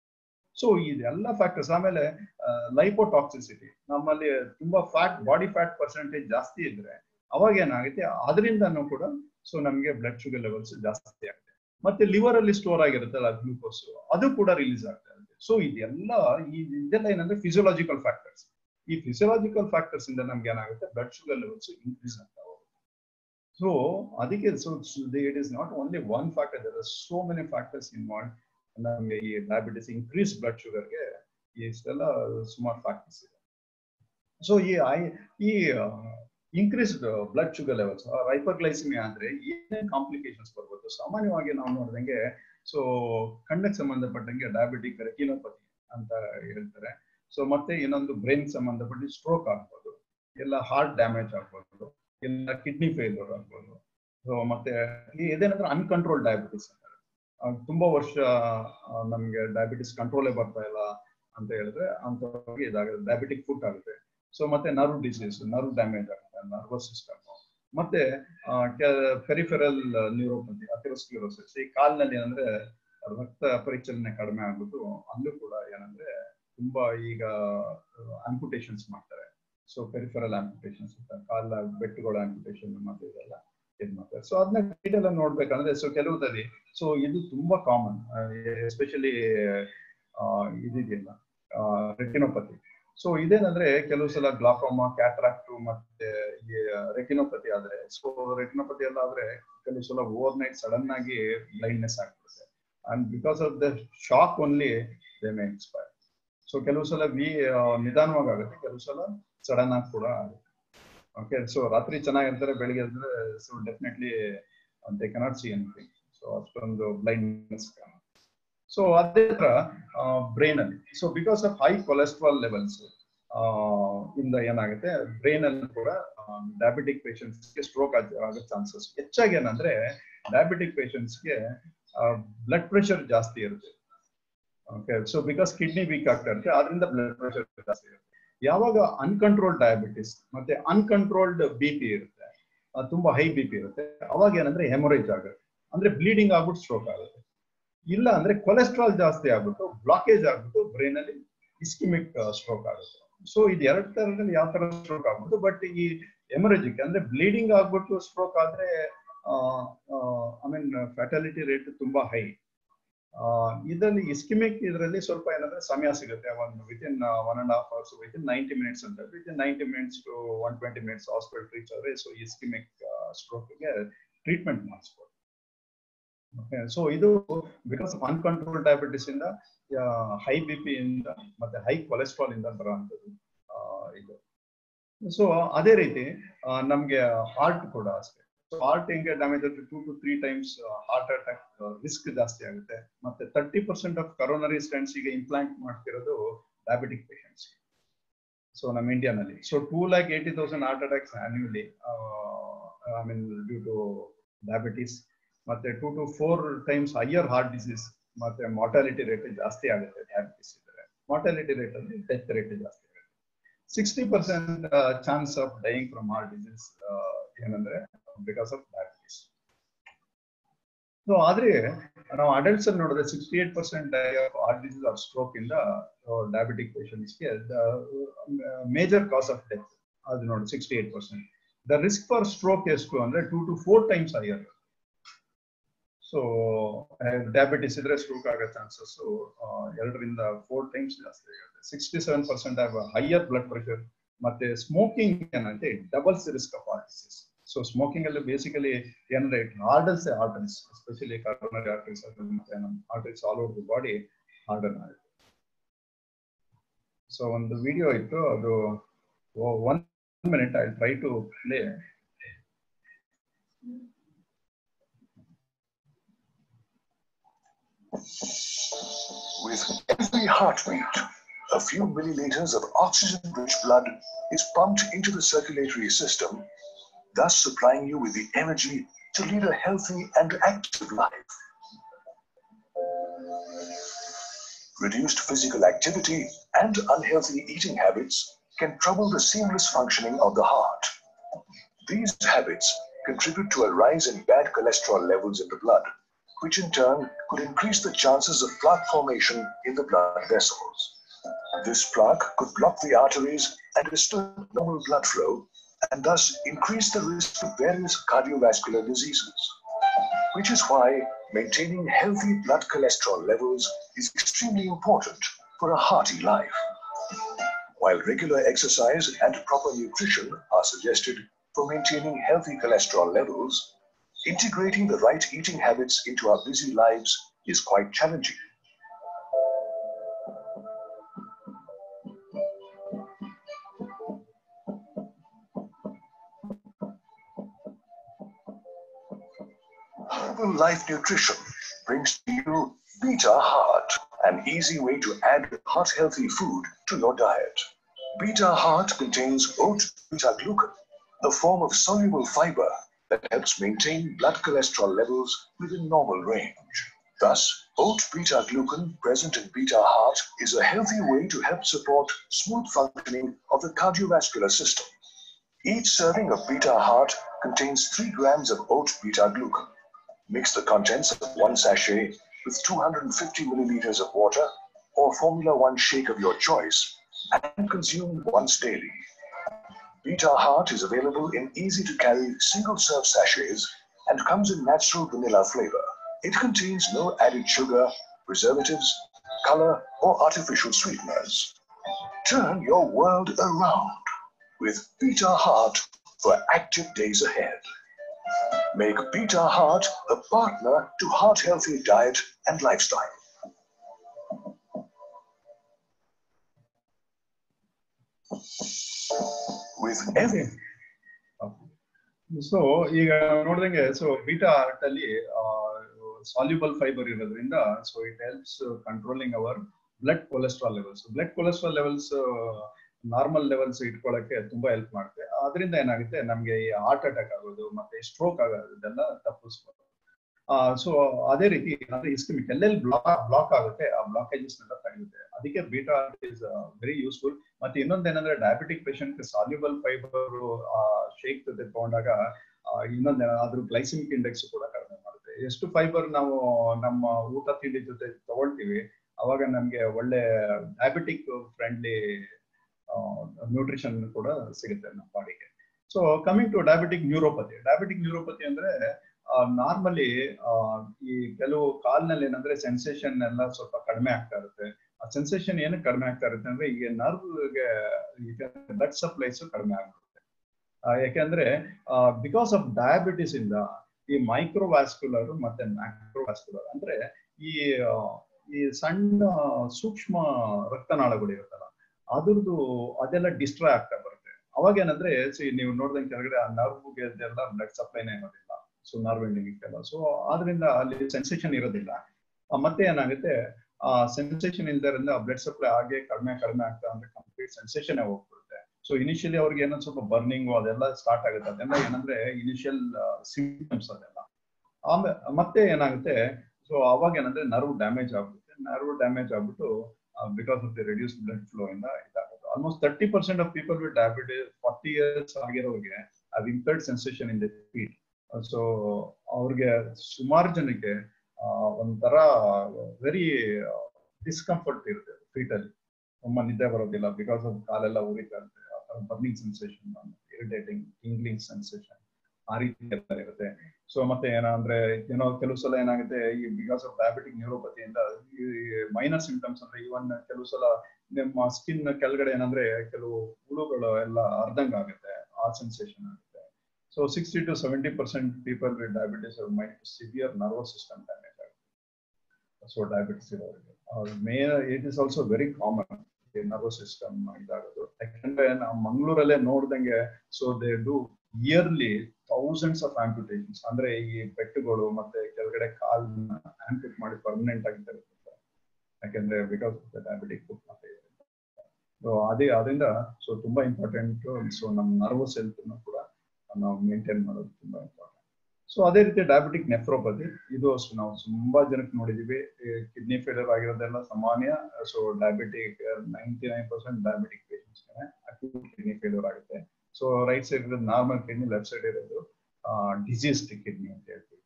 ಸೊ ಇದೆಲ್ಲ ಫ್ಯಾಕ್ಟರ್ಸ್ ಆಮೇಲೆ ಲೈಪೋಟಾಕ್ಸಿಸಿಟಿ ನಮ್ಮಲ್ಲಿ ತುಂಬಾ ಫ್ಯಾಟ್ ಬಾಡಿ ಫ್ಯಾಟ್ ಪರ್ಸೆಂಟೇಜ್ ಜಾಸ್ತಿ ಇದ್ರೆ ಅವಾಗ ಏನಾಗುತ್ತೆ ಅದರಿಂದನೂ ಕೂಡ ಸೊ ನಮಗೆ ಬ್ಲಡ್ ಶುಗರ್ ಲೆವೆಲ್ಸ್ ಜಾಸ್ತಿ ಆಗುತ್ತೆ ಮತ್ತೆ ಲಿವರ್ ಅಲ್ಲಿ ಸ್ಟೋರ್ ಆಗಿರುತ್ತಲ್ಲ ಗ್ಲೂಕೋಸ್ ಅದು ಕೂಡ ರಿಲೀಸ್ ಆಗ್ತಾ ಇರುತ್ತೆ ಸೊ ಇದೆಲ್ಲ ಈ ಇದೆಲ್ಲ ಏನಂದ್ರೆ ಫಿಸಿಯೋಲಾಜಿಕಲ್ ಫ್ಯಾಕ್ಟರ್ಸ್ ಈ ಫಿಸಿಯೋಲಾಜಿಕಲ್ ಫ್ಯಾಕ್ಟರ್ಸ್ ಇಂದ ನಮ್ಗೆ ಏನಾಗುತ್ತೆ ಬ್ಲಡ್ ಶುಗರ್ ಲೆವೆಲ್ಸ್ ಇನ್ಕ್ರೀಸ್ ಆಗ್ತಾ ಹೋಗುತ್ತೆ ಸೊ ಅದಕ್ಕೆ so it is not only one factor there are so many factors involve ನಮಗೆ ಈ ಡಯಾಬಿಟಿಸ್ ಇನ್ಕ್ರೀಸ್ ಬ್ಲಡ್ ಶುಗರ್ಗೆ ಇಷ್ಟೆಲ್ಲ ಸುಮಾರು ಫ್ಯಾಕ್ಟರ್ಸ್ ಇದೆ ಸೊ ಈ ಐ ಈ increased blood sugar levels hyperglycaemia ಅಂದ್ರೆ ಏನೇನು ಕಾಂಪ್ಲಿಕೇಶನ್ಸ್ ಬರ್ಬೋದು ಸಾಮಾನ್ಯವಾಗಿ ನಾವು ನೋಡಿದಂಗೆ ಸೊ ಕಣ್ಣಕ್ಕೆ ಸಂಬಂಧಪಟ್ಟಂಗೆ ಡಯಾಬಿಟಿಕ್ ರೆಟಿನೋಪತಿ ಅಂತ ಹೇಳ್ತಾರೆ ಸೊ ಮತ್ತೆ ಇನ್ನೊಂದು ಬ್ರೈನ್ ಸಂಬಂಧಪಟ್ಟ ಸ್ಟ್ರೋಕ್ ಆಗ್ಬೋದು ಎಲ್ಲ ಹಾರ್ಟ್ ಡ್ಯಾಮೇಜ್ ಆಗ್ಬೋದು ಇಲ್ಲ ಕಿಡ್ನಿ ಫೇಲ್ಯೂರ್ ಆಗ್ಬೋದು ಸೊ ಮತ್ತೆ ಇದೇನಂದ್ರೆ ಅನ್ಕಂಟ್ರೋಲ್ ಡಯಾಬಿಟಿಸ್ ಅಂತಾರೆ ತುಂಬಾ ವರ್ಷ ನಮ್ಗೆ ಡಯಾಬಿಟಿಸ್ ಕಂಟ್ರೋಲೇ ಬರ್ತಾ ಇಲ್ಲ ಅಂತ ಹೇಳಿದ್ರೆ ಅಂತವ್ರಿಗೆ ಇದಾಗುತ್ತೆ ಡಯಾಬಿಟಿಕ್ ಫುಟ್ ಆಗುತ್ತೆ ಸೊ ಮತ್ತೆ ನರ್ವ್ ಡಿಸೀಸ್ ನರ್ವ್ ಡ್ಯಾಮೇಜ್ ಆಗುತ್ತೆ ನರ್ವಸ್ ಸಿಸ್ಟಮ್ ಮತ್ತೆ ಪೆರಿಫೆರಲ್ ನ್ಯೂರೋಪತಿ ಅಥೆರೋಸ್ಕ್ಲಿರೋಸಿಸ್ ಈ ಕಾಲ್ನಲ್ಲಿ ಏನಂದ್ರೆ ರಕ್ತ ಪರಿಚಲನೆ ಕಡಿಮೆ ಆಗ್ಬಿಟ್ಟು ಅಲ್ಲೂ ಕೂಡ ಏನಂದ್ರೆ ತುಂಬಾ ಈಗ ಅಂಪುಟೇಷನ್ಸ್ ಮಾಡ್ತಾರೆ ಸೊ ಪೆರಿಫರಲ್ ಆಂಪಿಟೇಷನ್ಸ್ ಕಾಲ ಬೆಟ್ಟುಗಳ ಆಂಪಿಟೇಷನ್ ಮತ್ತೆ ಇದೆಲ್ಲ ಇದು ಮಾಡ್ತಾರೆ ಸೊ ಅದನ್ನ ಡೀಟೇಲ್ ನೋಡ್ಬೇಕಂದ್ರೆ ಸೊ ಕೆಲವುದಲ್ಲಿ ಸೊ ಇದು ತುಂಬಾ ಕಾಮನ್ ಎಸ್ಪೆಷಲಿ ಇದಿದೆಯಲ್ಲ ರೆಟಿನೋಪತಿ ಸೊ ಇದೇನಂದ್ರೆ ಕೆಲವು ಸಲ ಗ್ಲಾಕೋಮಾ ಕ್ಯಾಟ್ರಾಕ್ಟ್ ಮತ್ತೆ ಈ ರೆಟಿನೋಪತಿ ಆದ್ರೆ ಸೊ ರೆಟಿನೋಪತಿ ಎಲ್ಲ ಆದ್ರೆ ಕೆಲವು ಸಲ ಓವರ್ ನೈಟ್ ಸಡನ್ ಆಗಿ ಬ್ಲೈಂಡ್ನೆಸ್ ಆಗ್ಬಿಡುತ್ತೆ and because of the shock only they may expire so ಕೆಲವು ಸಲ ವಿ ನಿಧಾನವಾಗಿ ಆಗುತ್ತೆ ಕೆಲವು ಸಲ ಸಡನ್ ಆಗಿ ಕೂಡ ಆಗುತ್ತೆ ಓಕೆ ಸೊ ರಾತ್ರಿ ಚೆನ್ನಾಗಿರ್ತಾರೆ ಬೆಳಿಗ್ಗೆ ಎದ್ರೆ so definitely they cannot see anything so ಅಷ್ಟೊಂದು ಬ್ಲೈಂಡ್ನೆಸ್ ಸೊ ಅದೇ ತರ ಬ್ರೈನ್ ಅಲ್ಲಿ so because of high cholesterol levels ಇಂದ ಏನಾಗುತ್ತೆ ಬ್ರೈನ್ ಅಲ್ಲಿ ಕೂಡ ಡಯಾಬಿಟಿಕ್ ಗೆ ಸ್ಟ್ರೋಕ್ ಆಗೋ ಚಾನ್ಸಸ್ ಹೆಚ್ಚಾಗಿ ಏನಂದ್ರೆ ಡಯಾಬಿಟಿಕ್ ಗೆ ಬ್ಲಡ್ ಪ್ರೆಷರ್ ಜಾಸ್ತಿ ಇರುತ್ತೆ okay so because kidney weak ಆಗ್ತಾ ಇರುತ್ತೆ ಅದರಿಂದ ಬ್ಲಡ್ ಪ್ರೆಷರ್ ಜಾಸ್ತಿ ಇರುತ್ತೆ ಯಾವಾಗ ಅನ್ಕಂಟ್ರೋಲ್ಡ್ ಡಯಾಬಿಟಿಸ್ ಮತ್ತೆ ಅನ್ಕಂಟ್ರೋಲ್ಡ್ ಬಿ ಪಿ ಇರುತ್ತೆ ತುಂಬಾ ಹೈ ಬಿ ಪಿ ಇರುತ್ತೆ ಅವಾಗ ಏನಂದ್ರೆ ಹೆಮೊರೇಜ್ ಆಗುತ್ತೆ ಅಂದ್ರೆ ಬ್ಲೀಡಿಂಗ್ ಆಗ್ಬಿಟ್ಟು ಸ್ಟ್ರೋಕ್ ಆಗುತ್ತೆ ಇಲ್ಲ ಅಂದ್ರೆ ಕೊಲೆಸ್ಟ್ರಾಲ್ ಜಾಸ್ತಿ ಆಗ್ಬಿಟ್ಟು ಬ್ಲಾಕೇಜ್ ಆಗ್ಬಿಟ್ಟು ಬ್ರೈನ್ ಅಲ್ಲಿ ಇಸ್ಕಿಮಿಕ್ ಸ್ಟ್ರೋಕ್ ಆಗುತ್ತೆ ಸೊ ಇದು ಎರಡ್ ತರದಲ್ಲಿ ಯಾವ ತರ ಸ್ಟ್ರೋಕ್ ಆಗ್ಬಿಟ್ಟು ಬಟ್ ಈ ಎಮರೇಜಿಕ್ ಅಂದ್ರೆ ಬ್ಲೀಡಿಂಗ್ ಆಗ್ಬಿಟ್ಟು ಸ್ಟ್ರೋಕ್ ಆದ್ರೆ ಐ ಮೀನ್ ಫ್ಯಾಟಾಲಿಟಿ ರೇಟ್ ತುಂಬಾ ಹೈ ಇದರಲ್ಲಿ ಇಸ್ಕಿಮಿಕ್ ಇದರಲ್ಲಿ ಸ್ವಲ್ಪ ಏನಂದ್ರೆ ಸಮಯ ಸಿಗುತ್ತೆ ಒಂದು within one and half hours within ninety minutes ಅಂತ within ninety minutes to one twenty minutes hospital reach ಆದ್ರೆ ಸೊ ಇಸ್ಕಿಮಿಕ್ ಸ್ಟ್ರೋಕ್ಗೆ ಟ್ರೀಟ್ಮೆಂಟ್ ಮಾಡಿಸ್ಬೋದು ಓಕೆ ಸೊ ಇದು ಬಿಕಾಸ್ ಆಫ್ ಅನ್ಕಂಟ್ರೋಲ್ ಡಯಾಬಿಟಿಸ್ ಇಂದ ಹೈ ಬಿ ಪಿ ಇಂದ ಮತ್ತೆ high cholesterol ಇಂದ ಬರುವಂತದ್ದು ಇದು ಸೊ ಅದೇ ರೀತಿ ನಮ್ಗೆ ಹಾರ್ಟ್ ಕೂಡ ಅಷ್ಟೇ ಸೊ ಹಾರ್ಟ್ ಹೆಂಗೆ ಡ್ಯಾಮೇಜ್ ಆದ್ರೆ two to three times heart attack risk ಜಾಸ್ತಿ ಆಗುತ್ತೆ ಮತ್ತೆ thirty percent of coronary stents ಈಗ ಇಂಪ್ಲಾಂಟ್ ಮಾಡ್ತಿರೋದು ಡಯಾಬಿಟಿಕ್ ಪೇಷಂಟ್ಸ್ ಸೊ ನಮ್ಮ ಇಂಡಿಯಾನಲ್ಲಿ so two lakh eighty thousand heart attacks annually I mean due to diabetes ಮತ್ತೆ two to four times higher heart disease ಮತ್ತೆ mortality rate ಜಾಸ್ತಿ ಆಗುತ್ತೆ ಡಯಾಬಿಟಿಸ್ ಇದ್ರೆ mortality rate ಅಲ್ಲಿ ಡೆತ್ ರೇಟ್ ಜಾಸ್ತಿ ಆಗುತ್ತೆ sixty percent chance of dying from heart disease ಏನಂದ್ರೆ because of diabetes so ಆದ್ರೆ ನಾವು ಅಡಲ್ಟ್ಸ್ ಅಲ್ಲಿ ನೋಡಿದ್ರೆ sixty eight percent heart disease or stroke ಇಂದ ಡಯಾಬಿಟಿಕ್ ಪೇಷಂಟ್ಸ್ಗೆ ಮೇಜರ್ ಕಾಸ್ ಆಫ್ ಡೆತ್ ಅದು ನೋಡಿ sixty eight percent the risk for stroke ಎಷ್ಟು ಅಂದ್ರೆ two to four times higher so diabetes ಇದ್ರೆ ಸ್ಟ್ರೋಕ್ ಆಗೋ ಚಾನ್ಸಸ್ ಎರಡರಿಂದ ಫೋರ್ ಟೈಮ್ಸ್ ಜಾಸ್ತಿ ಆಗುತ್ತೆ sixty seven percent higher blood pressure ಮತ್ತೆ ಸ್ಮೋಕಿಂಗ್ ಏನಂತೆ doubles risk of heart disease so smoking ಅಲ್ಲಿ ಬೇಸಿಕಲಿ ಏನಂದ್ರೆ it hardens arteries especially coronary arteries ಮತ್ತೆ ನಮ್ಮ arteries all over the body harden ಆಗುತ್ತೆ ಸೊ ಒಂದು ವಿಡಿಯೋ ಇತ್ತು ಅದು one minute I try to play With every heartbeat, a few milliliters of oxygen-rich blood is pumped into the circulatory system, thus supplying you with the energy to lead a healthy and active life. Reduced physical activity and unhealthy eating habits can trouble the seamless functioning of the heart. These habits contribute to a rise in bad cholesterol levels in the blood, which in turn could increase the chances of plaque formation in the blood vessels. This plaque could block the arteries and disturb normal blood flow and thus increase the risk of various cardiovascular diseases. Which is why maintaining healthy blood cholesterol levels is extremely important for a hearty life. While regular exercise and proper nutrition are suggested for maintaining healthy cholesterol levels, integrating the right eating habits into our busy lives is quite challenging. Herbal Life Nutrition brings to you Beta Heart, an easy way to add heart healthy food to your diet. Beta Heart contains oat beta glucan, a form of soluble fiber that helps maintain blood cholesterol levels within normal range. Thus, oat beta glucan present in beta heart is a healthy way to help support smooth functioning of the cardiovascular system. Each serving of beta heart contains 3 grams of oat beta glucan. Mix the contents of one sachet with 250 milliliters of water or Formula One shake of your choice and consume once daily. Vita Heart is available in easy to carry single serve sachets and comes in natural vanilla flavor. It contains no added sugar, preservatives, color, or artificial sweeteners. Turn your world around with Vita Heart for active days ahead. Make Vita Heart a partner to heart healthy diet and lifestyle. With every so ಈಗ ನೋಡಿದಂಗೆ so beetroot ಅಲ್ಲಿ soluble fibre ಇರೋದ್ರಿಂದ so it helps controlling our blood cholesterol levels blood cholesterol levels normal levels ಇಟ್ಕೊಳ್ಳೋಕೆ ತುಂಬಾ help ಮಾಡುತ್ತೆ ಅದರಿಂದ ಏನಾಗುತ್ತೆ ನಮ್ಗೆ ಈ ಹಾರ್ಟ್ ಅಟ್ಯಾಕ್ ಆಗೋದು ಮತ್ತೆ ಸ್ಟ್ರೋಕ್ ಆಗೋದು ಇದೆಲ್ಲ ತಪ್ಪಿಸ್ಬೋದು ಸೊ ಅದೇ ರೀತಿ ಅಂದ್ರೆ ಇಸ್ಕಿಮಿಕ್ ಎಲ್ಲೆಲ್ಲಿ ಬ್ಲಾಕ್ ಬ್ಲಾಕ್ ಆಗುತ್ತೆ ಆ ಬ್ಲಾಕೇಜಸ್ ನೆಲ್ಲ ತಡೆಯುತ್ತೆ ಅದಕ್ಕೆ ಬೀಟಾ ಇಸ್ ವೆರಿ ಯೂಸ್ಫುಲ್ ಮತ್ತೆ ಇನ್ನೊಂದೇನಂದ್ರೆ diabetic patient soluble fibre shake ಜೊತೆ ತಗೊಂಡಾಗ ಇನ್ನೊಂದ್ ಅದ್ರ ಗ್ಲೈಸಿಮಿಕ್ ಇಂಡೆಕ್ಸ್ ಕೂಡ ಕಡಿಮೆ ಮಾಡುತ್ತೆ ಎಷ್ಟು ಫೈಬರ್ ನಾವು ನಮ್ಮ ಊಟ ತಿಂಡಿ ಜೊತೆ ತಗೊಳ್ತೀವಿ ಅವಾಗ ನಮ್ಗೆ ಒಳ್ಳೆ ಡಯಾಬಿಟಿಕ್ ಫ್ರೆಂಡ್ಲಿ ನ್ಯೂಟ್ರಿಷನ್ ಕೂಡ ಸಿಗುತ್ತೆ ನಮ್ಮ ಬಾಡಿಗೆ so coming to diabetic neuropathy diabetic neuropathy ಅಂದ್ರೆ ನಾರ್ಮಲಿ ಈ ಕೆಲವು ಕಾಲ್ನಲ್ಲಿ ಏನಂದ್ರೆ ಸೆನ್ಸೇಷನ್ ಎಲ್ಲ ಸ್ವಲ್ಪ ಕಡಿಮೆ ಆಗ್ತಾ ಇರುತ್ತೆ ಆ ಸೆನ್ಸೇಷನ್ ಏನಕ್ಕೆ ಕಡಿಮೆ ಆಗ್ತಾ ಇರುತ್ತೆ ಅಂದ್ರೆ ಈಗ ನರ್ವ್ಗೆ ಬ್ಲಡ್ ಸಪ್ಲೈಸ್ ಕಡಿಮೆ ಆಗ್ಬಿಡುತ್ತೆ ಯಾಕೆಂದ್ರೆ ಬಿಕಾಸ್ ಆಫ್ ಡಯಾಬಿಟಿಸ್ ಇಂದ ಈ ಮೈಕ್ರೋವ್ಯಾಸ್ಕ್ಯುಲರ್ ಮತ್ತೆ ಮ್ಯಾಕ್ರೋವ್ಯಾಸ್ಕ್ಯುಲರ್ ಅಂದ್ರೆ ಈ ಈ ಸಣ್ಣ ಸೂಕ್ಷ್ಮ ರಕ್ತನಾಳಗಳು ಇರುತ್ತಲ್ಲ ಅದ್ರದ್ದು ಅದೆಲ್ಲ ಡಿಸ್ಟ್ರಾಯ್ ಆಗ್ತಾ ಬರುತ್ತೆ ಅವಾಗ ಏನಂದ್ರೆ ನೀವು ನೋಡಿದಂಗೆ ಕೆಳಗಡೆ ಆ ನರ್ವ್ಗೆ ಎಲ್ಲ ಬ್ಲಡ್ ಸಪ್ಲೈನೇ ಇರೋದಿಲ್ಲ ಸೊ ನರ್ವ್ ಎಂಡಿಂಗ್ ಎಲ್ಲ ಸೊ ಆದ್ರಿಂದ ಅಲ್ಲಿ ಸೆನ್ಸೇಷನ್ ಇರೋದಿಲ್ಲ ಮತ್ತೆ ಏನಾಗುತ್ತೆ ಆ ಸೆನ್ಸೇಷನ್ ಇಲ್ದರಿಂದ ಬ್ಲಡ್ ಸಪ್ಲೈ ಹಾಗೆ ಕಡಿಮೆ ಕಡಿಮೆ ಆಗ್ತಾ ಅಂದ್ರೆ ಕಂಪ್ಲೀಟ್ ಸೆನ್ಸೇಷನ್ ಹೋಗ್ಬಿಡುತ್ತೆ ಸೊ ಇನಿಷಿಯಲಿ ಅವ್ರಿಗೆ ಏನೋ ಸ್ವಲ್ಪ ಬರ್ನಿಂಗ್ ಅದೆಲ್ಲ ಸ್ಟಾರ್ಟ್ ಆಗುತ್ತೆ ಅದೆಲ್ಲ ಏನಂದ್ರೆ ಇನಿಷಿಯಲ್ ಸಿಂಪ್ಟಮ್ಸ್ ಅದೆಲ್ಲ ಆಮೇಲೆ ಮತ್ತೆ ಏನಾಗುತ್ತೆ ಸೊ ಅವಾಗ ಏನಂದ್ರೆ ನರ್ವ್ ಡ್ಯಾಮೇಜ್ ಆಗ್ಬಿಡುತ್ತೆ ನರ್ವ್ ಡ್ಯಾಮೇಜ್ ಆಗ್ಬಿಟ್ಟು because of the reduce blood flow ಇಂದ ಇದಾಗುತ್ತೆ almost thirty percent of people with diabetes forty years ಆಗಿರೋರಿಗೆ ಅದು impaired sensation in the feet so ಅವ್ರಿಗೆ ಸುಮಾರು ಜನಕ್ಕೆ ಒಂಥರ ವೆರಿ ಡಿಸ್ಕಂಫರ್ಟ್ ಇರುತ್ತೆ ಫೀಟ್ ಅಲ್ಲಿ ತುಂಬ ನಿದ್ದೆ ಬರೋದಿಲ್ಲ ಬಿಕಾಸ್ ಆಫ್ ಕಾಲೆಲ್ಲ ಉರಿತಾ ಇರುತ್ತೆ burning sensation irritating tingling sensation ಆ ರೀತಿ ಎಲ್ಲ ಇರುತ್ತೆ ಸೊ ಮತ್ತೆ ಏನಂದ್ರೆ ಏನೋ ಕೆಲವು ಸಲ ಏನಾಗುತ್ತೆ ಈ ಬಿಕಾಸ್ ಆಫ್ ಡಯಾಬಿಟಿಕ್ ನ್ಯೂರೋಪತಿಯಿಂದ ಈ ಮೈನರ್ ಸಿಂಪ್ಟಮ್ಸ್ ಅಂದ್ರೆ ಇವನ್ ಕೆಲವು ಸಲ ನಿಮ್ಮ ಸ್ಕಿನ್ ಕೆಳಗಡೆ ಏನಂದ್ರೆ ಕೆಲವು ಹುಳುಗಳು ಎಲ್ಲ ಅರ್ಧಂಗ ಆಗುತ್ತೆ ಆ ಸೆನ್ಸೇಷನ್ ಆಗುತ್ತೆ so sixty to seventy percent people with diabetes mild severe nervous system damage ಆಗುತ್ತೆ ಸೊ ಡಯಾಬಿಟಿಸ್ ಇರೋರಿಗೆ may it is also very common nervous system ಇದಾಗೋದು ಯಾಕಂದ್ರೆ ನಾವು ಮಂಗಳೂರಲ್ಲೇ ನೋಡ್ದಂಗೆ so they do yearly thousands of amputations ಅಂದ್ರೆ ಈ ಬೆಟ್ಟುಗಳು ಮತ್ತೆ ಕೆಳಗಡೆ ಕಾಲ್ನ ಆಂಪ್ಯೂಟ್ ಮಾಡಿ ಪರ್ಮನೆಂಟ್ ಆಗಿ ತರುತ್ತೆ ಯಾಕಂದ್ರೆ ಬಿಕಾಸ್ ಆಫ್ ದ ಡಯಾಬಿಟಿಕ್ ಮತ್ತೆ ಸೊ ಅದೇ ಅದರಿಂದ ಸೊ ತುಂಬಾ ಇಂಪಾರ್ಟೆಂಟ್ ಸೊ ನಮ್ಮ ನರ್ವಸ್ ಹೆಲ್ತ್ ಕೂಡ ನಾವು ಮೇಂಟೈನ್ ಮಾಡೋದು ತುಂಬಾ ಇಂಪಾರ್ಟೆಂಟ್ ಸೊ ಅದೇ ರೀತಿ ಡಯಾಬಿಟಿಕ್ ನೆಫ್ರೋಪತಿ ಇದು ನಾವು ತುಂಬಾ ಜನಕ್ಕೆ ನೋಡಿದೀವಿ ಕಿಡ್ನಿ ಫೇಲಿಯರ್ ಆಗಿರೋದೆಲ್ಲ ಸಾಮಾನ್ಯ so diabetic ninety nine percent diabetic patients acute kidney failure ಆಗುತ್ತೆ ಸೊ ರೈಟ್ ಸೈಡ್ ಇರೋದು ನಾರ್ಮಲ್ ಕಿಡ್ನಿ ಲೆಫ್ಟ್ ಸೈಡ್ ಇರೋದು ಡಿಸೀಸ್ಡ್ ಕಿಡ್ನಿ ಅಂತ ಹೇಳ್ತೀವಿ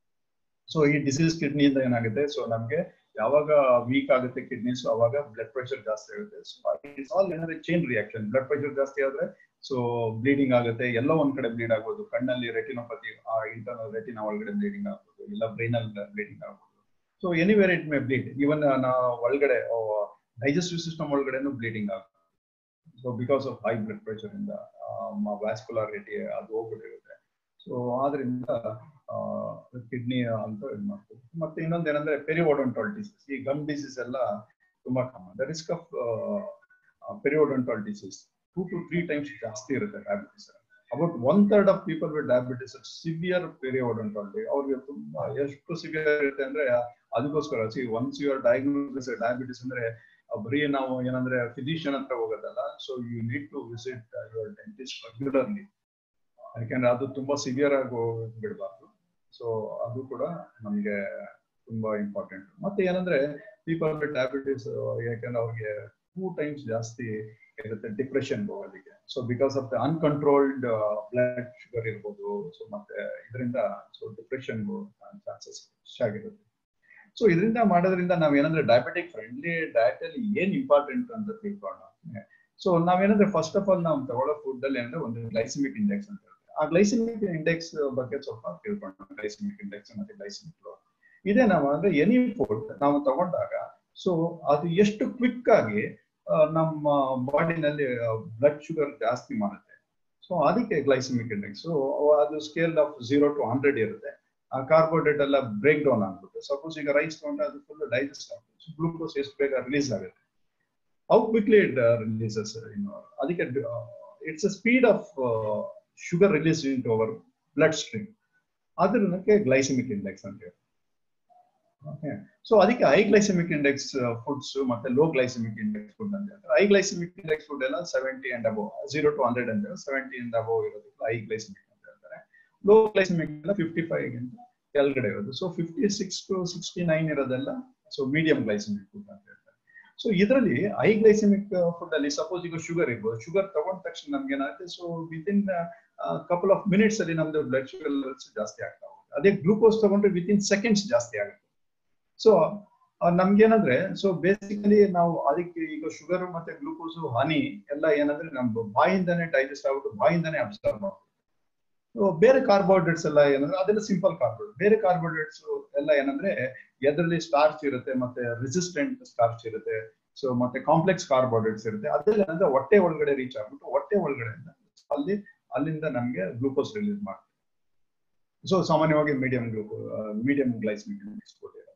ಸೊ ಈ ಡಿಸೀಸ್ ಕಿಡ್ನಿಯಿಂದ ಏನಾಗುತ್ತೆ ಸೊ ನಮ್ಗೆ ಯಾವಾಗ ವೀಕ್ ಆಗುತ್ತೆ ಕಿಡ್ನೀಸ್ ಅವಾಗ ಬ್ಲಡ್ ಪ್ರೆಷರ್ ಜಾಸ್ತಿ ಆಗುತ್ತೆ ಸೊ ಆಲ್ ಏನಾದ್ರೆ ಚೈನ್ ರಿಯಾಕ್ಷನ್ ಬ್ಲಡ್ ಪ್ರೆಷರ್ ಜಾಸ್ತಿ ಆದ್ರೆ ಸೊ ಬ್ಲೀಡಿಂಗ್ ಆಗುತ್ತೆ ಎಲ್ಲ ಒಂದ್ ಕಡೆ ಬ್ಲೀಡ್ ಆಗ್ಬೋದು ಕಣ್ಣಲ್ಲಿ ರೆಟಿನೋಪತಿ ಆ ಇಂಟರ್ನಲ್ ರೆಟಿನ ಒಳಗಡೆ ಬ್ಲೀಡಿಂಗ್ ಆಗ್ಬೋದು ಇಲ್ಲ ಬ್ರೈನಲ್ ಬ್ಲೀಡಿಂಗ್ ಆಗ್ಬೋದು so anywhere it may bleed even ನಾ ಒಳಗಡೆ ಡೈಜೆಸ್ಟಿವ್ ಸಿಸ್ಟಮ್ ಒಳಗಡೆನೂ ಬ್ಲೀಡಿಂಗ್ ಆಗುತ್ತೆ so because of high blood pressure ಇಂದ ವ್ಯಾಸ್ಕುಲಾರಿಟಿ ಅದು ಹೋಗ್ಬಿಟ್ಟಿರುತ್ತೆ ಸೊ ಆದ್ರಿಂದ ಕಿಡ್ನಿ ಅಂತ ಇದು ಮಾಡ್ತೀವಿ ಮತ್ತೆ ಇನ್ನೊಂದು ಏನಂದ್ರೆ ಪೆರಿಯೋಡಂಟಾಲ್ ಡಿಸೀಸ್ ಈ ಗಮ್ ಡಿಸೀಸ್ ಎಲ್ಲ ತುಂಬಾ common the risk of periodontal disease two to three times ಜಾಸ್ತಿ ಇರುತ್ತೆ diabetes about one third of people with diabetes severe periodontal ಅವ್ರಿಗೆ ತುಂಬಾ ಎಷ್ಟು ಸಿವಿಯರ್ ಇರುತ್ತೆ ಅಂದ್ರೆ ಅದಕ್ಕೋಸ್ಕರ see once your diagnosis diabetes ಅಂದ್ರೆ ಬರೀ ನಾವು ಏನಂದ್ರೆ ಫಿಸಿಷಿಯನ್ ಹತ್ರ ಹೋಗೋದಲ್ಲ so you need to visit your dentist regularly ಯಾಕಂದ್ರೆ ಅದು ತುಂಬಾ ಸಿವಿಯರ್ ಆಗಿ ಬಿಡಬಾರ್ದು ಸೊ ಅದು ಕೂಡ ನಮ್ಗೆ ತುಂಬಾ ಇಂಪಾರ್ಟೆಂಟ್ ಮತ್ತೆ ಏನಂದ್ರೆ ಪೀಪಲ್ ವಿತ್ ಡಯಾಬಿಟಿಸ್ ಯಾಕಂದ್ರೆ ಅವ್ರಿಗೆ ಟೂ ಟೈಮ್ಸ್ ಜಾಸ್ತಿ ಇರುತ್ತೆ ಡಿಪ್ರೆಷನ್ ಹೋಗೋದಕ್ಕೆ so because of the uncontrolled blood sugar ಇರ್ಬೋದು ಸೊ ಮತ್ತೆ ಇದರಿಂದ ಸೊ ಡಿಪ್ರೆಷನ್ ಚಾನ್ಸಸ್ ಹೆಚ್ಚಾಗಿರುತ್ತೆ ಸೊ ಇದರಿಂದ ಮಾಡೋದ್ರಿಂದ ನಾವ್ ಏನಂದ್ರೆ ಡಯಾಬಿಟಿಕ್ ಫ್ರೆಂಡ್ಲಿ ಡಯಟ್ ಅಲ್ಲಿ ಏನ್ ಇಂಪಾರ್ಟೆಂಟ್ ಅಂತ ತಿಳ್ಕೊಳ್ಳೋಣ ಸೊ ನಾವೇನಂದ್ರೆ ಫಸ್ಟ್ ಆಫ್ ಆಲ್ ನಾವು ತಗೊಳ್ಳೋ ಫುಡ್ ಅಲ್ಲಿ ಅಂದ್ರೆ ಒಂದು ಗ್ಲೈಸಿಮಿಕ್ ಇಂಡೆಕ್ಸ್ ಅಂತ ಇರುತ್ತೆ ಆ ಗ್ಲೈಸಿಮಿಕ್ ಇಂಡೆಕ್ಸ್ ಬಗ್ಗೆ ಸ್ವಲ್ಪ ತಿಳ್ಕೊಂಡು ಗ್ಲೈಸಿಮಿಕ್ ಇಂಡೆಕ್ಸ್ ಮತ್ತೆ ಗ್ಲೈಸಿಮಿಕ್ ಲೋಡ್ ಇದೇ ನಾವು ಅಂದ್ರೆ ಎನಿ ಫುಡ್ ನಾವು ತಗೊಂಡಾಗ ಸೊ ಅದು ಎಷ್ಟು ಕ್ವಿಕ್ ಆಗಿ ಆ, ನಮ್ಮ ಬಾಡಿನಲ್ಲಿ ಬ್ಲಡ್ ಶುಗರ್ ಜಾಸ್ತಿ ಮಾಡುತ್ತೆ ಸೊ ಅದಕ್ಕೆ ಗ್ಲೈಸಿಮಿಕ್ ಇಂಡೆಕ್ಸ್ ಅದು scale of zero to hundred ಇರುತ್ತೆ ಆ ಕಾರ್ಬೋಹೈಡ್ರೇಟ್ ಎಲ್ಲ ಬ್ರೇಕ್ ಡೌನ್ ಆಗ್ಬಿಟ್ಟು ಸಪೋಸ್ ಈಗ ರೈಸ್ ತಗೊಂಡ್ರೆ ಅದು ಫುಲ್ ಡೈಜೆಸ್ಟ್ ಆಗುತ್ತೆ ಗ್ಲೂಕೋಸ್ ಎಷ್ಟು ಬೇಗ ರಿಲೀಸ್ ಆಗುತ್ತೆ ಹೌ ಕ್ವಿಕ್ಲಿ ಇಟ್ ರಿಲೀಸಸ್ ಅದಕ್ಕೆ it's a speed of sugar release into our blood stream ಅದಕ್ಕೆ ಗ್ಲೈಸಿಮಿಕ್ ಇಂಡೆಕ್ಸ್ ಅಂತ ಹೇಳಿ ಓಕೆ ಸೊ ಅದಕ್ಕೆ ಹೈ ಗ್ಲೈಸೆಮಿಕ್ ಇಂಡೆಕ್ಸ್ ಫುಡ್ಸ್ ಮತ್ತೆ ಲೋ ಗ್ಲೈಸೆಮಿಕ್ ಇಂಡೆಕ್ಸ್ ಫುಡ್ ಅಂತ ಹೇಳ್ತಾರೆ ಹೈ ಗ್ಲೈಸೆಮಿಕ್ ಇಂಡೆಕ್ಸ್ ಫುಡ್ ಎಲ್ಲ seventy and above zero to hundred ಅಂತ seventy and above ಇರೋದಕ್ಕೆ ಹೈ ಗ್ಲೈಸೆಮಿಕ್ ಅಂತ ಹೇಳ್ತಾರೆ ಲೋ ಗ್ಲೈಸೆಮಿಕ್ ಎಲ್ಲ ಫಿಫ್ಟಿ ಫೈವ್ ಗಿಂತ ಕೆಳಗಡೆ ಇರೋದು so fifty six to sixty nine ಇರೋದೆಲ್ಲ ಸೊ ಮೀಡಿಯಂ ಗ್ಲೈಸೆಮಿಕ್ ಫುಡ್ ಅಂತ ಹೇಳ್ತಾರೆ ಸೊ ಇದರಲ್ಲಿ ಹೈ ಗ್ಲೈಸೆಮಿಕ್ ಫುಡ್ ಅಲ್ಲಿ ಸಪೋಸ್ ಈಗ ಶುಗರ್ ಇರ್ಬೋದು ಶುಗರ್ ತಗೊಂಡ ತಕ್ಷಣ ನಮ್ಗೆ ಏನಾಗುತ್ತೆ so within couple of minutes ಅಲ್ಲಿ ನಮ್ದು ಬ್ಲಡ್ ಶುಗರ್ ಲೆವೆಲ್ಸ್ ಜಾಸ್ತಿ ಆಗ್ತಾ ಹೋಗುತ್ತೆ ಅದೇ ಗ್ಲೂಕೋಸ್ ತಗೊಂಡ್ರೆ ವಿತಿನ್ ಸೆಕೆಂಡ್ಸ್ ಜಾಸ್ತಿ ಆಗುತ್ತೆ ಸೊ ನಮ್ಗೇನಂದ್ರೆ ಸೊ ಬೇಸಿಕಲಿ ನಾವು ಅದಕ್ಕೆ ಈಗ ಶುಗರ್ ಮತ್ತೆ ಗ್ಲೂಕೋಸ್ ಹನಿ ಎಲ್ಲ ಏನಂದ್ರೆ ನಮ್ಮ ಬಾಯಿಂದಾನೆ ಡೈಜೆಸ್ಟ್ ಆಗ್ಬಿಟ್ಟು ಬಾಯಿಂದಾನೆ ಅಬ್ಸರ್ವ್ ಮಾಡ್ಬೋದು ಸೊ ಬೇರೆ ಕಾರ್ಬೋಹೈಡ್ರೇಟ್ಸ್ ಎಲ್ಲ ಏನಂದ್ರೆ ಅದೆಲ್ಲ ಸಿಂಪಲ್ ಕಾರ್ಬೋಹೈಡ್ರೇಟ್ ಬೇರೆ ಕಾರ್ಬೋಹೈಡ್ರೇಟ್ಸ್ ಎಲ್ಲ ಏನಂದ್ರೆ ಎದರಲ್ಲಿ ಸ್ಟಾರ್ಚ್ ಇರುತ್ತೆ ಮತ್ತೆ ರೆಸಿಸ್ಟೆಂಟ್ ಸ್ಟಾರ್ಚ್ ಇರುತ್ತೆ ಸೊ ಮತ್ತೆ ಕಾಂಪ್ಲೆಕ್ಸ್ ಕಾರ್ಬೋಹೈಡ್ರೇಟ್ಸ್ ಇರುತ್ತೆ ಅದೆಲ್ಲ ಏನಂದ್ರೆ ಹೊಟ್ಟೆ ಒಳಗಡೆ ರೀಚ್ ಆಗ್ಬಿಟ್ಟು ಹೊಟ್ಟೆ ಒಳಗಡೆಯಿಂದ ಅಲ್ಲಿ ಅಲ್ಲಿಂದ ನಮ್ಗೆ ಗ್ಲೂಕೋಸ್ ರಿಲೀಸ್ ಮಾಡ್ತಾರೆ ಸೊ ಸಾಮಾನ್ಯವಾಗಿ ಮೀಡಿಯಂ ಗ್ಲೂಕೋ ಮೀಡಿಯಂ ಗ್ಲೈಸ್ಮಿಕ್ ಇಂಡೆಕ್ಸ್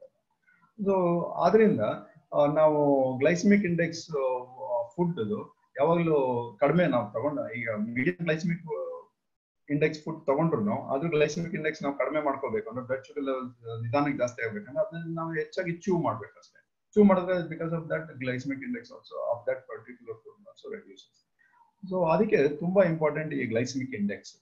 ಸೊ ಆದ್ರಿಂದ ಆ, ನಾವು ಗ್ಲೈಸಮಿಕ್ ಇಂಡೆಕ್ಸ್ ಫುಡ್ ಯಾವಾಗಲೂ ಕಡಿಮೆ ನಾವು ತಗೊಂಡ ಈಗ ಮೀಡಿಯಂ ಗ್ಲೈಸಮಿಕ್ ಇಂಡೆಕ್ಸ್ ಫುಡ್ ತಗೊಂಡ್ರು ಅದ್ರ ಗ್ಲೈಸಮಿಕ್ ಇಂಡೆಕ್ಸ್ ನಾವು ಕಡಿಮೆ ಮಾಡ್ಕೋಬೇಕು ಅಂದ್ರೆ ಬ್ಲಡ್ ಶುಗರ್ ಲೆವೆಲ್ ನಿಧಾನಕ್ಕೆ ಜಾಸ್ತಿ ಆಗ್ಬೇಕಂದ್ರೆ ಅದನ್ನ ನಾವು ಹೆಚ್ಚಾಗಿ ಚೂ ಮಾಡ್ಬೇಕು ಅಷ್ಟೇ ಚೂ ಮಾಡಿದ್ರೆ because of that glycaemic index also of that particular food also reduces so ಅದಕ್ಕೆ ತುಂಬಾ ಇಂಪಾರ್ಟೆಂಟ್ ಈ glycaemic index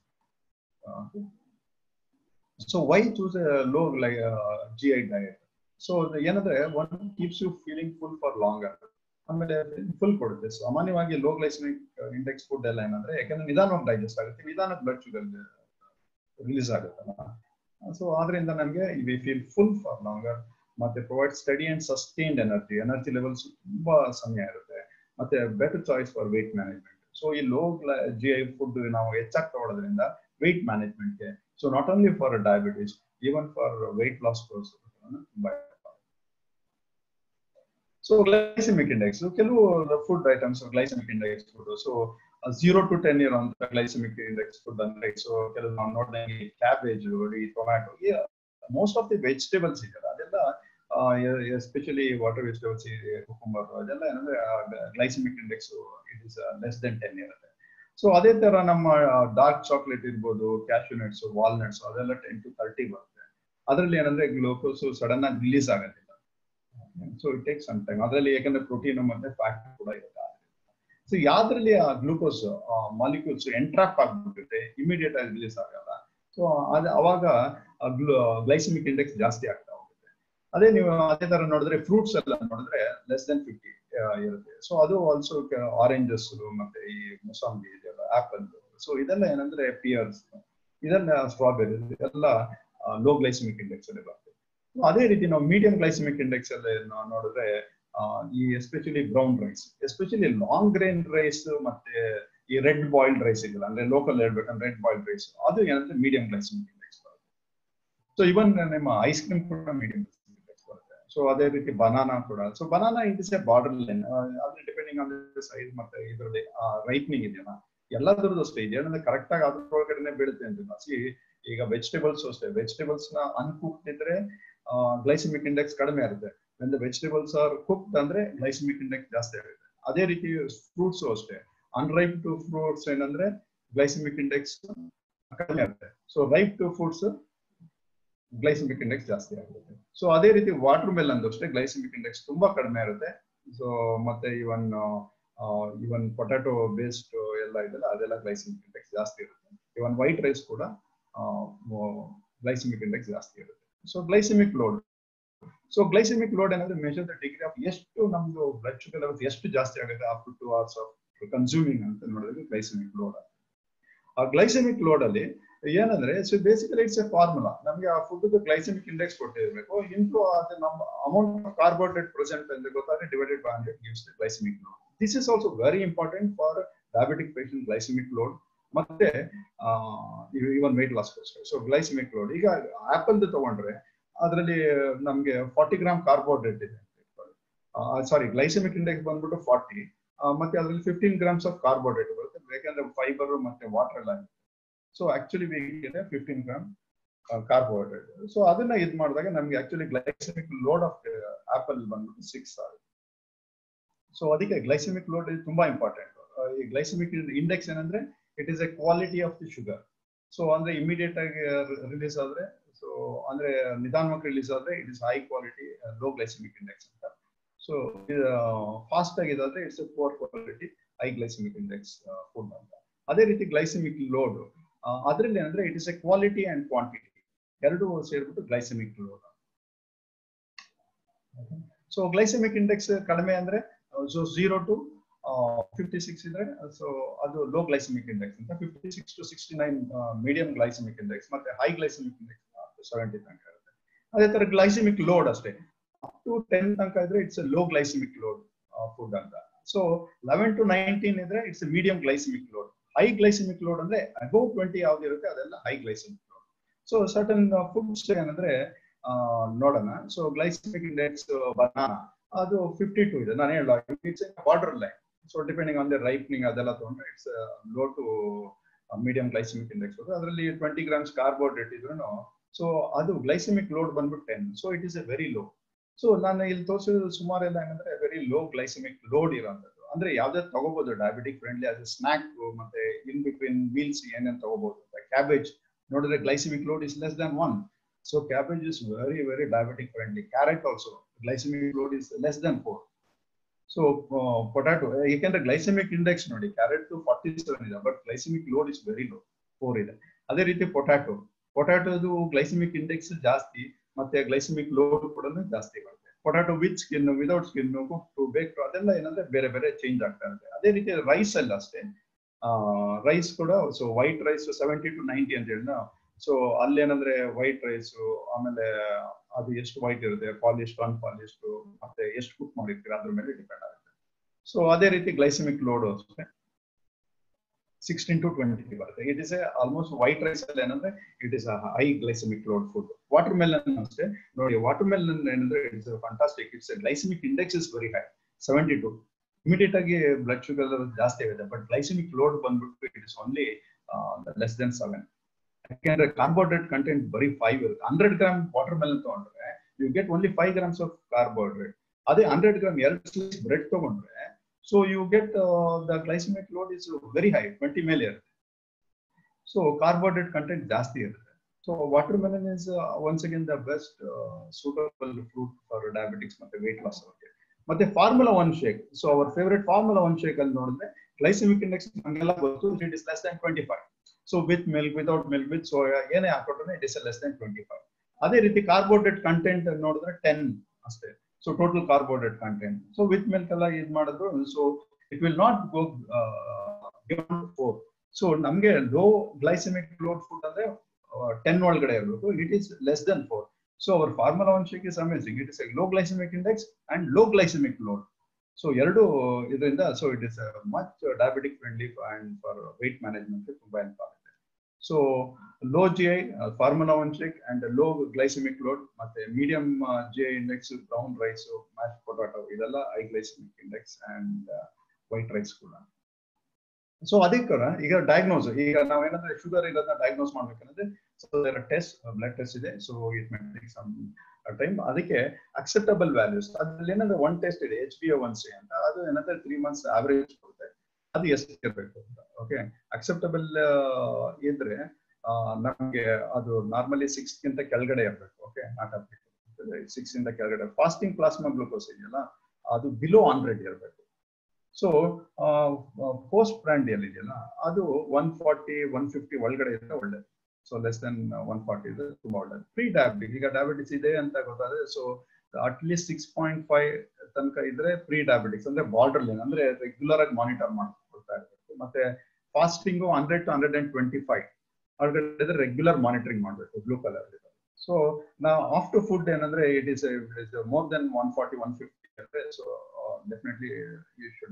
so why choose low ಲೈ ಜಿ ಐ ಡಯಟ್ ಸೊ ಏನಂದ್ರೆ one keeps you feeling full for longer ಆಮೇಲೆ full ಕೊಡುತ್ತೆ ಸಾಮಾನ್ಯವಾಗಿ low glycaemic index food ಎಲ್ಲ ಏನಂದ್ರೆ ಯಾಕಂದ್ರೆ ನಿಧಾನವಾಗಿ ಡೈಜೆಸ್ಟ್ ಆಗುತ್ತೆ ನಿಧಾನ ಬ್ಲಡ್ ಶುಗರ್ ರಿಲೀಸ್ ಆಗುತ್ತಲ್ಲ ಸೊ ಆದ್ರಿಂದ ನಮಗೆ we feel full for longer ಮತ್ತೆ provide steady and sustained energy energy levels ತುಂಬಾ ಸಮಯ ಇರುತ್ತೆ ಮತ್ತೆ better choice for weight management so ಈ ಲೋ ಜಿ ಐ ಫುಡ್ ನಾವು ಹೆಚ್ಚಾಗಿ ತಗೊಳ್ಳೋದ್ರಿಂದ ವೇಟ್ ಮ್ಯಾನೇಜ್ಮೆಂಟ್ಗೆ so not only for diabetes even for weight loss ತುಂಬಾ ಸೊ ಗ್ಲೈಸೆಮಿಕ್ ಇಂಡೆಕ್ಸ್ ಕೆಲವು food items glycaemic index food so zero to ten ಇರುವಂತ glycaemic index food ಅಂದ್ರೆ so ಕೆಲವು ನಾವು ನೋಡಿದಂಗೆ ಕ್ಯಾಬೇಜ್ ಈ tomato most of the vegetables ಇದೆಯಲ್ಲ ಅದೆಲ್ಲ ಎಸ್ಪೆಷಲಿ ವಾಟರ್ ವೆಜಿಟೇಬಲ್ಸ್ ಕುಕುಂಬರ್ ಅದೆಲ್ಲ ಏನಂದ್ರೆ glycaemic index it is less than ten ಇರುತ್ತೆ ಸೊ ಅದೇ ತರ ನಮ್ಮ ಡಾರ್ಕ್ ಚಾಕ್ಲೇಟ್ ಇರ್ಬೋದು ಕ್ಯಾಶ್ಯೂ ನಟ್ಸ್ ವಾಲ್ನಟ್ಸ್ ಅದೆಲ್ಲ ಟೆನ್ ಟು ತರ್ಟಿ ಬರುತ್ತೆ ಅದರಲ್ಲಿ ಏನಂದ್ರೆ ಗ್ಲೂಕೋಸ್ ಸಡನ್ ಆಗಿ ರಿಲೀಸ್ ಆಗೋದಿಲ್ಲ so it take some time ಅದರಲ್ಲಿ ಯಾಕಂದ್ರೆ ಪ್ರೋಟೀನ್ ಮತ್ತೆ ಫ್ಯಾಟ್ ಕೂಡ ಇರುತ್ತೆ ಸೊ ಯಾವ್ದ್ರಲ್ಲಿ ಆ ಗ್ಲೂಕೋಸ್ ಮಾಲಿಕ್ಯೂಲ್ಸ್ ಎಂಟ್ರಾಪ್ ಆಗ್ಬಿಟ್ಟಿರುತ್ತೆ ಇಮಿಡಿಯೇಟ್ ಆಗಿ ರಿಲೀಸ್ ಆಗಲ್ಲ ಸೊ ಅದು ಅವಾಗ ಗ್ಲೈಸಮಿಕ್ ಇಂಡೆಕ್ಸ್ ಜಾಸ್ತಿ ಆಗ್ತಾ ಹೋಗುತ್ತೆ ಅದೇ ನೀವು ಅದೇ ತರ ನೋಡಿದ್ರೆ ಫ್ರೂಟ್ಸ್ ಎಲ್ಲ ನೋಡಿದ್ರೆ ಲೆಸ್ ದೆನ್ ಫಿಫ್ಟಿ ಇರುತ್ತೆ ಸೊ ಅದು ಆಲ್ಸೋ ಆರೆಂಜಸ್ ಮತ್ತೆ ಈ ಮೊಸಾಂಬಿ ಇದೆಲ್ಲ ಆಪಲ್ ಸೊ ಇದೆಲ್ಲ ಏನಂದ್ರೆ ಪಿಯರ್ಸ್ ಇದೆಲ್ಲ ಸ್ಟ್ರಾಬೆರಿ ಎಲ್ಲ ಲೋ ಗ್ಲೈಸಮಿಕ್ ಇಂಡೆಕ್ಸ್ ಅಲ್ಲಿ ಬರ್ತದೆ ಅದೇ ರೀತಿ ನಾವು ಮೀಡಿಯಂ ಗ್ಲೈಸಮಿಕ್ ಇಂಡೆಕ್ಸ್ ಅಲ್ಲಿ ನಾವು ನೋಡಿದ್ರೆ ಈ especially brown rice especially long grain rice ಮತ್ತೆ ಈ ರೆಡ್ ಬಾಯ್ಲ್ಡ್ ರೈಸ್ ಇದೆಯಲ್ಲ ಅಂದ್ರೆ ಲೋಕಲ್ ಹೇಳ್ಬೇಕಂದ್ರೆ ರೆಡ್ ಬಾಯ್ಲ್ಡ್ ರೈಸ್ ಅದು ಏನಂದ್ರೆ ಮೀಡಿಯಂ ಗ್ಲೈಸಮಿಕ್ ಇಂಡೆಕ್ಸ್ ಬರುತ್ತೆ ಸೊ ಇವನ್ ನಿಮ್ಮ ಐಸ್ ಕ್ರೀಮ್ ಕೂಡ ಮೀಡಿಯಂ ಇಂಡೆಕ್ಸ್ ಬರುತ್ತೆ ಸೊ ಅದೇ ರೀತಿ ಬನಾನಾ ಕೂಡ so banana it is a borderline ಅದ್ರ ಡಿಪೆಂಡಿಂಗ್ ಆನ್ ಸೈಜ್ ಮತ್ತೆ ಇದರಲ್ಲಿ ರೈಟ್ನಿಂಗ್ ಇದೆಯಲ್ಲ ಎಲ್ಲದರದ್ದು ಅಷ್ಟೇ ಇದೆ ಏನಂದ್ರೆ ಕರೆಕ್ಟ್ ಆಗಿ ಅದ್ರೊಳಗಡೆನೆ ಬೀಳುತ್ತೆ ಅಂತ ಸಿ ಈಗ ವೆಜಿಟೇಬಲ್ಸ್ ಅಷ್ಟೇ ವೆಜಿಟೇಬಲ್ಸ್ ನ ಅನ್ಕುಕ್ಡ್ ಇದ್ರೆ ಗ್ಲೈಸಮಿಕ್ ಇಂಡೆಕ್ಸ್ ಕಡಿಮೆ ಇರುತ್ತೆ ದ ವೆಜಿಟೇಬಲ್ಸ್ ಆರ್ ಕುಕ್ಡ್ ಅಂದ್ರೆ ಗ್ಲೈಸಮಿಕ್ ಇಂಡೆಕ್ಸ್ ಜಾಸ್ತಿ ಆಗುತ್ತೆ ಅದೇ ರೀತಿ ಫ್ರೂಟ್ಸ್ ಅಷ್ಟೇ ಅನ್ರೈಪ್ ಟು ಫ್ರೂಟ್ಸ್ ಏನಂದ್ರೆ ಗ್ಲೈಸಮಿಕ್ ಇಂಡೆಕ್ಸ್ ಕಡಿಮೆ ಆಗುತ್ತೆ so ripe to fruits glycaemic index ಜಾಸ್ತಿ ಆಗುತ್ತೆ ಸೊ ಅದೇ ರೀತಿ ವಾಟರ್ ಮೆಲನ್ ಅಷ್ಟೇ ಗ್ಲೈಸಮಿಕ್ ಇಂಡೆಕ್ಸ್ ತುಂಬಾ ಕಡಿಮೆ ಇರುತ್ತೆ ಸೊ ಮತ್ತೆ ಇವನ್ ಇವನ್ ಪೊಟ್ಯಾಟೊ ಬೇಸ್ಡ್ ಎಲ್ಲ ಇದೆಲ್ಲ ಅದೆಲ್ಲ ಗ್ಲೈಸಮಿಕ್ ಇಂಡೆಕ್ಸ್ ಜಾಸ್ತಿ ಇರುತ್ತೆ ಇವನ್ ವೈಟ್ ರೈಸ್ ಕೂಡ ಗ್ಲೈಸಮಿಕ್ ಇಂಡೆಕ್ಸ್ ಜಾಸ್ತಿ ಇರುತ್ತೆ so glycaemic load so glycaemic load ಏನಂದ್ರೆ ಮೆಜರ್ ದ ಡಿಗ್ರಿ ಆಫ್ ಎಷ್ಟು ನಮ್ದು ಬ್ಲಡ್ ಶುಗರ್ ಲೆವೆಲ್ಸ್ ಎಷ್ಟು ಜಾಸ್ತಿ ಆಗುತ್ತೆ up to two hours of consuming ಅಂತ ನೋಡಿದ್ರೆ ಗ್ಲೈಸೆಮಿಕ್ ಲೋಡ್ ಆ ಗ್ಲೈಸೆಮಿಕ್ ಲೋಡ್ ಅಲ್ಲಿ ಏನಂದ್ರೆ so basically it's a formula ನಮಗೆ ಆ ಫುಡ್ ಗ್ಲೈಸೆಮಿಕ್ ಇಂಡೆಕ್ಸ್ ಕೊಟ್ಟಿರ್ಬೇಕು ಇಂಟು ಅದು ನಮ್ಮ ಅಮೌಂಟ್ ಆಫ್ ಕಾರ್ಬೋಹೈಡ್ರೇಟ್ ಪ್ರೆಸೆಂಟ್ ಅಂತ ಗೊತ್ತಾದ್ರೆ divided by hundred gives the glycaemic load this is also very important for diabetic patient glycaemic load ಮತ್ತೆ ಇವನ್ ವೆಯ್ಟ್ ಲಾಸ್ಗೋಸ್ಕರ so glycaemic load ಈಗ ಆಪಲ್ ತಗೊಂಡ್ರೆ ಅದರಲ್ಲಿ ನಮಗೆ ಫಾರ್ಟಿ ಗ್ರಾಮ್ ಕಾರ್ಬೋಹೈಡ್ರೇಟ್ ಇದೆ ಸಾರಿ ಗ್ಲೈಸೆಮಿಕ್ ಇಂಡೆಕ್ಸ್ ಬಂದ್ಬಿಟ್ಟು ಫಾರ್ಟಿ ಮತ್ತೆ ಅದರಲ್ಲಿ ಫಿಫ್ಟೀನ್ ಗ್ರಾಮ್ಸ್ ಆಫ್ ಕಾರ್ಬೋಹೈಡ್ರೇಟ್ ಬರುತ್ತೆ ಬೇಕಂದ್ರೆ ಫೈಬರ್ ಮತ್ತೆ ವಾಟರ್ ಎಲ್ಲ ಸೊ ಆಕ್ಚುಲಿ ಬೇಕಿದೆ ಫಿಫ್ಟೀನ್ ಗ್ರಾಮ್ ಕಾರ್ಬೋಹೈಡ್ರೇಟ್ ಸೊ ಅದನ್ನ ಇದು ಮಾಡಿದಾಗ ನಮ್ಗೆ actually glycaemic load of apple ಬಂದ್ಬಿಟ್ಟು ಸಿಕ್ಸ್ ಆಗುತ್ತೆ ಸೊ ಅದಕ್ಕೆ ಗ್ಲೈಸೆಮಿಕ್ ಲೋಡ್ ತುಂಬಾ ಇಂಪಾರ್ಟೆಂಟ್ ಈ ಗ್ಲೈಸೆಮಿಕ್ ಇಂಡೆಕ್ಸ್ ಏನಂದ್ರೆ it is a quality of the sugar so ಅಂದ್ರೆ ಇಮಿಡಿಯೇಟ್ ಆಗಿ ರಿಲೀಸ್ ಆದ್ರೆ ಸೊ ಅಂದ್ರೆ ನಿಧಾನವಾಗಿ ರಿಲೀಸ್ ಆದ್ರೆ it is high quality low glycaemic index ಅಂತ ಸೊ ಫಾಸ್ಟ್ ಆಗಿ ಇದಾದ್ರೆ it's a poor quality high glycaemic index food ಅಂತ ಅದೇ ರೀತಿ ಗ್ಲೈಸೆಮಿಕ್ ಲೋಡ್ ಅದರಲ್ಲಿ ಅಂದ್ರೆ it is a quality and quantity ಎರಡು ಸೇರ್ಬಿಟ್ಟು glycaemic load so glycaemic index ಕಡಿಮೆ ಅಂದ್ರೆ so zero to fifty six ಇದ್ರೆ ಸೊ ಅದು ಲೋ ಗ್ಲೈಸೆಮಿಕ್ ಇಂಡೆಕ್ಸ್ ಅಂತ fifty six to sixty nine medium glycaemic index ಮತ್ತೆ ಹೈ ಗ್ಲೈಸೆಮಿಕ್ ಇಂಡೆಕ್ಸ್ ಸೆವೆಂಟಿ ತನಕ ಇರುತ್ತೆ ಅದೇ ತರ ಗ್ಲೈಸೆಮಿಕ್ ಲೋಡ್ ಅಷ್ಟೇ ಅಪ್ ಟು ಟೆನ್ ತನಕ ಇದ್ರೆ it's low glycaemic load food ಅಂತ ಸೊ ಲೆವೆನ್ ಟು ನೈನ್ಟೀನ್ ಇದ್ರೆ it's medium glycaemic load high glycaemic load ಅಂದ್ರೆ ಅಬೌವ್ ಟ್ವೆಂಟಿ ಯಾವ್ದು ಇರುತ್ತೆ ಅದೆಲ್ಲ high glycaemic load so certain foods ಏನಂದ್ರೆ ನೋಡೋಣ ಸೊ ಗ್ಲೈಸೆಮಿಕ್ ಇಂಡೆಕ್ಸ್ ಬನಾನಾ ಅದು ಫಿಫ್ಟಿ ಟು ಇದೆ ನಾನು ಹೇಳ it's borderline so depending on the ripening ಅದೆಲ್ಲ ತಗೊಂಡ್ರೆ it's low to medium glycaemic index ಅದರಲ್ಲಿ ಟ್ವೆಂಟಿ ಗ್ರಾಮ್ಸ್ ಕಾರ್ಬೋಹೈಡ್ರೇಟ್ ಇದ್ರು ಸೊ ಅದು ಗ್ಲೈಸೆಮಿಕ್ ಲೋಡ್ ಬಂದ್ಬಿಟ್ಟು ten so it is a very low so ನಾನು ಇಲ್ಲಿ ತೋರಿಸಿದ ಸುಮಾರು ಎಲ್ಲ ಏನಂದ್ರೆ ವೆರಿ ಲೋ ಗ್ಲೈಸೆಮಿಕ್ ಲೋಡ್ ಇರೋಂಥದ್ದು ಅಂದ್ರೆ ಯಾವ್ದಾದ್ರು ತಗೋಬಹುದು ಡಯಾಬಿಟಿಕ್ ಫ್ರೆಂಡ್ಲಿ ಆಸ್ ಸ್ನಾಕ್ ಮತ್ತೆ ಇನ್ ಬಿಟ್ವೀನ್ ಮೀಲ್ಸ್ ಏನೇನು ತಗೋಬಹುದು ಕ್ಯಾಬೇಜ್ ನೋಡಿದ್ರೆ glycaemic load is less than one so cabbage is very very diabetic friendly carrot also glycemic load is less than four so potato ಯಾಕೆಂದ್ರೆ glycemic index ನೋಡಿ carrot forty seven ಇದೆ but glycemic load is very low four ಇದೆ ಅದೇ ರೀತಿ potato ಪೊಟ್ಯಾಟೋದು glycaemic index ಜಾಸ್ತಿ ಮತ್ತೆ glycaemic load ಕೂಡ ಜಾಸ್ತಿ ಬರುತ್ತೆ potato with skin without skin cooked ಬೇಕು ಅದೆಲ್ಲ ಏನಂದ್ರೆ ಬೇರೆ ಬೇರೆ ಚೇಂಜ್ ಆಗ್ತಾ ಇರುತ್ತೆ ಅದೇ ರೀತಿ ರೈಸ್ ಎಲ್ಲ ಅಷ್ಟೇ ರೈಸ್ ಕೂಡ so white rice seventy to ninety ಅಂತ ಹೇಳಿ ಸೊ ಅಲ್ಲೇನಂದ್ರೆ ವೈಟ್ ರೈಸ್ ಆಮೇಲೆ ಅದು ಎಷ್ಟು ವೈಟ್ ಇರುತ್ತೆ ಪಾಲಿಸ್ಟ್ ಅನ್ಪಾಲಿಸ್ಟ್ ಮತ್ತೆ ಎಷ್ಟು ಕುಕ್ ಮಾಡಿರ್ತೀರ ಅದ್ರ ಮೇಲೆ ಡಿಪೆಂಡ್ ಆಗುತ್ತೆ ಸೊ ಅದೇ ರೀತಿ ಗ್ಲೈಸೆಮಿಕ್ ಲೋಡ್ ಅಷ್ಟೇ ಸಿಕ್ಸ್ಟೀನ್ ಟು ಟ್ವೆಂಟಿ ಬರುತ್ತೆ it is a almost white rice ಅಲ್ಲಿ ಏನಂದ್ರೆ it is high glycaemic load food watermelon ಅಷ್ಟೇ ನೋಡಿ ವಾಟರ್ ಮೆಲನ್ ಏನಂದ್ರೆ it's fantastic it's glycemic index is very high seventy two immediate ಆಗಿ blood sugar ಜಾಸ್ತಿ ಆಗುತ್ತೆ but glycemic load ಬಂದ್ಬಿಟ್ಟು it is only less than seven ಯಾಕೆಂದ್ರೆ carbohydrate content ಬರೀ five ಇರುತ್ತೆ ಹಂಡ್ರೆಡ್ ಗ್ರಾಮ್ ವಾಟರ್ ಮೆಲನ್ ತಗೊಂಡ್ರೆ you get only five grams of carbohydrate ಅದೇ hundred gram ಎರಡು ಸ್ಲೈಸ್ ಬ್ರೆಡ್ ತಗೊಂಡ್ರೆ so you get the glycaemic load is very high twenty ಮೇಲೆ ಇರುತ್ತೆ so carbohydrate content ಜಾಸ್ತಿ ಇರುತ್ತೆ so watermelon is once again the best suitable fruit for diabetics ಮತ್ತೆ weight loss ಅವ್ರಿಗೆ ಮತ್ತೆ formula one shake so our favourite formula one shake ಅಲ್ಲಿ ನೋಡಿದ್ರೆ glycemic index ನಮಗೆಲ್ಲ ಗೊತ್ತು it is less than twenty five so with milk without milk with soya ಏನೇ ಹಾಕೊಟ್ರೆ it is less than twenty five ಅದೇ ರೀತಿ ಕಾರ್ಬೋಹೈಡ್ರೇಟ್ ಕಂಟೆಂಟ್ ನೋಡಿದ್ರೆ ten ಅಷ್ಟೇ so total carbohydrate content so with milk ಎಲ್ಲ ಇದು ಮಾಡಿದ್ರು so it will not go four so ನಮ್ಗೆ ಲೋ ಗ್ಲೈಸೆಮಿಕ್ ಲೋಡ್ ಫುಡ್ ಅಂದ್ರೆ ಟೆನ್ ಒಳಗಡೆ ಇರಬೇಕು it is less than four so our formula one shake is amazing it is a low glycaemic index and low glycaemic load so ಎರಡು ಇದರಿಂದ so it is much diabetic friendly and for weight management ತುಂಬಾ help ಆಗುತ್ತೆ so low G I formula one shake and low glycaemic load ಮತ್ತೆ medium G I index brown rice mash potato ಇದೆಲ್ಲ high glycemic index and white rice ಕೂಡ so ಅದಕ್ಕೆ ಈಗ diagnose ಈಗ ನಾವೇನಂದ್ರೆ sugar ಇರೋದನ್ನ ಡಯಾಗ್ನೋಸ್ ಮಾಡ್ಬೇಕಂದ್ರೆ ಸೊ ಟೆಸ್ಟ್ ಬ್ಲಡ್ ಟೆಸ್ಟ್ ಇದೆ so it may take some time ಅದಕ್ಕೆ ಅಕ್ಸೆಪ್ಟಬಲ್ ವ್ಯಾಲ್ಯೂಸ್ ಅದ್ರಲ್ಲಿ ಏನಂದ್ರೆ ಒನ್ ಟೆಸ್ಟ್ ಇದೆ ಎಚ್ ಬಿ ಒನ್ ಸಿ ಅಂತ ಅದು ಏನಂದ್ರೆ ತ್ರೀ ಮಂತ್ಸ್ ಆವರೇಜ್ ಕೊಡುತ್ತೆ ಅದು ಎಷ್ಟು ಇರಬೇಕು ಅಂತ ಓಕೆ ಅಕ್ಸೆಪ್ಟಬಲ್ ಇದ್ರೆ ನಮಗೆ ಅದು ನಾರ್ಮಲಿ ಸಿಕ್ಸ್ ಗಿಂತ ಕೆಳಗಡೆ ಇರಬೇಕು ಓಕೆ ನಾಟ್ ಸಿಕ್ಸ್ ಇಂದ ಕೆಳಗಡೆ ಫಾಸ್ಟಿಂಗ್ ಪ್ಲಾಸ್ಮಾ ಗ್ಲೂಕೋಸ್ ಇದೆಯಲ್ಲ ಅದು ಬಿಲೋ ಹಂಡ್ರೆಡ್ ಇರಬೇಕು ಸೊ ಪೋಸ್ಟ್ ಬ್ರ್ಯಾಂಡಿಯಲ್ಲಿ ಇದೆಯಲ್ಲ ಅದು ಒನ್ ಫಾರ್ಟಿ ಒನ್ ಫಿಫ್ಟಿ ಒಳಗಡೆ ಇದ್ರೆ ಒಳ್ಳೇದು so less than one forty ಇದೆ ತುಂಬಾ ಒಳ್ಳೇದು ಪ್ರೀ ಡಯಾಬಿಟಿಕ್ ಈಗ ಡಯಾಬಿಟಿಸ್ ಇದೆ ಅಂತ ಗೊತ್ತಾದ್ರೆ so at least six point five ತನಕ ಇದ್ರೆ ಪ್ರೀ ಡಯಾಬಿಟಿಕ್ಸ್ ಅಂದ್ರೆ ಬಾರ್ಡರ್ ಲೈನ್ ಅಂದ್ರೆ ರೆಗ್ಯುಲರ್ ಆಗಿ ಮಾನಿಟರ್ ಮಾಡ್ಕೊಳ್ತಾ ಇರಬೇಕು ಮತ್ತೆ fasting hundred to hundred and twenty five ಹೊರಗಡೆ ರೆಗ್ಯುಲರ್ ಮಾನಿಟರಿಂಗ್ ಮಾಡಬೇಕು ಬ್ಲೂ ಕಲರ್ ಸೊ ನಾ ಆಫ್ಟರ್ ಫುಡ್ ಏನಂದ್ರೆ it is is more than one forty one fifty ಅಂದ್ರೆ so definitely you should be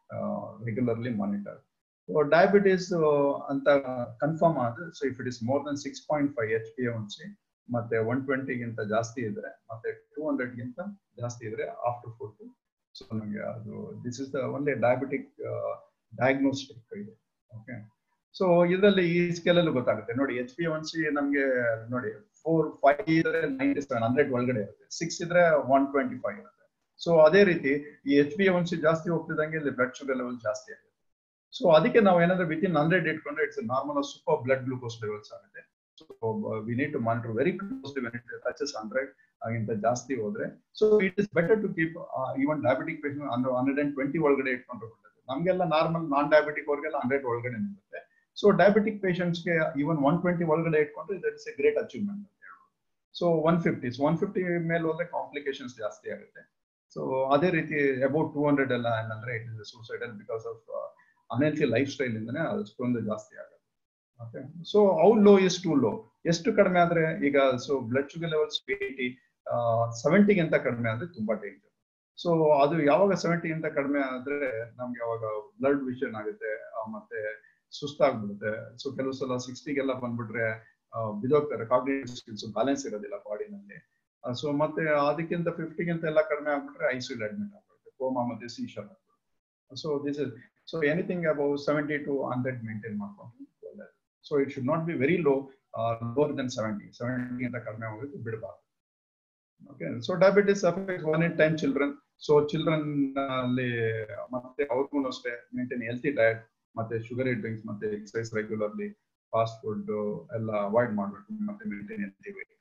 regularly monitor diabetes ಅಂತ confirm ಆದ್ರೆ so if it is more than six point five H P N C ಮತ್ತೆ one ಟ್ವೆಂಟಿಗಿಂತ ಜಾಸ್ತಿ ಇದ್ರೆ ಮತ್ತೆ two ಹಂಡ್ರೆಡ್ಗಿಂತ ಜಾಸ್ತಿ ಇದ್ರೆ ಆಫ್ಟರ್ ಫುಡ್ ಸೊ ನಮಗೆ ಅದು this is the only diabetic diagnostic ಇದೆ ಓಕೆ ಸೊ ಇದರಲ್ಲಿ ಈ ಸ್ಕೇಲಲ್ಲಿ ಗೊತ್ತಾಗುತ್ತೆ ನೋಡಿ ಎಚ್ ಪಿ ಒನ್ ಸಿ ನಮಗೆ ನೋಡಿ ಫೋರ್ ಫೈವ್ ಇದ್ರೆ ನೈಂಟಿ ಸೆವೆನ್ ಹಂಡ್ರೆಡ್ ಒಳಗಡೆ ಇರುತ್ತೆ ಸಿಕ್ಸ್ ಇದ್ರೆ ಒನ್ ಟ್ವೆಂಟಿ ಫೈವ್ ಇರುತ್ತೆ ಸೊ ಅದೇ ರೀತಿ ಈ ಎಚ್ ಪಿ ಒನ್ ಸಿ ಜಾಸ್ತಿ ಹೋಗ್ತಿದ್ದಂಗೆ ಇಲ್ಲಿ ಬ್ಲಡ್ ಶುಗರ್ ಲೆವೆಲ್ ಜಾಸ್ತಿ ಆಗುತ್ತೆ ಸೊ ಅದಕ್ಕೆ ನಾವು ಏನಾದ್ರೆ ವಿತ್ ಇನ್ ಹಂಡ್ರೆಡ್ ಇಟ್ಕೊಂಡ್ರೆ it's normal super blood glucose levels ಆಗುತ್ತೆ so we need to monitor very closely when it touches hundred ಆಗಿಂತ ಜಾಸ್ತಿ ಹೋದ್ರೆ so it is better to keep even diabetic patient ಅಂದ್ರೆ ಹಂಡ್ರೆಡ್ ಅಂಡ್ ಟ್ವೆಂಟಿ ಒಳಗಡೆ ಇಟ್ಕೊಂಡ್ರೆ ಒಳ್ಳೆದು ನಮ್ಗೆಲ್ಲ ನಾರ್ಮಲ್ ನಾನ್ ಡಯಾಬಿಟಿಕ್ ಅವ್ರಿಗೆಲ್ಲ ಹಂಡ್ರೆಡ್ ಒಳಗಡೆ ನಿಲ್ಲುತ್ತೆ ಸೊ ಡಯಾಬಿಟಿಕ್ ಪೇಷಂಟ್ಸ್ಗೆ ಈವನ್ ಒನ್ ಟ್ವೆಂಟಿ ಒಳಗಡೆ ಇಟ್ಕೊಂಡ್ರೆ that is a great achievement ಅಂತ ಹೇಳ್ಬೋದು so one fifty one fifty ಮೇಲೆ ಹೋದ್ರೆ ಕಾಂಪ್ಲಿಕೇಶನ್ಸ್ ಜಾಸ್ತಿ ಆಗುತ್ತೆ ಸೊ ಅದೇ ರೀತಿ ಅಬೌಟ್ ಟೂ ಹಂಡ್ರೆಡ್ ಎಲ್ಲ ಏನಂದ್ರೆ it is suicidal because of unhealthy lifestyle ಇಂದನೇ ಅಷ್ಟೊಂದು ಜಾಸ್ತಿ ಆಗುತ್ತೆ okay so how low is too low ಎಷ್ಟು ಕಡಿಮೆ ಆದ್ರೆ ಈಗ so blood sugar levels eighty ಸೆವೆಂಟಿಗಿಂತ ಕಡಿಮೆ ಆದ್ರೆ ತುಂಬಾ ಡೇಂಜರ್ ಸೊ ಅದು ಯಾವಾಗ ಸೆವೆಂಟಿಗಿಂತ ಕಡಿಮೆ ಆದ್ರೆ ನಮ್ಗೆ ಯಾವಾಗ ಬ್ಲಡ್ ವಿಷನ್ ಆಗುತ್ತೆ ಮತ್ತೆ ಸುಸ್ತಾಗ್ಬಿಡುತ್ತೆ ಸೊ ಕೆಲವು ಸಲ ಸಿಕ್ಸ್ಟಿಗೆಲ್ಲ ಬಂದ್ಬಿಟ್ರೆ ಬಿದೋಗ್ತಾರೆ ಕಾಗ್ನೇಟಿವ್ ಸ್ಕಿಲ್ಸ್ ಬ್ಯಾಲೆನ್ಸ್ ಇರೋದಿಲ್ಲ ಬಾಡಿನಲ್ಲಿ ಸೊ ಮತ್ತೆ ಅದಕ್ಕಿಂತ ಫಿಫ್ಟಿಗಿಂತ ಎಲ್ಲ ಕಡಿಮೆ ಆಗ್ಬಿಟ್ರೆ ಐಸಿಲ್ ಅಡ್ಮಿಟ್ ಆಗ್ಬಿಡುತ್ತೆ ಕೋಮಾ ಮತ್ತೆ seizure so this is so anything above seventy to hundred maintain ಮಾಡ್ಕೊಂಡು ಒಳ್ಳೆಯದು so it should not be very low lower than seventy ಸೆವೆಂಟಿಗಿಂತ ಕಡಿಮೆ ಹೋಗೋದು ಬಿಡಬಾರ್ದು okay so diabetes affect one in time children so children ಅಲ್ಲಿ ಮತ್ತೆ ಅವ್ರಿಗೂ ಅಷ್ಟೇ ಮೇಂಟೈನ್ ಹೆಲ್ತಿ ಡಯಟ್ ಮತ್ತೆ ಶುಗರ್ ಡ್ರಿಂಕ್ಸ್ ಮತ್ತೆ ಎಕ್ಸಸೈಸ್ ರೆಗ್ಯುಲರ್ಲಿ ಫಾಸ್ಟ್ ಫುಡ್ ಎಲ್ಲ ಅವಾಯ್ಡ್ ಮಾಡಬೇಕು ಮತ್ತೆ maintain healthy weight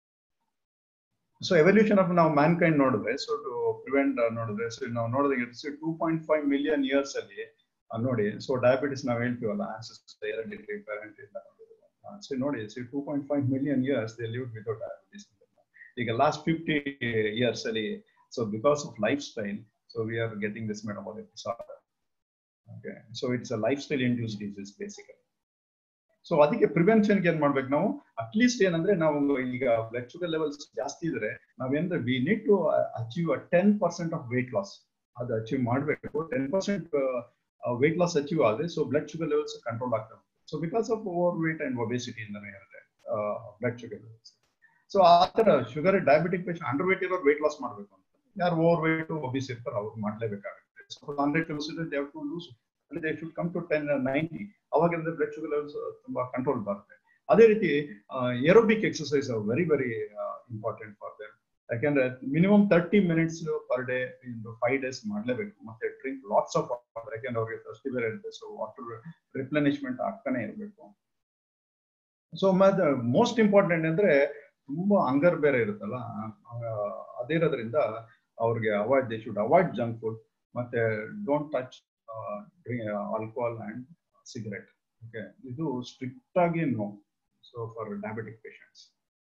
so evolution of ನಾವು ಮ್ಯಾನ್ ಕೈಂಡ್ ನೋಡಿದ್ರೆ ಸೊ ಟು ಪ್ರಿವೆಂಟ್ ನೋಡಿದ್ರೆ ಸೊ ನಾವು ನೋಡಿದ್ರೆ two point five million years ಅಲ್ಲಿ ನೋಡಿ ಸೊ ಡಯಾಬಿಟಿಸ್ ನಾವು ಹೇಳ್ತೀವಲ್ಲ ಹೆರಿಡಿಟರಿ ಪೇರೆಂಟ್ ಇಂದ ಸೊ ನೋಡಿ so two point five million years they live without diabetes ಈಗ ಲಾಸ್ಟ್ ಫಿಫ್ಟಿ ಇಯರ್ಸ್ ಅಲ್ಲಿ so because of lifestyle so we are getting this metabolic disorder okay so it's a lifestyle induced disease basically so ಅದಕ್ಕೆ ಪ್ರಿವೆನ್ಷನ್ಗೆ ಏನ್ ಮಾಡ್ಬೇಕು ನಾವು at least ಏನಂದ್ರೆ ನಾವು ಈಗ ಬ್ಲಡ್ ಶುಗರ್ ಲೆವೆಲ್ಸ್ ಜಾಸ್ತಿ ಇದ್ರೆ ನಾವೇಂದ್ರೆ we need to achieve a ten percent of weight loss ಅದು ಅಚೀವ್ ಮಾಡಬೇಕು ten percent weight loss achieve ಆದ್ರೆ so blood sugar levels control ಆಗ್ತವೆ so because of overweight and obesity ಇಂದಾನೆ ಇರುತ್ತೆ blood sugar levels so ಆ ತರ sugar diabetic patient underweight ಇರೋರು weight loss ಮಾಡಬೇಕು ಅಂತ ಯಾರು ಓವರ್ ವೇಟ್ ಒಬಿಸ್ ಇರ್ತಾರೆ ಅವ್ರು ಮಾಡ್ಲೇಬೇಕಾಗುತ್ತೆ so hundred kilos they have to lose they should come to ten ninety ಅವಾಗ ಬ್ಲಡ್ ಶುಗರ್ ಲೆವೆಲ್ಸ್ ತುಂಬಾ ಕಂಟ್ರೋಲ್ ಬರುತ್ತೆ ಅದೇ ರೀತಿ aerobic exercise very very important for them ಯಾಕೆಂದ್ರೆ minimum thirty minutes per day ಇಂದು ಫೈವ್ ಡೇಸ್ ಮಾಡ್ಲೇಬೇಕು ಮತ್ತೆ drink lots of water ಯಾಕೆಂದ್ರೆ ಅವ್ರಿಗೆ ತರ್ಸ್ಟಿ ಬೇರೆ ಇರುತ್ತೆ ಸೊ ವಾಟರ್ ರಿಪ್ಲೆನಿಶ್ಮೆಂಟ್ ಆಗ್ತಾನೆ ಇರಬೇಕು ಸೊ ಮತ್ತೆ ಮೋಸ್ಟ್ ಇಂಪಾರ್ಟೆಂಟ್ ಅಂದ್ರೆ ತುಂಬಾ ಅಂಗರ್ ಬೇರೆ ಇರುತ್ತಲ್ಲ ಅದಿರೋದ್ರಿಂದ ಅವ್ರಿಗೆ avoid they should avoid junk food ಮತ್ತೆ don't touch alcohol and cigarette okay ಇದು ಸ್ಟ್ರಿಕ್ಟ್ ಆಗಿ no so for diabetic patients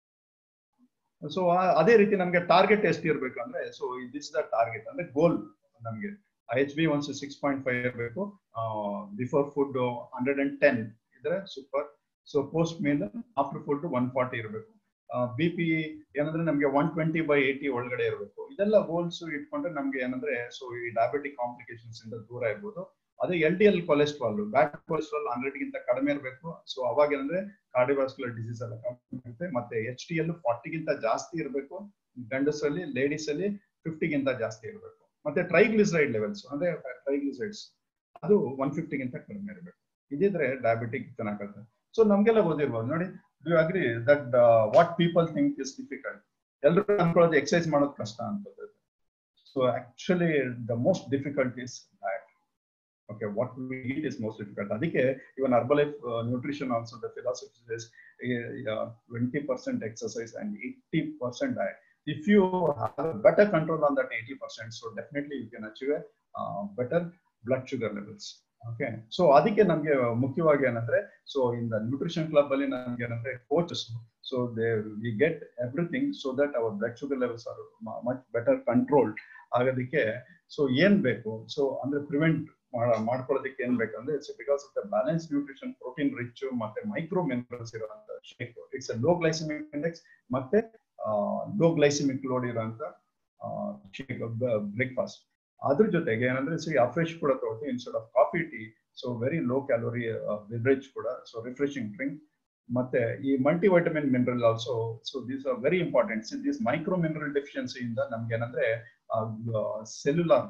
so ಅದೇ ರೀತಿ ನಮ್ಗೆ ಟಾರ್ಗೆಟ್ ಎಷ್ಟು ಇರಬೇಕು ಅಂದ್ರೆ ಸೊ ದಿಸ್ ದ ಟಾರ್ಗೆಟ್ ಅಂದ್ರೆ ಗೋಲ್ ನಮ್ಗೆ H B once six point five ಇರಬೇಕು before food hundred and ten ಇದ್ರೆ super so post meal after food one forty ಇರಬೇಕು ಬಿ ಪಿ ಏನಂದ್ರೆ ನಮ್ಗೆ ಒನ್ ಟ್ವೆಂಟಿ ಬೈ ಏಯ್ಟಿ ಒಳಗಡೆ ಇರಬೇಕು ಇದೆಲ್ಲ ಗೋಲ್ಸ್ ಇಟ್ಕೊಂಡ್ರೆ ನಮ್ಗೆ ಏನಂದ್ರೆ ಸೊ ಈ ಡಯಾಬಿಟಿಕ್ ಕಾಂಪ್ಲಿಕೇಶನ್ಸ್ ಇಂದ ದೂರ ಇರ್ಬೋದು ಅದೇ L D L cholesterol bad cholesterol hundred ಗಿಂತ ಕಡಿಮೆ ಇರಬೇಕು ಸೊ ಅವಾಗ ಏನಂದ್ರೆ ಕಾರ್ಡಿವಾಸ್ಕುಲರ್ ಡಿಸೀಸ್ ಎಲ್ಲ ಕಮ್ಮಿ ಆಗುತ್ತೆ ಮತ್ತೆ ಎಚ್ ಟಿ ಎಲ್ ಫಾರ್ಟಿಗಿಂತ ಜಾಸ್ತಿ ಇರಬೇಕು ಗಂಡಸಲ್ಲಿ ಲೇಡೀಸ್ ಅಲ್ಲಿ ಫಿಫ್ಟಿಗಿಂತ ಜಾಸ್ತಿ ಇರಬೇಕು ಮತ್ತೆ ಟ್ರೈಗ್ಲಿಸರೈಡ್ ಲೆವೆಲ್ಸ್ ಅಂದ್ರೆ ಟ್ರೈಗ್ಲಿಸರೈಡ್ಸ್ ಅದು ಒನ್ ಫಿಫ್ಟಿಗಿಂತ ಕಡಿಮೆ ಇರಬೇಕು ಇದಿದ್ರೆ ಡಯಾಬಿಟಿಕ್ ಚೆನ್ನಾಗುತ್ತೆ ಸೊ ನಮ್ಗೆಲ್ಲ ಓದಿರ್ಬೋದು ನೋಡಿ do agree that what people think is difficult ಎಲ್ಲರೂ ಅನ್ಕೊಳ್ಳೋದು ಎಕ್ಸರ್ಸೈಸ್ ಮಾಡೋದು ಕಷ್ಟ ಅಂತ so actually the most difficult is diet okay what we eat is most difficult ಅದಕ್ಕೆ even Herbalife nutrition also the philosophy is twenty percent exercise and eighty percent diet if you have better control on that eighty percent so definitely you can achieve a better blood sugar levels okay so ಅದಕ್ಕೆ ನಮ್ಗೆ ಮುಖ್ಯವಾಗಿ ಏನಂದ್ರೆ so in the nutrition club ಅಲ್ಲಿ ನಮ್ಗೆ ಏನಂದ್ರೆ coaches so they we get everything so that our blood sugar levels are much better control ಆಗೋದಕ್ಕೆ so ಏನ್ ಬೇಕು ಸೊ ಅಂದ್ರೆ ಪ್ರಿವೆಂಟ್ ಮಾಡ್ಕೊಳ್ಳೋದಕ್ಕೆ ಏನ್ ಬೇಕಂದ್ರೆ it's because of the balance nutrition protein rich ಮತ್ತೆ ಮೈಕ್ರೋ ಮಿನರಲ್ಸ್ ಇರುವಂತ shake it's low glycemic index ಮತ್ತೆ ಲೋ ಗ್ಲೈಸಿಮಿಕ್ ಲೋಡ್ ಇರುವಂತ ಶೇಕ್ ಬ್ರೇಕ್ಫಾಸ್ಟ್ ಅದ್ರ ಜೊತೆಗೆ ಏನಂದ್ರೆ ಸಿ ಅಫ್ರೆಶ್ ಕೂಡ ತಗೋತೀವಿ instead of coffee tea so very low calorie beverage ಕೂಡ ಸೊ ರಿಫ್ರೆಶಿಂಗ್ ಡ್ರಿಂಕ್ ಮತ್ತೆ ಈ multivitamin mineral also so these are very important this micro mineral ಡೆಫಿಷಿಯನ್ಸಿಯಿಂದ ನಮ್ಗೆ ಏನಂದ್ರೆ ಸೆಲ್ಯುಲಾರ್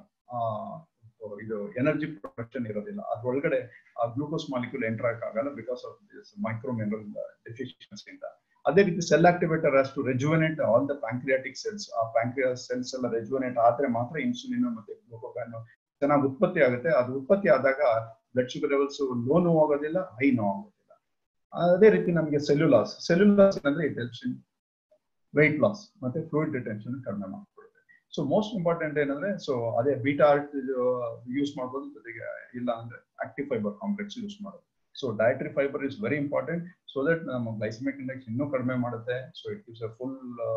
ಇದು ಎನರ್ಜಿ ಪ್ರೊಡಕ್ಷನ್ ಇರೋದಿಲ್ಲ ಅದ್ರೊಳಗಡೆ ಆ ಗ್ಲೂಕೋಸ್ ಮಾಲಿಕ್ಯೂಲ್ ಎಂಟರ್ ಆಗಲ್ಲ because of this micro mineral ಡೆಫಿಷಿಯನ್ಸಿಯಿಂದ ಅದೇ ರೀತಿ ಸೆಲ್ ಆಕ್ಟಿವೇಟರ್ ಅಷ್ಟು rejuvenate all the pancreatic cells ಆ ಪ್ಯಾಂಕ್ರಿಯಾಸ್ ಸೆಲ್ಸ್ ಎಲ್ಲ ರೆಜುವನೇಟ್ ಆದ್ರೆ ಮಾತ್ರ ಇನ್ಸುಲಿನ್ ಮತ್ತೆ ಗ್ಲೂಕೋಗಾನ್ ಚೆನ್ನಾಗಿ ಉತ್ಪತ್ತಿ ಆಗುತ್ತೆ ಅದು ಉತ್ಪತ್ತಿ ಆದಾಗ ಬ್ಲಡ್ ಶುಗರ್ ಲೆವೆಲ್ಸ್ ಲೋ ನೋವು ಆಗೋದಿಲ್ಲ ಹೈ ನೋವು ಆಗೋದಿಲ್ಲ ಅದೇ ರೀತಿ ನಮಗೆ ಸೆಲ್ಯುಲಾಸ್ ಸೆಲ್ಯುಲಾಸ್ ಅಂದ್ರೆ it helps in weight loss ಮತ್ತೆ ಫ್ಲೂಯಿಡ್ ರಿಟೆನ್ಷನ್ ಕಡಿಮೆ ಮಾಡ್ಕೊಡುತ್ತೆ ಸೊ ಮೋಸ್ಟ್ ಇಂಪಾರ್ಟೆಂಟ್ ಏನಂದ್ರೆ ಸೊ ಅದೇ ಬೀಟಾ ಯೂಸ್ ಮಾಡ್ಬೋದು ಜೊತೆಗೆ ಇಲ್ಲ ಅಂದ್ರೆ ಆಕ್ಟಿವ್ ಫೈಬರ್ ಕಾಂಪ್ಲೆಕ್ಸ್ ಯೂಸ್ ಮಾಡೋದು so dietary fibre is very important so that ನಮ್ಮ ಗ್ಲೈಸಮಿಕ್ ಇಂಡೆಕ್ಸ್ ಇನ್ನೂ ಕಡಿಮೆ ಮಾಡುತ್ತೆ so it is a full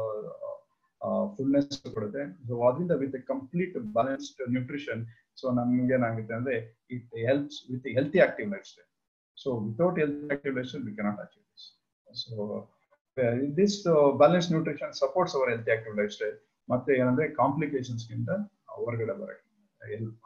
fullness ಕೊಡುತ್ತೆ ಸೊ ಅದರಿಂದ with complete balanced nutrition so ನಮ್ಗೆ ಏನಾಗುತ್ತೆ ಅಂದ್ರೆ it helps with healthy active lifestyle so without healthy active lifestyle we cannot achieve this so this balance nutrition supports our healthy active lifestyle ಮತ್ತೆ ಏನಂದ್ರೆ complications ಗಿಂತ ಹೊರಗಡೆ ಬರಕ್ಕೆ help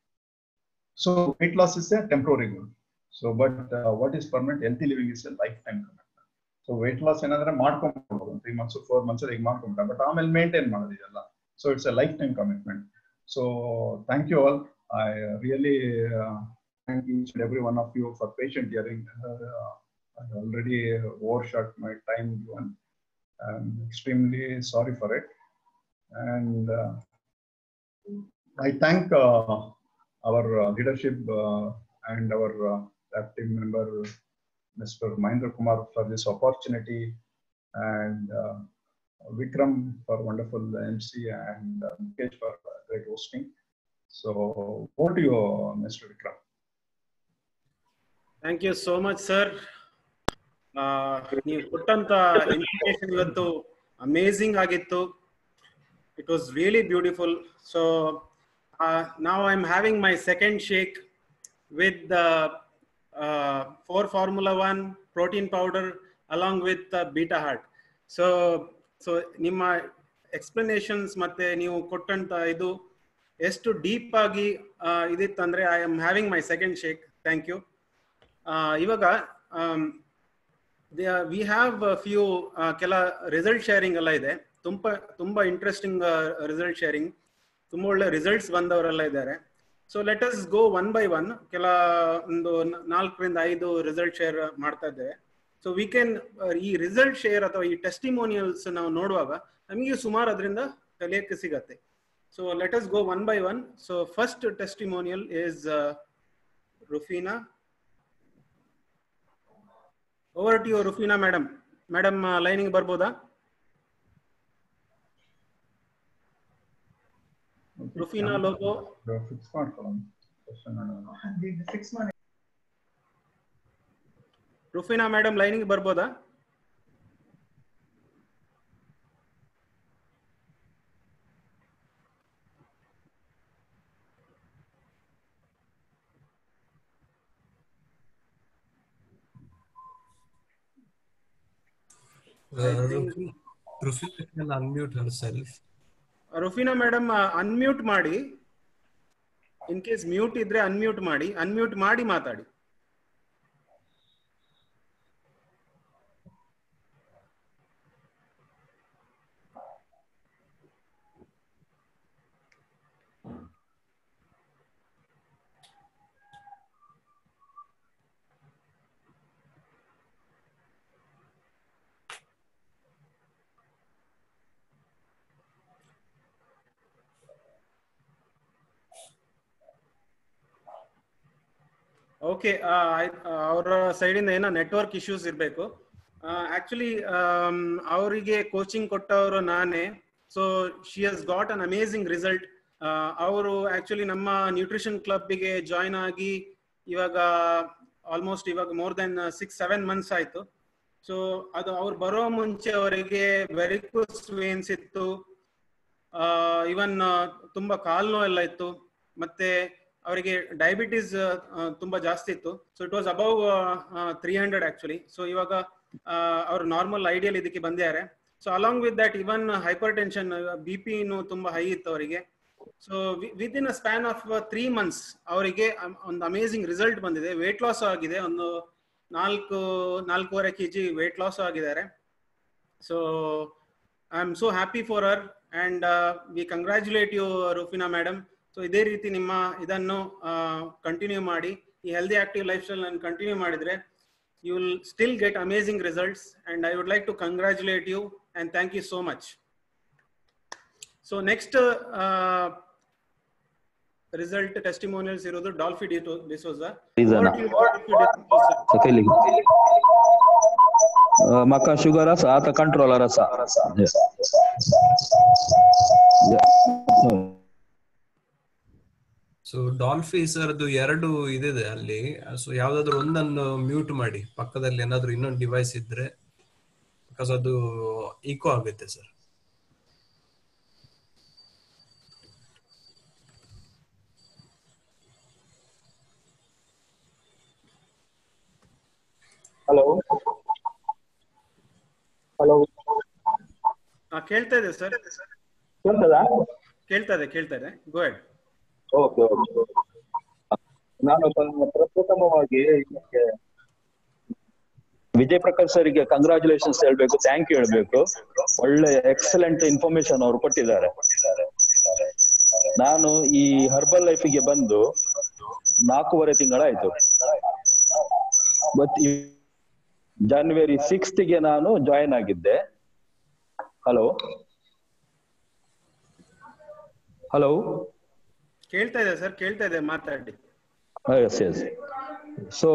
so weight loss is a temporary goal so but what is permanent healthy living is a lifetime so weight loss ಏನಂದ್ರೆ ಮಾಡ್ಕೊಂಡ್ಬೋದು three months four months ಈಗ ಮಾಡ್ಕೊಂಡ್ಬಿಟ್ಟ but ಆಮೇಲೆ ಮೇಂಟೈನ್ ಮಾಡೋದಿದೆಲ್ಲ so it's a lifetime commitment so thank you all I really thank each and every one of you for patient hearing I already overshot my time given. I'm extremely sorry for it. And uh, I thank uh, our uh, leadership uh, and our uh, lab team member, Mr. Mahindra Kumar, for this opportunity, and uh, Vikram for wonderful MC, and uh, Mukesh for uh, great hosting. So, over to you, Mr. Vikram. Thank you so much sir ನೀವು ಕೊಟ್ಟಂತ information ಇವತ್ತು amazing ಆಗಿತ್ತು it was really beautiful so ನಾವು I am having my second shake with four formula one protein powder along with beta heart so so ನಿಮ್ಮ explanations ಮತ್ತೆ ನೀವು ಕೊಟ್ಟಂತ ಇದು ಎಷ್ಟು ಡೀಪ್ ಆಗಿ ಇದಿತ್ತಂದ್ರೆ I am having my second shake thank you ಇವಾಗ ವಿ ಹ್ಯಾವ್ ಫ್ಯೂ ಕೆಲ ರಿಸಲ್ಟ್ ಶೇರಿಂಗ್ ಎಲ್ಲ ಇದೆ ತುಂಬ ತುಂಬಾ ಇಂಟ್ರೆಸ್ಟಿಂಗ್ ರಿಸಲ್ಟ್ ಶೇರಿಂಗ್ ತುಂಬಾ ಒಳ್ಳೆ ರಿಸಲ್ಟ್ಸ್ ಬಂದವರೆಲ್ಲ ಇದ್ದಾರೆ so let us go one by one ಕೆಲ ಒಂದು ನಾಲ್ಕರಿಂದ ಐದು ರಿಸಲ್ಟ್ ಶೇರ್ ಮಾಡ್ತಾ ಇದ್ದೇವೆ ಸೊ ವಿ ಕ್ಯಾನ್ ಈ ರಿಸಲ್ಟ್ ಶೇರ್ ಅಥವಾ ಈ ಟೆಸ್ಟಿಮೋನಿಯಲ್ಸ್ ನಾವು ನೋಡುವಾಗ ನಮಗೆ ಸುಮಾರು ಅದರಿಂದ ಕಲಿಯಕ್ಕೆ ಸಿಗತ್ತೆ so let us go one by one so first testimonial is Rufina over to you Rufina madam madam ಲೈನಿಂಗ್ ಬರ್ಬೋದಾ ರುಫೀನಾ ಲೋಗೋ ಫಿಕ್ಸ್ ಮಾಡ್ಕೊಳ್ಳೋಣ question ರುಫೀನಾ ಮೇಡಮ್ ಲೈನಿಂಗ್ ಬರ್ಬೋದಾ Rufina can unmute herself. Rufina madam unmute ಮಾಡಿ ಇನ್ ಕೇಸ್ ಮ್ಯೂಟ್ ಇದ್ರೆ unmute ಮಾಡಿ unmute ಮಾಡಿ ಮಾತಾಡಿ ಓಕೆ ಅವರ ಸೈಡಿಂದ ಏನೋ ನೆಟ್ವರ್ಕ್ ಇಶ್ಯೂಸ್ ಇರಬೇಕು ಆಕ್ಚುಲಿ ಅವರಿಗೆ ಕೋಚಿಂಗ್ ಕೊಟ್ಟವರು ನಾನೇ so she has got an amazing result ಅವರು ಆಕ್ಚುಲಿ ನಮ್ಮ ನ್ಯೂಟ್ರಿಷನ್ ಕ್ಲಬ್ಗೆ ಜಾಯ್ನ್ ಆಗಿ ಇವಾಗ ಆಲ್ಮೋಸ್ಟ್ ಇವಾಗ more than six seven months ಆಯ್ತು ಸೊ ಅದು ಅವ್ರು ಬರೋ ಮುಂಚೆ ಅವರಿಗೆ ವೆರಿಕೋಸ್ ವೇನ್ಸ್ ಇತ್ತು ಇವನ್ ತುಂಬಾ ಕಾಲ್ ನೋವು ಎಲ್ಲ ಇತ್ತು ಮತ್ತೆ ಅವರಿಗೆ ಡಯಾಬಿಟೀಸ್ ತುಂಬಾ ಜಾಸ್ತಿ ಇತ್ತು so it was above three hundred actually so ಇವಾಗ ಅವರು ನಾರ್ಮಲ್ ಐಡಿಯಲ್ ಇದಕ್ಕೆ ಬಂದಿದ್ದಾರೆ so along with that even hypertension B ಪಿನು ತುಂಬಾ ಹೈ ಇತ್ತು ಅವರಿಗೆ so within a span of three months ಅವರಿಗೆ ಒಂದು ಅಮೇಸಿಂಗ್ ರಿಸಲ್ಟ್ ಬಂದಿದೆ ವೇಟ್ ಲಾಸ್ ಆಗಿದೆ ಒಂದು ನಾಲ್ಕು ನಾಲ್ಕೂವರೆ ಕೆ ಜಿ ವೇಟ್ ಲಾಸ್ ಆಗಿದ್ದಾರೆ so I am so happy for her and we congratulate you Rufina madam so ಇದೇ ರೀತಿ ನಿಮ್ಮ ಇದನ್ನು ಕಂಟಿನ್ಯೂ ಮಾಡಿ ಈ ಹೆಲ್ದಿ ಆಕ್ಟಿವ್ ಲೈಫ್ ಸ್ಟೈಲ್ ಅನ್ನು ಕಂಟಿನ್ಯೂ ಮಾಡಿದ್ರೆ you will still get amazing results and I would like to congratulate you and thank you so much so next result testimonials ಇರೋದು Dolphy D'Souza Reason. ಕೈಲಿ ಮಕ್ಕ ಶುಗರ್ ರಸ ಆತ controller ರಸ so Dolphy ಸರ್ದು ಎರಡು ಇದಿದೆ ಅಲ್ಲಿ ಸೊ ಯಾವ್ದಾದ್ರು ಒಂದನ್ನು ಮ್ಯೂಟ್ ಮಾಡಿ ಪಕ್ಕದಲ್ಲಿ ಏನಾದ್ರು ಇನ್ನೊಂದು ಡಿವೈಸ್ ಇದ್ರೆ ಬಿಕಾಸ್ ಅದು ಈಕೋ ಆಗುತ್ತೆ ಸರ್ ಹಲೋ ಹಲೋ ಕೇಳ್ತಾ ಇದೆ ಸರ್ ಕೇಳ್ತದಾ ಕೇಳ್ತಾ ಇದೆ ಕೇಳ್ತಾ ಇದೆ ಗೋ ಹೆಡ್ ಓಕೆ ಓಕೆ ನಾನು ಪ- ಪ್ರಪ್ರಥಮವಾಗಿ ಇದಕ್ಕೆ ವಿಜಯ್ ಪ್ರಕಾಶ್ ಸರ್ಗೆ ಕಂಗ್ರಾಚುಲೇಷನ್ಸ್ ಹೇಳ್ಬೇಕು ಥ್ಯಾಂಕ್ ಯು ಹೇಳ್ಬೇಕು ಒಳ್ಳೆ ಎಕ್ಸಲೆಂಟ್ ಇನ್ಫಾರ್ಮೇಶನ್ ಅವರು ಕೊಟ್ಟಿದ್ದಾರೆ ನಾನು ಈ ಹರ್ಬಲ್ ಲೈಫಿಗೆ ಬಂದು ನಾಲ್ಕೂವರೆ ತಿಂಗಳಾಯ್ತು ಬಟ್ ಜಾನ್ವರಿ ಸಿಕ್ಸ್ತ್ ಗೆ ನಾನು ಜಾಯಿನ್ ಆಗಿದ್ದೆ ಹಲೋ ಹಲೋ ಕೇಳ್ತಾ ಇದೆ ಸರ್ ಕೇಳ್ತಾ ಇದೆ ಮಾತಾಡಿ ಎಸ್ ಎಸ್ ಸೊ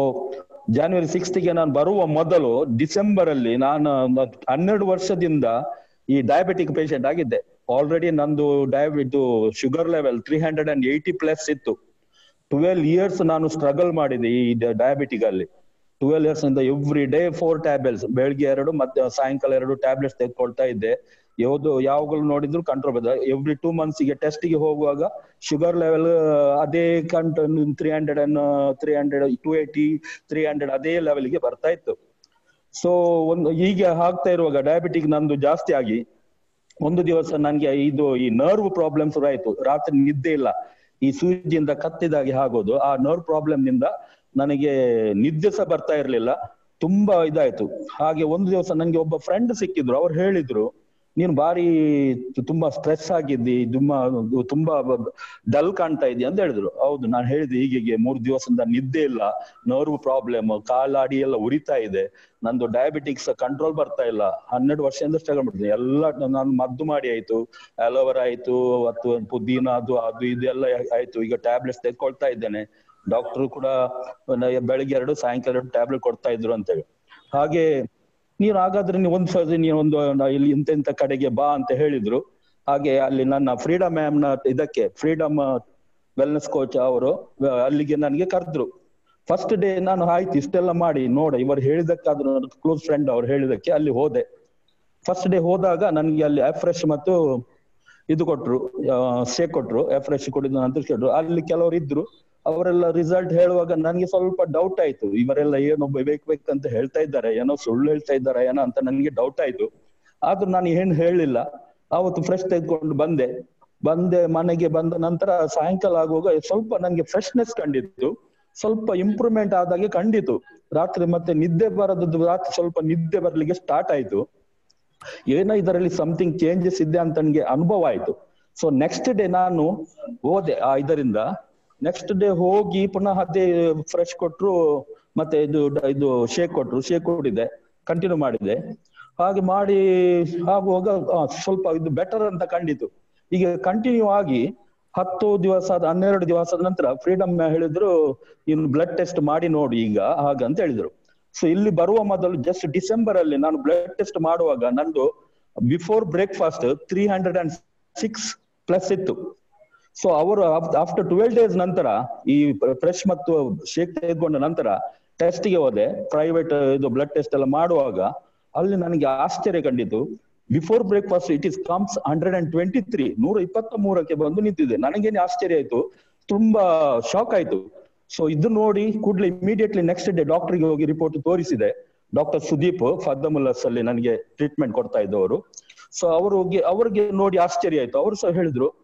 ಜಾನ್ವರಿ ಸಿಕ್ಸ್ತ್ಗೆ ನಾನು ಬರುವ ಮೊದಲು ಡಿಸೆಂಬರ್ ಅಲ್ಲಿ ನಾನು ಒಂದು ಹನ್ನೆರಡು ವರ್ಷದಿಂದ ಈ ಡಯಾಬಿಟಿಕ್ ಪೇಷಂಟ್ ಆಗಿದ್ದೆ ಆಲ್ರೆಡಿ ನಂದು ಡಯಾಬಿಟ್ sugar level three hundred and eighty plus ಇತ್ತು ಟ್ವೆಲ್ ಇಯರ್ಸ್ ನಾನು ಸ್ಟ್ರಗಲ್ ಮಾಡಿದೆ ಈ ಡಯಾಬಿಟಿಕ್ ಅಲ್ಲಿ ಟ್ವೆಲ್ ಇಯರ್ಸ್ ಇಂದ ಎವ್ರಿ ಡೇ ಫೋರ್ ಟ್ಯಾಬ್ಲೆಟ್ಸ್ ಬೆಳಗ್ಗೆ ಎರಡು ಮತ್ತೆ ಸಾಯಂಕಾಲ ಎರಡು ಟ್ಯಾಬ್ಲೆಟ್ಸ್ ತೆಗೆದುಕೊಳ್ತಾ ಇದ್ದೆ ಯಾವ್ದು ಯಾವಾಗಲೂ ನೋಡಿದ್ರು ಕಂಟ್ರೋಲ್ ಬದ ಎವ್ರಿ ಟೂ ಮಂತ್ಸ್ ಗೆ ಟೆಸ್ಟ್ ಗೆ ಹೋಗುವಾಗ ಶುಗರ್ ಲೆವೆಲ್ ಅದೇ ಕಂಟ್ ತ್ರೀ ಹಂಡ್ರೆಡ್ ಅನ್ three hundred two eighty three hundred ಅದೇ ಲೆವೆಲ್ ಗೆ ಬರ್ತಾ ಇತ್ತು ಸೊ ಒಂದು ಹೀಗೆ ಆಗ್ತಾ ಇರುವಾಗ ಡಯಾಬಿಟಿಕ್ ನಂದು ಜಾಸ್ತಿ ಆಗಿ ಒಂದು ದಿವಸ ನನ್ಗೆ ಇದು ಈ ನರ್ವ್ ಪ್ರಾಬ್ಲಮ್ ಶುರು ಆಯ್ತು ರಾತ್ರಿ ನಿದ್ದೆ ಇಲ್ಲ ಈ ಸೂಜಿಯಿಂದ ಕತ್ತಿದಾಗೆ ಆಗೋದು ಆ ನರ್ವ್ ಪ್ರಾಬ್ಲಮ್ ನಿಂದ ನನಗೆ ನಿದ್ದೆ ಸಹ ಬರ್ತಾ ಇರ್ಲಿಲ್ಲ ತುಂಬಾ ಇದಾಯ್ತು ಹಾಗೆ ಒಂದು ದಿವಸ ನಂಗೆ ಒಬ್ಬ ಫ್ರೆಂಡ್ ಸಿಕ್ಕಿದ್ರು ಅವ್ರು ಹೇಳಿದ್ರು ನೀನು ಬಾರಿ ತುಂಬಾ ಸ್ಟ್ರೆಸ್ ಆಗಿದ್ದಿ ತುಂಬಾ ತುಂಬಾ ಡಲ್ ಕಾಣ್ತಾ ಇದೆಯಾ ಅಂತ ಹೇಳಿದ್ರು ಹೌದು ನಾನು ಹೇಳಿದೆ ಹೀಗೆ ಮೂರು ದಿವಸದಿಂದ ನಿದ್ದೆ ಇಲ್ಲ ನರ್ವ್ ಪ್ರಾಬ್ಲಮ್ ಕಾಲಾಡಿ ಎಲ್ಲ ಉರಿತಾ ಇದೆ ನಂದು ಡಯಾಬಿಟಿಕ್ಸ್ ಕಂಟ್ರೋಲ್ ಬರ್ತಾ ಇಲ್ಲ ಹನ್ನೆರಡು ವರ್ಷದಿಂದ ಸ್ಟ್ರಗಲ್ ಮಾಡ್ತೀನಿ ಎಲ್ಲ ನಾನು ಮದ್ದು ಮಾಡಿ ಆಯ್ತು ಅಲೋವೆರಾ ಆಯ್ತು ಮತ್ತು ಪುದೀನ ಅದು ಅದು ಇದೆಲ್ಲ ಆಯ್ತು ಈಗ ಟ್ಯಾಬ್ಲೆಟ್ಸ್ ತೆಗೆದುಕೊಳ್ತಾ ಇದ್ದೇನೆ ಡಾಕ್ಟರ್ ಕೂಡ ನ- ಬೆಳಿಗ್ಗೆ ಎರಡು ಸಾಯಂಕಾಲ ಎರಡು ಟ್ಯಾಬ್ಲೆಟ್ ಕೊಡ್ತಾ ಇದ್ರು ಅಂತೇಳಿ ಹಾಗೆ ನೀನು ಹಾಗಾದ್ರೆ ನೀವು ಒಂದ್ ಸತಿ ನೀನು ಒಂದು ನ- ಇಲ್ಲಿ ಇಂತ ಇಂತ ಕಡೆಗೆ ಬಾ ಅಂತ ಹೇಳಿದ್ರು ಹಾಗೆ ಅಲ್ಲಿ ನನ್ನ ಫ್ರೀಡಮ್ ಮ್ಯಾಮ್ ನ ಇದಕ್ಕೆ ಫ್ರೀಡಮ್ ವೆಲ್ನೆಸ್ ಕೋಚ್ ಅವರು ಅಲ್ಲಿಗೆ ನನಗೆ ಕರೆದ್ರು ಫಸ್ಟ್ ಡೇ ನಾನು ಆಯ್ತು ಇಷ್ಟೆಲ್ಲ ಮಾಡಿ ನೋಡ ಇವರು ಹೇಳಿದಕ್ಕಾದ್ರೂ ನನ್ನ ಕ್ಲೋಸ್ ಫ್ರೆಂಡ್ ಅವ್ರು ಹೇಳಿದಕ್ಕೆ ಅಲ್ಲಿ ಹೋದೆ ಫಸ್ಟ್ ಡೇ ಹೋದಾಗ ನನಗೆ ಅಲ್ಲಿ ಫ್ರೆಶ್ ಮತ್ತು ಇದು ಕೊಟ್ರು ಶೇಕ್ ಕೊಟ್ರು ಫ್ರೆಶ್ ಕೊಡಿದ ನಂತರ ಕೇಳಿದ್ರು ಅಲ್ಲಿ ಕೆಲವರು ಇದ್ರು ಅವರೆಲ್ಲ ರಿಸಲ್ಟ್ ಹೇಳುವಾಗ ನನಗೆ ಸ್ವಲ್ಪ ಡೌಟ್ ಆಯ್ತು ಇವರೆಲ್ಲ ಏನೋ ಬೇಕು ಬೇಕಂತ ಹೇಳ್ತಾ ಇದ್ದಾರೆ ಏನೋ ಸುಳ್ಳು ಹೇಳ್ತಾ ಇದ್ದಾರೆ ಏನೋ ಅಂತ ನನಗೆ ಡೌಟ್ ಆಯ್ತು ಆದ್ರೂ ನಾನು ಏನ್ ಹೇಳಿಲ್ಲ ಅವತ್ತು ಫ್ರೆಶ್ ತೆಗೆದುಕೊಂಡು ಬಂದೆ ಬಂದೆ ಮನೆಗೆ ಬಂದ ನಂತರ ಸಾಯಂಕಾಲ ಆಗುವಾಗ ಸ್ವಲ್ಪ ನನಗೆ ಫ್ರೆಶ್ನೆಸ್ ಕಂಡಿತ್ತು ಸ್ವಲ್ಪ ಇಂಪ್ರೂವ್ಮೆಂಟ್ ಆದಾಗೆ ಕಂಡಿತು ರಾತ್ರಿ ಮತ್ತೆ ನಿದ್ದೆ ಬರದ್ದು ರಾತ್ರಿ ಸ್ವಲ್ಪ ನಿದ್ದೆ ಬರ್ಲಿಕ್ಕೆ ಸ್ಟಾರ್ಟ್ ಆಯ್ತು ಏನೋ ಇದರಲ್ಲಿ ಸಮಥಿಂಗ್ ಚೇಂಜಸ್ ಇದೆ ಅಂತ ನನಗೆ ಅನುಭವ ಆಯ್ತು ಸೊ ನೆಕ್ಸ್ಟ್ ಡೇ ನಾನು ಹೋದೆ ಆ ಇದರಿಂದ ನೆಕ್ಸ್ಟ್ ಡೇ ಹೋಗಿ ಪುನಃ ಅದೇ ಫ್ರೆಶ್ ಕೊಟ್ರು ಮತ್ತೆ ಇದು ಇದು ಶೇಕ್ ಕೊಟ್ರು ಶೇಕ್ ಕೊಟ್ಟಿದೆ ಕಂಟಿನ್ಯೂ ಮಾಡಿದೆ ಹಾಗೆ ಮಾಡಿ ಆಗುವಾಗ ಆ, ಸ್ವಲ್ಪ ಇದು ಬೆಟರ್ ಅಂತ ಕಂಡಿತು ಈಗ ಕಂಟಿನ್ಯೂ ಆಗಿ ಹತ್ತು ದಿವಸ ಆದ ಹನ್ನೆರಡು ದಿವಸದ ನಂತರ ಫ್ರೀಡಮ್ ಹೇಳಿದ್ರು ಇನ್ನು ಬ್ಲಡ್ ಟೆಸ್ಟ್ ಮಾಡಿ ನೋಡಿ ಈಗ ಹಾಗಂತ ಹೇಳಿದ್ರು ಸೊ ಇಲ್ಲಿ ಬರುವ ಮೊದಲು ಜಸ್ಟ್ ಡಿಸೆಂಬರ್ ಅಲ್ಲಿ ನಾನು ಬ್ಲಡ್ ಟೆಸ್ಟ್ ಮಾಡುವಾಗ ನಂದು before breakfast three hundred and six plus ಇತ್ತು ಸೊ ಅವರು ಆಫ್ಟರ್ ಟ್ವೆಲ್ ಡೇಸ್ ನಂತರ ಈ ಫ್ರೆಶ್ ಮತ್ತು ಶೇಕ್ ತೆಗೆದುಕೊಂಡ ನಂತರ ಟೆಸ್ಟ್ ಗೆ ಹೋದೆ ಪ್ರೈವೇಟ್ ಇದು ಬ್ಲಡ್ ಟೆಸ್ಟ್ ಎಲ್ಲ ಮಾಡುವಾಗ ಅಲ್ಲಿ ನನಗೆ ಆಶ್ಚರ್ಯ ಕಂಡಿತು before breakfast it is comes hundred and twenty three ನೂರ ಇಪ್ಪತ್ತ ಮೂರಕ್ಕೆ ಬಂದು ನಿಂತಿದೆ ನನಗೇನೆ ಆಶ್ಚರ್ಯ ಆಯ್ತು ತುಂಬಾ ಶಾಕ್ ಆಯ್ತು ಸೊ ಇದು ನೋಡಿ ಕೂಡಲೇ ಇಮಿಡಿಯೇಟ್ಲಿ ನೆಕ್ಸ್ಟ್ ಡೇ ಡಾಕ್ಟರ್ಗೆ ಹೋಗಿ ರಿಪೋರ್ಟ್ ತೋರಿಸಿದೆ ಡಾಕ್ಟರ್ ಸುದೀಪ್ ಫದ್ದಮುಲ್ಲಸ್ ಅಲ್ಲಿ ನನಗೆ ಟ್ರೀಟ್ಮೆಂಟ್ ಕೊಡ್ತಾ ಇದ್ದವರು ಸೊ ಅವ್ರಿಗೆ ಅವ್ರಿಗೆ ನೋಡಿ ಆಶ್ಚರ್ಯ ಆಯ್ತು ಅವರು ಸಹ ಹೇಳಿದ್ರು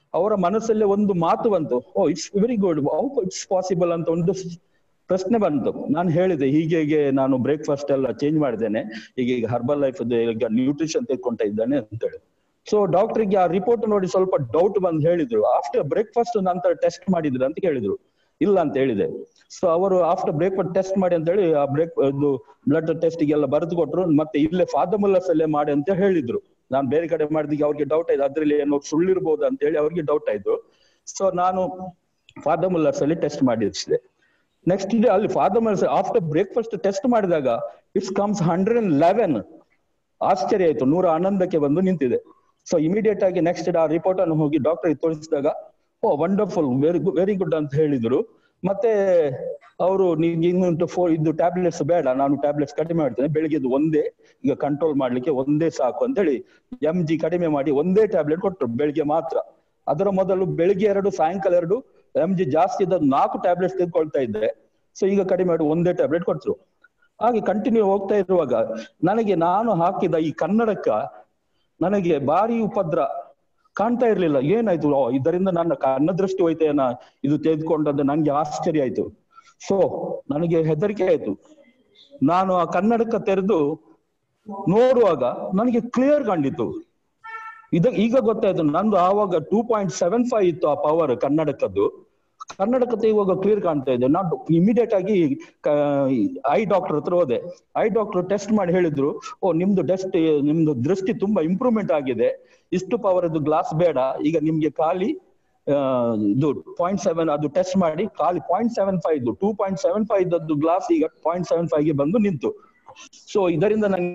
ಅವರ ಮನಸ್ಸಲ್ಲಿ ಒಂದು ಮಾತು ಬಂತು oh it's very good it's possible ಅಂತ ಒಂದು ಪ್ರಶ್ನೆ ಬಂತು ನಾನು ಹೇಳಿದೆ ಹೀಗೆ ಹೀಗೆ ನಾನು ಬ್ರೇಕ್ಫಾಸ್ಟ್ ಎಲ್ಲ ಚೇಂಜ್ ಮಾಡಿದ್ದೇನೆ ಈಗ ಈಗ ಹರ್ಬಲ್ ಲೈಫ್ ಈಗ ನ್ಯೂಟ್ರಿಷನ್ ತೆಗೆದುಕೊಂತ ಇದ್ದಾನೆ ಅಂತ ಹೇಳಿ ಸೊ ಡಾಕ್ಟರ್ಗೆ ಆ ರಿಪೋರ್ಟ್ ನೋಡಿ ಸ್ವಲ್ಪ ಡೌಟ್ ಬಂದು ಹೇಳಿದ್ರು ಆಫ್ಟರ್ ಬ್ರೇಕ್ಫಾಸ್ಟ್ ನಂತರ ಟೆಸ್ಟ್ ಮಾಡಿದ್ರು ಅಂತ ಕೇಳಿದ್ರು ಇಲ್ಲ ಅಂತ ಹೇಳಿದೆ ಸೊ ಅವರು ಆಫ್ಟರ್ ಬ್ರೇಕ್ಫಾಸ್ಟ್ ಟೆಸ್ಟ್ ಮಾಡಿ ಅಂತ ಹೇಳಿ ಆ ಬ್ರೇಕ್ ಇದು ಬ್ಲಡ್ ಟೆಸ್ಟ್ ಗೆಲ್ಲ ಬರೆದು ಕೊಟ್ರು ಮತ್ತೆ ಇಲ್ಲೇ ಫಾದಮುಲ್ಲಸ್ ಅಲ್ಲೇ ಮಾಡಿ ಅಂತ ಹೇಳಿದ್ರು ನಾನು ಬೇರೆ ಕಡೆ ಮಾಡಿದಿಗೆ ಅವ್ರಿಗೆ ಡೌಟ್ ಆಯ್ತು ಅದ್ರಲ್ಲಿ ಏನೋ ಸುಳ್ಳಿರ್ಬೋದು ಅಂತ ಹೇಳಿ ಅವ್ರಿಗೆ ಡೌಟ್ ಆಯ್ತು ಸೊ ನಾನು ಫಾದಮುಲ್ಲಸ್ ಅಲ್ಲಿ ಟೆಸ್ಟ್ ಮಾಡಿಸಿದೆ ನೆಕ್ಸ್ಟ್ ಡೇ ಅಲ್ಲಿ ಫಾದಮುಲ್ಲಸ್ ಆಫ್ಟರ್ ಬ್ರೇಕ್ಫಾಸ್ಟ್ ಟೆಸ್ಟ್ ಮಾಡಿದಾಗ it's comes hundred and eleven ಆಶ್ಚರ್ಯ ಆಯ್ತು ನೂರ ಹನ್ನೊಂದಕ್ಕೆ ಬಂದು ನಿಂತಿದೆ ಸೊ ಇಮಿಡಿಯೇಟ್ ಆಗಿ ನೆಕ್ಸ್ಟ್ ಡೇ ಆ ರಿಪೋರ್ಟ್ ಅನ್ನು ಹೋಗಿ ಡಾಕ್ಟರ್ ತೋರಿಸಿದಾಗ oh wonderful very very good ಅಂತ ಹೇಳಿದ್ರು ಮತ್ತೆ ಅವರು ನಿಮ್ಗೆ ಇನ್ನೊಂದು ಫೋ ಇದು ಟ್ಯಾಬ್ಲೆಟ್ಸ್ ಬೇಡ ನಾನು ಟ್ಯಾಬ್ಲೆಟ್ಸ್ ಕಡಿಮೆ ಮಾಡ್ತೇನೆ ಬೆಳಿಗ್ಗೆದು ಒಂದೇ ಈಗ ಕಂಟ್ರೋಲ್ ಮಾಡ್ಲಿಕ್ಕೆ ಒಂದೇ ಸಾಕು ಅಂತ ಹೇಳಿ ಎಂ ಜಿ ಕಡಿಮೆ ಮಾಡಿ ಒಂದೇ ಟ್ಯಾಬ್ಲೆಟ್ ಕೊಟ್ಟರು ಬೆಳಿಗ್ಗೆ ಮಾತ್ರ ಅದರ ಮೊದಲು ಬೆಳಿಗ್ಗೆ ಎರಡು ಸಾಯಂಕಾಲ ಎರಡು ಎಂ ಜಿ ಜಾಸ್ತಿ ಇದ್ದದ್ದು ನಾಲ್ಕು ಟ್ಯಾಬ್ಲೆಟ್ಸ್ ತೆಗೆದುಕೊಳ್ತಾ ಇದ್ದೆ ಸೊ ಈಗ ಕಡಿಮೆ ಮಾಡಿ ಒಂದೇ ಟ್ಯಾಬ್ಲೆಟ್ ಕೊಟ್ಟರು ಹಾಗೆ ಕಂಟಿನ್ಯೂ ಹೋಗ್ತಾ ಇರುವಾಗ ನನಗೆ ನಾನು ಹಾಕಿದ ಈ ಕನ್ನಡಕ್ಕ ನನಗೆ ಭಾರಿ ಉಪದ್ರ ಕಾಣ್ತಾ ಇರ್ಲಿಲ್ಲ ಏನಾಯ್ತು ಓ, ಇದರಿಂದ ನನ್ನ ಕಣ್ಣ ದೃಷ್ಟಿ ಹೋಯ್ತೇನ ಇದು ತೆಗೆದುಕೊಂಡದ್ದು ನಂಗೆ ಆಶ್ಚರ್ಯ ಆಯ್ತು ಸೊ ನನಗೆ ಹೆದರಿಕೆ ಆಯ್ತು ನಾನು ಆ ಕನ್ನಡಕ ತೆರೆದು ನೋಡುವಾಗ ನನಗೆ ಕ್ಲಿಯರ್ ಕಂಡಿತು ಇದ ಈಗ ಗೊತ್ತಾಯ್ತು ನಂದು ಆವಾಗ ಟೂ ಪಾಯಿಂಟ್ ಸೆವೆನ್ ಫೈವ್ ಇತ್ತು ಆ ಪವರ್ ಕನ್ನಡಕದ್ದು ಕನ್ನಡಕತೆ ಇವಾಗ ಕ್ಲಿಯರ್ ಕಾಣ್ತಾ ಇದೆ ನಾನು ಇಮಿಡಿಯೇಟ್ ಆಗಿ ಐ ಡಾಕ್ಟರ್ ಹತ್ರ ಹೋದೆ ಐ ಡಾಕ್ಟರ್ ಟೆಸ್ಟ್ ಮಾಡಿ ಹೇಳಿದ್ರು ಓ ನಿಮ್ದು ಟೆಸ್ಟ್ ನಿಮ್ದು ದೃಷ್ಟಿ ತುಂಬಾ ಇಂಪ್ರೂವ್ಮೆಂಟ್ ಆಗಿದೆ ಇಷ್ಟು ಪವರ್ ಅದು ಗ್ಲಾಸ್ ಬೇಡ ಈಗ ನಿಮ್ಗೆ ಖಾಲಿ ಆ, ಇದು ಪಾಯಿಂಟ್ ಸೆವೆನ್ ಅದು ಟೆಸ್ಟ್ ಮಾಡಿ ಖಾಲಿ ಪಾಯಿಂಟ್ ಸೆವೆನ್ ಫೈವ್ ಇದು ಟೂ ಪಾಯಿಂಟ್ ಸೆವೆನ್ ಫೈವ್ ಇದ್ದದ್ದು ಗ್ಲಾಸ್ ಈಗ ಪಾಯಿಂಟ್ ಸೆವೆನ್ ಫೈವ್ ಗೆ ಬಂದು ನಿಂತು ಸೊ ಇದರಿಂದ ನಂಗೆ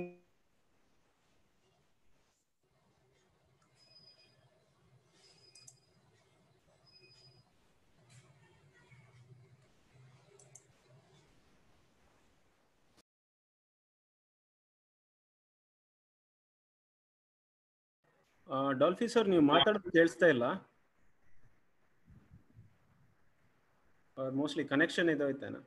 ಡಾಲ್ಫಿ ಸರ್ ನೀವು ಮಾತಾಡೋದು ಕೇಳಿಸ್ತಾ ಇಲ್ಲ ಮೋಸ್ಟ್ಲಿ ಕನೆಕ್ಷನ್ ಇದಾಯ್ತೇನ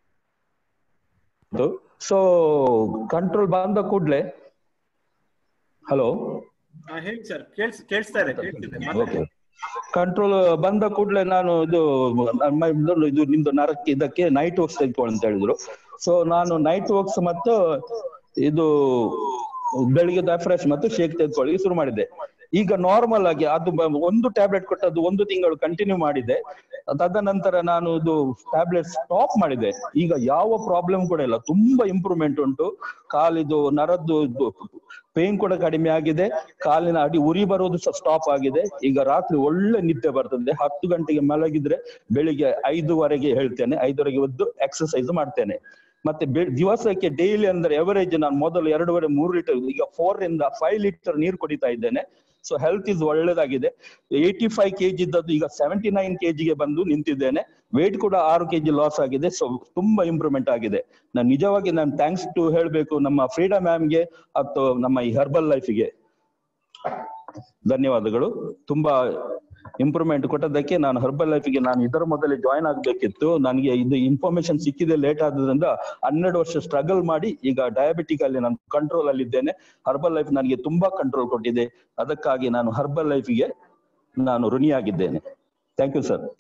ಸೊ ಕಂಟ್ರೋಲ್ ಬಂದ ಕೂಡ್ಲೆ ಹಲೋ ಹಾ ಹೇಳಿ ಸರ್ ಕೇಳ್ಸ್ ಕೇಳಿಸ್ತಾ ಇದೆ ಕೇಳಿಸ್ತಿದೆ ಮಾತಾಡಿ ಕಂಟ್ರೋಲ್ ಬಂದ ಕೂಡ್ಲೆ ನಾನು ಇದು ನಮ್ಮ ಇದು- ಇದು ನಿಮ್ದು ನರಕ್ಕೆ ಇದಕ್ಕೆ ನೈಟ್ ವರ್ಕ್ಸ್ ತೆಗೆದುಕೊಳ್ಳಿ ಅಂತ ಹೇಳಿದ್ರು ಸೊ ನಾನು ನೈಟ್ ವರ್ಕ್ಸ್ ಮತ್ತು ಇದು ಬೆಳಿಗ್ಗೆ ಫ್ರೆಶ್ ಮತ್ತು ಶೇಕ್ ತೆಗೆದುಕೊಳ್ಳಿ ಶುರು ಮಾಡಿದೆ ಈಗ ನಾರ್ಮಲ್ ಆಗಿ ಅದು ಬ- ಒಂದು ಟ್ಯಾಬ್ಲೆಟ್ ಕೊಟ್ಟದ್ದು ಒಂದು ತಿಂಗಳು ಕಂಟಿನ್ಯೂ ಮಾಡಿದೆ ತದನಂತರ ನಾನು ಇದು ಟ್ಯಾಬ್ಲೆಟ್ ಸ್ಟಾಪ್ ಮಾಡಿದೆ ಈಗ ಯಾವ ಪ್ರಾಬ್ಲಮ್ ಕೂಡ ಇಲ್ಲ ತುಂಬಾ ಇಂಪ್ರೂವ್ಮೆಂಟ್ ಉಂಟು ಕಾಲಿದು ನರದ್ದು ಪೇನ್ ಕೂಡ ಕಡಿಮೆ ಆಗಿದೆ ಕಾಲಿನ ಅಡಿ ಉರಿ ಬರುವುದು ಸಹ ಸ್ಟಾಪ್ ಆಗಿದೆ ಈಗ ರಾತ್ರಿ ಒಳ್ಳೆ ನಿದ್ದೆ ಬರ್ತದೆ ಹತ್ತು ಗಂಟೆಗೆ ಮಲಗಿದ್ರೆ ಬೆಳಿಗ್ಗೆ ಐದುವರೆಗೆ ಹೇಳ್ತೇನೆ ಐದುವರೆಗೆ ಎದ್ದು ಎಕ್ಸರ್ಸೈಸ್ ಮಾಡ್ತೇನೆ ಮತ್ತೆ ಬೆ- ದಿವಸಕ್ಕೆ ಡೈಲಿ ಅಂದ್ರೆ ಎವರೇಜ್ ನಾನು ಮೊದಲು ಎರಡೂವರೆ ಮೂರು ಲೀಟರ್ ಈಗ ಫೋರ್ ಇಂದ ಫೈವ್ ಲೀಟರ್ ನೀರು ಕುಡಿತಾ ಇದ್ದೇನೆ ಸೊ ಹೆಲ್ತ್ ಇಸ್ ಒಳ್ಳೇದಾಗಿದೆ ಏಯ್ಟಿ ಫೈವ್ ಕೆಜಿ ಇದ್ದದ್ದು ಈಗ ಸೆವೆಂಟಿ ನೈನ್ ಕೆಜಿಗೆ ಬಂದು ನಿಂತಿದ್ದೇನೆ ವೇಟ್ ಕೂಡ ಆರು ಕೆಜಿ ಲಾಸ್ ಆಗಿದೆ ಸೊ ತುಂಬಾ ಇಂಪ್ರೂವ್ಮೆಂಟ್ ಆಗಿದೆ ನಾನು ನಿಜವಾಗಿ ನಾನು ಥ್ಯಾಂಕ್ಸ್ ಟು ಹೇಳ್ಬೇಕು ನಮ್ಮ ಫ್ರೀಡಮ್ ಮ್ಯಾಮ್ಗೆ ಮತ್ತು ನಮ್ಮ ಈ ಹರ್ಬಲ್ ಲೈಫಿಗೆ ಧನ್ಯವಾದಗಳು ತುಂಬಾ ಇಂಪ್ರೂವ್ಮೆಂಟ್ ಕೊಟ್ಟದ್ದಕ್ಕೆ ನಾನು ಹರ್ಬಲ್ ಲೈಫಿಗೆ ನಾನು ಇದರ ಮೊದಲೇ ಜಾಯ್ನ್ ಆಗ್ಬೇಕಿತ್ತು ನನಗೆ ಇದು ಇನ್ಫಾರ್ಮೇಶನ್ ಸಿಕ್ಕಿದೆ ಲೇಟ್ ಆದ್ರಿಂದ ಹನ್ನೆರಡು ವರ್ಷ ಸ್ಟ್ರಗಲ್ ಮಾಡಿ ಈಗ ಡಯಾಬಿಟಿಕ್ ಅಲ್ಲಿ ನಾನು ಕಂಟ್ರೋಲ್ ಅಲ್ಲಿ ಇದ್ದೇನೆ ಹರ್ಬಲ್ ಲೈಫ್ ನನಗೆ ತುಂಬಾ ಕಂಟ್ರೋಲ್ ಕೊಟ್ಟಿದೆ ಅದಕ್ಕಾಗಿ ನಾನು ಹರ್ಬಲ್ ಲೈಫಿಗೆ ನಾನು ಋಣಿಯಾಗಿದ್ದೇನೆ thank you sir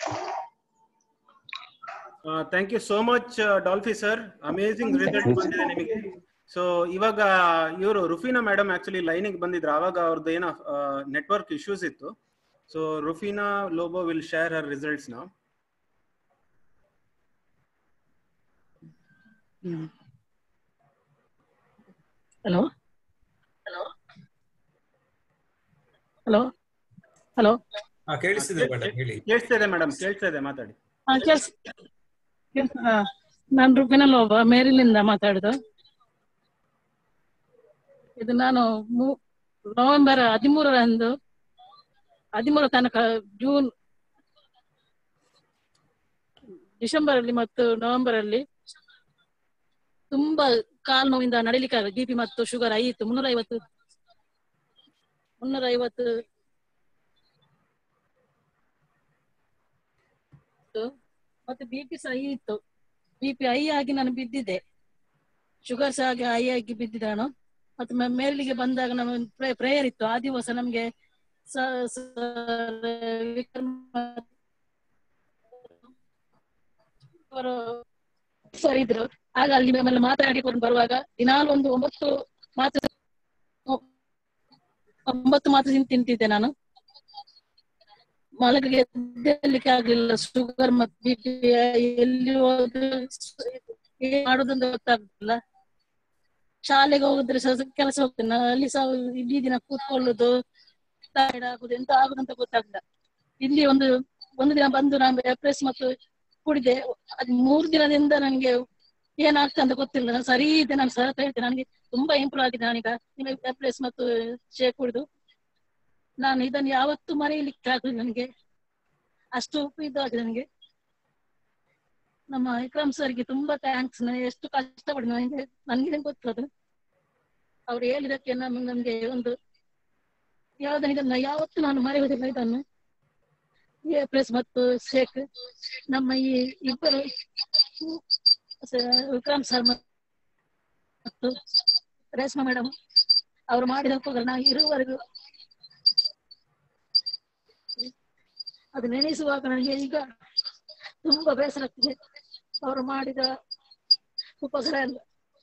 thank you so much Dolphy sir amazing result ಬಂದಿದೆ ನಿಮಗೆ ಸೊ ಇವಾಗ ಇವರು ರುಫೀನಾ ಮೇಡಮ್ ಆಕ್ಚುಲಿ ಲೈನಿಗೆ ಬಂದಿದ್ರು ಆವಾಗ ಅವ್ರದ್ದು ಏನೋ ನೆಟ್ವರ್ಕ್ ಇಶ್ಯೂಸ್ ಇತ್ತು so Rufina Lobo will share her results ನಾವು ಹಲೋ ಹಲೋ ಹಲೋ ಹಾ ಕೇಳಿಸ್ತಿದೆ ಮೇಡಮ್ ಹೇಳಿ ಕೇಳಿಸ್ತಾ ಇದೆ ಮೇಡಮ್ ಕೇಳಿಸ್ತಾ ಇದೆ ಮಾತಾಡಿ ಹಾ ಕೆಲ್ಸ ನಾನು ರುಬಿನ ಲೋಬ ಮೇರಿಲಿಂದ ಮಾತಾಡುದು ಇದು ನಾನು ಮೂ- ನವೆಂಬರ್ ಹದಿಮೂರರಂದು ಹದಿಮೂರ ತನಕ ಜೂನ್ ಡಿಸೆಂಬರ್ ಅಲ್ಲಿ ಮತ್ತು ನವೆಂಬರ್ ಅಲ್ಲಿ ತುಂಬಾ ಕಾಲು ನೋವಿಂದ ನಡಿಲಿಕ್ಕೆ ಬಿ ಪಿ ಮತ್ತು ಶುಗರ್ ಆಯಿತು ಮುನ್ನೂರ ಐವತ್ತು ಮುನ್ನೂರ ಐವತ್ತು ಇತ್ತು. ಮತ್ತೆ ಬಿ ಪಿ ಸಹ ಹೈ ಇತ್ತು ಬಿ ಪಿ ಹೈ ಆಗಿ ನಾನು ಬಿದ್ದಿದ್ದೆ ಶುಗರ್ ಸಹ ಹಾಗೆ ಹೈ ಆಗಿ ಬಿದ್ದಿದ್ದೆ ನಾನು ಮತ್ತೆ ಮ- ಮೇಲಿಗೆ ಬಂದಾಗ ನಮ್ಮ ಪ್ರೇಯರ್ ಇತ್ತು ಆ ದಿವಸ ನಮ್ಗೆ ಸ- ಸ- ವಿಕ್ರಮ್ ಅವರು ಸರ್ ಇದ್ರು ಆಗ ಅಲ್ಲಿ ನಮ್ಮಲ್ಲಿ ಮಾತಾಡಿಕೊಂಡು ಬರುವಾಗ ದಿನಾಲು ಒಂದು ಒಂಬತ್ತು ಮಾತ್ರೆ ಒಂಬತ್ತು ಮಾತ್ರೆ ತಿನ್- ತಿಂತಿದ್ದೆ ನಾನು ಮಲಗಿಗೆ ಎದ್ದೇಳಲಿಕ್ಕೆ ಆಗ್ಲಿಲ್ಲ ಶುಗರ್ ಮತ್ತು ಬಿ ಪಿ ಎಲ್ಲಿ ಹೋದ್ರು ಏನ್ ಮಾಡುದಂತ ಗೊತ್ತಾಗ್ತಿಲ್ಲ ಶಾಲೆಗೆ ಹೋಗಿದ್ರೆ ಸಹ ಕೆಲಸ ಹೋಗ್ತೇನೆ ನಾನು ಅಲ್ಲಿ ಸಹ ಇಡೀ ದಿನ ಕೂತ್ಕೊಳ್ಳುದು ಟೈರ್ಡ್ ಆಗುದು ಎಂತ ಆಗುದಂತ ಗೊತ್ತಾಗ್ಲಿಲ್ಲ ಇಲ್ಲಿ ಒಂದು ಒಂದು ದಿನ ಬಂದು ನಾನು ಎಪ್ರೆಸ್ ಮತ್ತು ಕುಡಿದೆ ಅದ್ ಮೂರು ದಿನದಿಂದ ನನಗೆ ಏನಾಗ್ತದೆ ಅಂತ ಗೊತ್ತಿಲ್ಲ ನಾನು ಸರಿ ಇದೆ ನಾನು ಸಹ ಹೇಳ್ತೇನೆ ನನಗೆ ತುಂಬಾ ಇಂಪ್ರೂವ್ ಆಗಿದೆ ನಾನೀಗ ಎಪ್ರೆಸ್ ಮತ್ತು ಶೇಕ್ ಕುಡಿದು ನಾನು ಇದನ್ನು ಯಾವತ್ತೂ ಮರೆಯಲಿಕ್ಕೆ ಆಗಲಿಲ್ಲ ನನಗೆ ಅಷ್ಟು ಇದು ಆಗಿದೆ ನನಗೆ ನಮ್ಮ ವಿಕ್ರಮ್ ಸರ್ಗೆ ತುಂಬಾ ಥ್ಯಾಂಕ್ಸ್ ಎಷ್ಟು ಕಷ್ಟಪಡಿ ನನಗೆ ನನಗೆ ಗೊತ್ತದು ಅವ್ರು ಹೇಳಿದಕ್ಕೆ ನಮ್ಗೆ ನಮ್ಗೆ ಒಂದು ಯಾವ್ದನ್ನ ಇದನ್ನ ಯಾವತ್ತೂ ನಾನು ಮರೆಯುವುದಿಲ್ಲ ಇದನ್ನು ಪ್ರೆಸ್ ಮತ್ತು ಶೇಖ್ ನಮ್ಮ ಈ ಇಬ್ಬರು ಸ- ವಿಕ್ರಮ್ ಸರ್ ಮತ್ತು ರೇಷ್ಮಾ ಮೇಡಮ್ ಅವರು ಮಾಡಿದ ಉಪಕಾರ ನಾವು ಇರುವವರೆಗೂ ಅದು ನೆನೆಸುವಾಗ ನನಗೆ ಈಗ ತುಂಬಾ ಬೇಸರ ಆಗ್ತಿದೆ ಅವರು ಮಾಡಿದ ಉಪಕಾರ ಎಲ್ಲ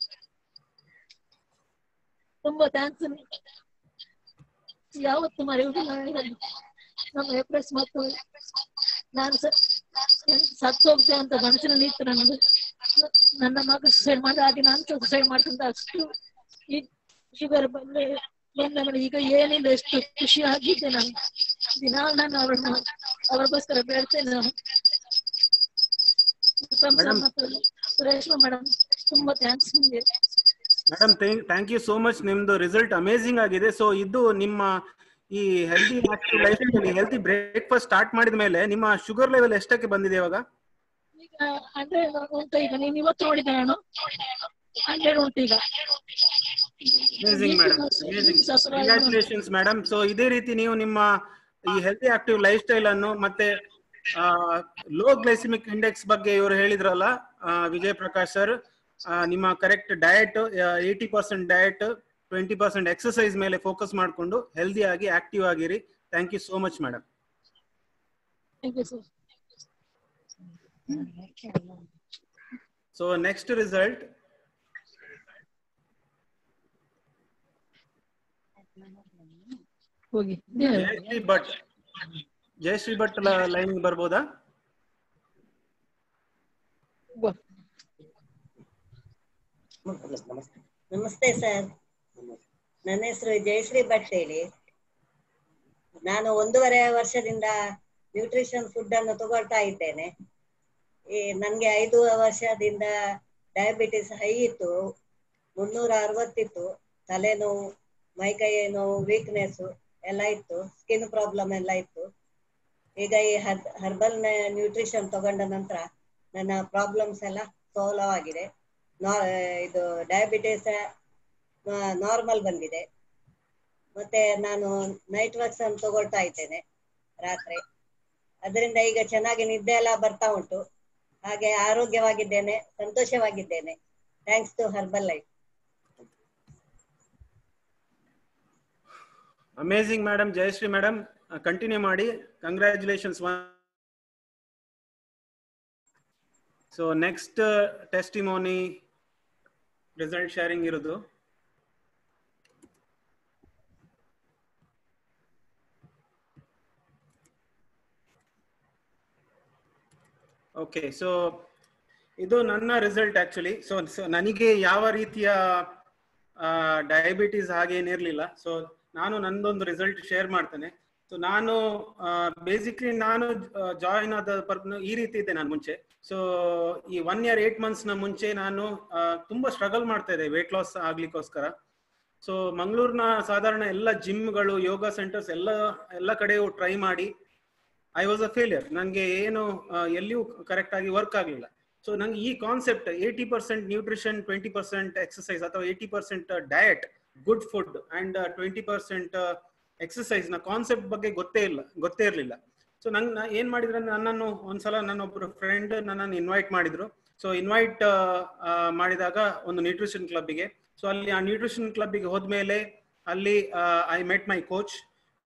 ತುಂಬಾ ಥ್ಯಾಂಕ್ಸ್ ಯಾವತ್ತು ಮರೆಯುವುದಿಲ್ಲ ಇದನ್ನು. ನಮ್ಮ ಎಪ್ರೆಸ್ ಮತ್ತು ನಾನು ಸ- ಸತ್ತು ಹೋಗ್ತೇನೆ ಅಂತ ಮನಸ್ಸಿನಲ್ಲಿ ಇತ್ತು ನನಗೆ ನನ್ನ ಮಗ ಸುಸೈಡ್ ಮಾಡಿ ಹಾಗೆ ನಾನು ಸುಸೈಡ್ ಮಾಡ್ತಂತ ಅಷ್ಟು ಈ ಶುಗರ್ ಬಂದ್ರೆ ಬಂದ ಮೇಲೆ ಈಗ ಏನಿಲ್ಲ ಎಷ್ಟು ಖುಷಿ ಆಗಿದ್ದೆ ನಾನು ದಿನ ನಾನು ಅವರನ್ನು ಅವರಿಗೋಸ್ಕರ ಬೇಡ್ತೇನೆ ನಾನು ವಿಕ್ರಮ್ ಸರ್ Madam. ಮತ್ತು ರೇಷ್ಮಾ ಮೇಡಮ್ ತುಂಬಾ ಥ್ಯಾಂಕ್ಸ್ ನಿಮಗೆ madam thank you so much ನಿಮ್ದು ರಿಸಲ್ಟ್ ಅಮೇಸಿಂಗ್ ಆಗಿದೆ ಸೊ ಇದು ನಿಮ್ಮ ಈ healthy life healthy breakfast start ಮಾಡಿದ ಮೇಲೆ ನಿಮ್ಮ ಶುಗರ್ ಲೆವೆಲ್ ಎಷ್ಟಕ್ಕೆ ಬಂದಿದೆ ಇವಾಗ ಈಗ ಹಂಡ್ರೆಡ್ ಉಂಟು ಈಗ ನೀನು ಇವತ್ತು ನೋಡಿದೆ ನಾನು ಹಂಡ್ರೆಡ್ ಉಂಟು ಈಗ amazing madam amazing congratulations madam so ಇದೇ ರೀತಿ ನೀವು ನಿಮ್ಮ ಈ ಹೆಲ್ತಿ ಆಕ್ಟಿವ್ ಲೈಫ್ ಸ್ಟೈಲ್ ಅನ್ನು ಮತ್ತೆ ಲೋ ಗ್ಲೈಸಿಮಿಕ್ ಇಂಡೆಕ್ಸ್ ಬಗ್ಗೆ ಇವರು ಹೇಳಿದ್ರಲ್ಲ ಆ, ವಿಜಯ್ ಪ್ರಕಾಶ್ ಸರ್ ನಿಮ್ಮ correct diet eighty percent diet twenty percent exercise ಮೇಲೆ ಫೋಕಸ್ ಮಾಡಿಕೊಂಡು ಹೆಲ್ದಿ ಆಗಿ ಆಕ್ಟಿವ್ ಆಗಿರಿ thank you so much madam thank you sir so next result ಹೋಗಿ ಜಯಶ್ರೀ ಭಟ್ ಜಯಶ್ರೀ ಭಟ್ ಲೈನ್ ಬರ್ಬೋದಾ ನಮಸ್ತೆ ಸರ್ ನನ್ನ ಹೆಸರು ಜಯಶ್ರೀ ಭಟ್ ಹೇಳಿ ನಾನು ಒಂದೂವರೆ ವರ್ಷದಿಂದ ನ್ಯೂಟ್ರಿಷನ್ ಫುಡ್ ಅನ್ನು ತಗೊಳ್ತಾ ಇದ್ದೇನೆ ಈ ನನ್ಗೆ ಐದು ವರ್ಷದಿಂದ ಡಯಾಬಿಟಿಸ್ ಹೈ ಇತ್ತು ಮುನ್ನೂರ ಅರವತ್ತಿತ್ತು ತಲೆನೋವು ಮೈಕೈ ನೋವು ವೀಕ್ನೆಸ್ ಎಲ್ಲ ಇತ್ತು ಸ್ಕಿನ್ ಪ್ರಾಬ್ಲಮ್ ಎಲ್ಲ ಇತ್ತು ಈಗ ಈ ಹರ್ ಹರ್ಬಲ್ ನ್ಯೂಟ್ರಿಷನ್ ತಗೊಂಡ ನಂತರ ನನ್ನ ಪ್ರಾಬ್ಲಮ್ಸ್ ಎಲ್ಲ ಸಾಲ್ವ್ ಆಗಿದೆ ನಾ ಇದು ಡಯಾಬಿಟಿಸ್ ನಾರ್ಮಲ್ ಬಂದಿದೆ ಮತ್ತೆ ನಾನು ನೈಟ್ ವರ್ಕ್ಸ್ ಅನ್ನು ತಗೊಳ್ತಾ ಇದ್ದೇನೆ ರಾತ್ರಿ ಅದರಿಂದ ಈಗ ಚೆನ್ನಾಗಿ ನಿದ್ದೆ ಎಲ್ಲ ಬರ್ತಾ ಉಂಟು ಹಾಗೆ ಆರೋಗ್ಯವಾಗಿದ್ದೇನೆ ಸಂತೋಷವಾಗಿದ್ದೇನೆ thanks to Herbalife amazing madam Jayashree madam continue ಮಾಡಿ congratulations so next testimony result sharing ಇರೋದು ಓಕೆ ಸೊ ಇದು ನನ್ನ ರಿಸಲ್ಟ್ ಆಕ್ಚುಲಿ ಸೊ ಸೊ ನನಗೆ ಯಾವ ರೀತಿಯ ಡಯಾಬಿಟೀಸ್ ಹಾಗೇನಿರ್ಲಿಲ್ಲ ಸೊ ನಾನು ನಂದೊಂದು ರಿಸಲ್ಟ್ ಶೇರ್ ಮಾಡ್ತೇನೆ ಸೊ ನಾನು ಬೇಸಿಕ್ಲಿ ನಾನು ಜಾಯಿನ್ ಆದ ಪರ್ ಈ ರೀತಿ ಇದ್ದೆ ನಾನು ಮುಂಚೆ ಸೊ ಈ ಒನ್ ಇಯರ್ ಏಟ್ ಮಂತ್ಸ್ ನ ಮುಂಚೆ ನಾನು ಆ, ತುಂಬಾ ಸ್ಟ್ರಗಲ್ ಮಾಡ್ತಾ ಇದ್ದೆ ವೇಟ್ ಲಾಸ್ ಆಗ್ಲಿಕ್ಕೋಸ್ಕರ ಸೊ ಮಂಗಳೂರಿನ ಸಾಧಾರಣ ಎಲ್ಲ ಜಿಮ್ಗಳು ಯೋಗ ಸೆಂಟರ್ಸ್ ಎಲ್ಲ ಎಲ್ಲ ಕಡೆಯೂ ಟ್ರೈ ಮಾಡಿ ಐ ವಾಸ್ ಅ ಫೇಲಿಯರ್ ನನಗೆ ಏನು ಆ, ಎಲ್ಲಿಯೂ ಕರೆಕ್ಟ್ ಆಗಿ ವರ್ಕ್ ಆಗಲಿಲ್ಲ ಸೊ ನಂಗೆ ಈ concept eighty percent nutrition twenty percent exercise ಅಥವಾ eighty percent diet good food and twenty percent exercise ನ ಕಾನ್ಸೆಪ್ಟ್ ಬಗ್ಗೆ ಗೊತ್ತೇ ಇಲ್ಲ ಗೊತ್ತೇ ಇರಲಿಲ್ಲ ಸೊ ನಂಗೆ ನಾ ಏನ್ ಮಾಡಿದ್ರೆ ನನ್ನನ್ನು ಒಂದ್ಸಲ ನನ್ನ ಒಬ್ಬರು ಫ್ರೆಂಡ್ ನನ್ನನ್ನು ಇನ್ವೈಟ್ ಮಾಡಿದ್ರು ಸೊ ಇನ್ವೈಟ್ ಮಾಡಿದಾಗ ಒಂದು ನ್ಯೂಟ್ರಿಷನ್ ಕ್ಲಬ್ಗೆ ಸೊ ಅಲ್ಲಿ ಆ ನ್ಯೂಟ್ರಿಷನ್ ಕ್ಲಬ್ಗೆ ಹೋದ್ಮೇಲೆ ಅಲ್ಲಿ I met my coach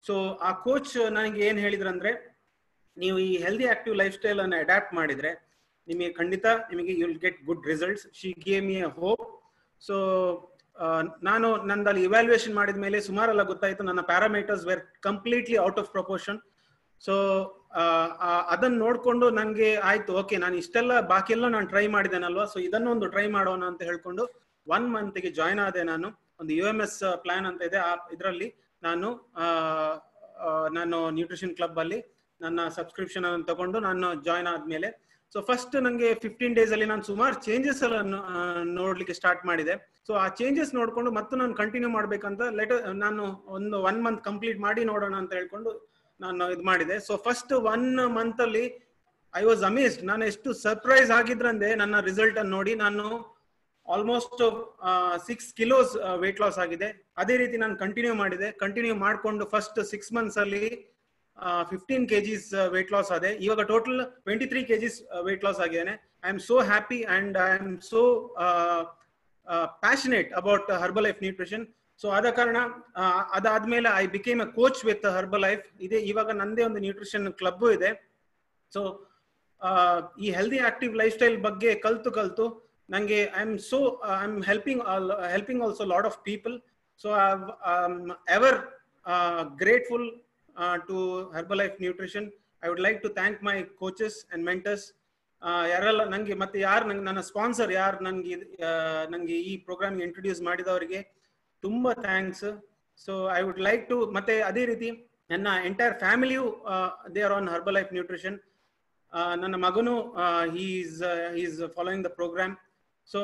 so ಆ ಕೋಚ್ ನನಗೆ ಏನ್ ಹೇಳಿದ್ರಂದ್ರೆ ನೀವು ಈ ಹೆಲ್ದಿ ಆಕ್ಟಿವ್ ಲೈಫ್ ಸ್ಟೈಲ್ ಅನ್ನು ಅಡ್ಯಾಪ್ಟ್ ಮಾಡಿದ್ರೆ ನಿಮಗೆ ಖಂಡಿತ ನಿಮಗೆ you will get good results she gave me a hope so ನಾನು ನಂದಲ್ಲಿ ಇವ್ಯಾಲ್ಯೂಯೇಷನ್ ಮಾಡಿದ ಮೇಲೆ ಸುಮಾರೆಲ್ಲ ಗೊತ್ತಾಯ್ತು ನನ್ನ parameters were completely out of proportion so ಅದನ್ನ ನೋಡ್ಕೊಂಡು ನಂಗೆ ಆಯ್ತು ಓಕೆ ನಾನು ಇಷ್ಟೆಲ್ಲ ಬಾಕಿ ಎಲ್ಲ ನಾನು ಟ್ರೈ ಮಾಡಿದ್ದೇನಲ್ವಾ ಸೊ ಇದನ್ನು ಒಂದು ಟ್ರೈ ಮಾಡೋಣ ಅಂತ ಹೇಳ್ಕೊಂಡು ಒನ್ ಮಂತ್ಗೆ ಜಾಯ್ನ್ ಆದೆ ನಾನು ಒಂದು ಯು ಎಂ ಎಸ್ ಪ್ಲಾನ್ ಅಂತ ಇದೆ ಆ ಇದರಲ್ಲಿ ನಾನು ಆ, ಆ, ನಾನು ನ್ಯೂಟ್ರಿಷನ್ ಕ್ಲಬ್ ಅಲ್ಲಿ ನನ್ನ ಸಬ್ಸ್ಕ್ರಿಪ್ಷನ್ ಅನ್ನು ತಗೊಂಡು ನಾನು ಜಾಯ್ನ್ ಆದ್ಮೇಲೆ ಸೊ ಫಸ್ಟ್ ನಂಗೆ ಫಿಫ್ಟೀನ್ ಡೇಸ್ ಅಲ್ಲಿ ನಾನು ಸುಮಾರು ಚೇಂಜಸ್ ಎಲ್ಲ ಆ, ನೋಡ್ಲಿಕ್ಕೆ ಸ್ಟಾರ್ಟ್ ಮಾಡಿದೆ ಸೊ ಆ ಚೇಂಜಸ್ ನೋಡ್ಕೊಂಡು ಮತ್ತೆ ನಾನು ಕಂಟಿನ್ಯೂ ಮಾಡ್ಬೇಕಂತ ಲೆಟ್ ನಾನು ಒಂದು ಒನ್ ಮಂತ್ ಕಂಪ್ಲೀಟ್ ಮಾಡಿ ನೋಡೋಣ ಅಂತ ಹೇಳ್ಕೊಂಡು ನಾನು ಇದು ಮಾಡಿದೆ ಸೊ ಫಸ್ಟ್ ಒನ್ ಮಂತ್ ಅಲ್ಲಿ ಐ ವಾಸ್ ಅಮೇಸ್ಡ್ ನಾನು ಎಷ್ಟು ಸರ್ಪ್ರೈಸ್ ಆಗಿದ್ರಂದ್ರೆ ನನ್ನ ರಿಸಲ್ಟ್ ಅನ್ನು ನೋಡಿ ನಾನು almost six kilos weight loss ಆಗಿದೆ ಅದೇ ರೀತಿ ನಾನು ಕಂಟಿನ್ಯೂ ಮಾಡಿದೆ ಕಂಟಿನ್ಯೂ ಮಾಡಿಕೊಂಡು ಫಸ್ಟ್ ಸಿಕ್ಸ್ ಮಂತ್ಸ್ ಅಲ್ಲಿ ಫಿಫ್ಟೀನ್ ಕೆಜಿಸ್ ವೇಟ್ ಲಾಸ್ ಆದೆ ಇವಾಗ total twenty three KGs weight loss ಆಗಿದ್ದೇನೆ I am so happy and I am so passionate about Herbalife nutrition so ಆದ ಕಾರಣ ಆ, ಅದಾದ್ಮೇಲೆ I became a coach with Herbalife ಇದೆ ಇವಾಗ ನಂದೇ ಒಂದು ನ್ಯೂಟ್ರಿಷನ್ ಕ್ಲಬ್ ಇದೆ ಸೊ ಈ ಹೆಲ್ದಿ ಆಕ್ಟಿವ್ ಲೈಫ್ ಸ್ಟೈಲ್ ಬಗ್ಗೆ ಕಲ್ತು ಕಲ್ತು ನಂಗೆ I am so I am helping helping also lot of people so ever grateful to Herbalife nutrition I would like to thank my coaches and mentors ಯಾರೆಲ್ಲ ನಂಗೆ ಮತ್ತೆ ಯಾರು ನಂಗೆ ನನ್ನ ಸ್ಪಾನ್ಸರ್ ಯಾರು ನಂಗೆ ಇದ್- ಆ, ನಂಗೆ ಈ ಪ್ರೋಗ್ರಾಮ್ಗೆ ಇಂಟ್ರೊಡ್ಯೂಸ್ ಮಾಡಿದವರಿಗೆ ತುಂಬಾ thanks so I would like to ಮತ್ತೆ ಅದೇ ರೀತಿ ನನ್ನ ಎಂಟೈರ್ ಫ್ಯಾಮಿಲಿಯು they are on Herbalife nutrition ನನ್ನ ಮಗನು is is following the program so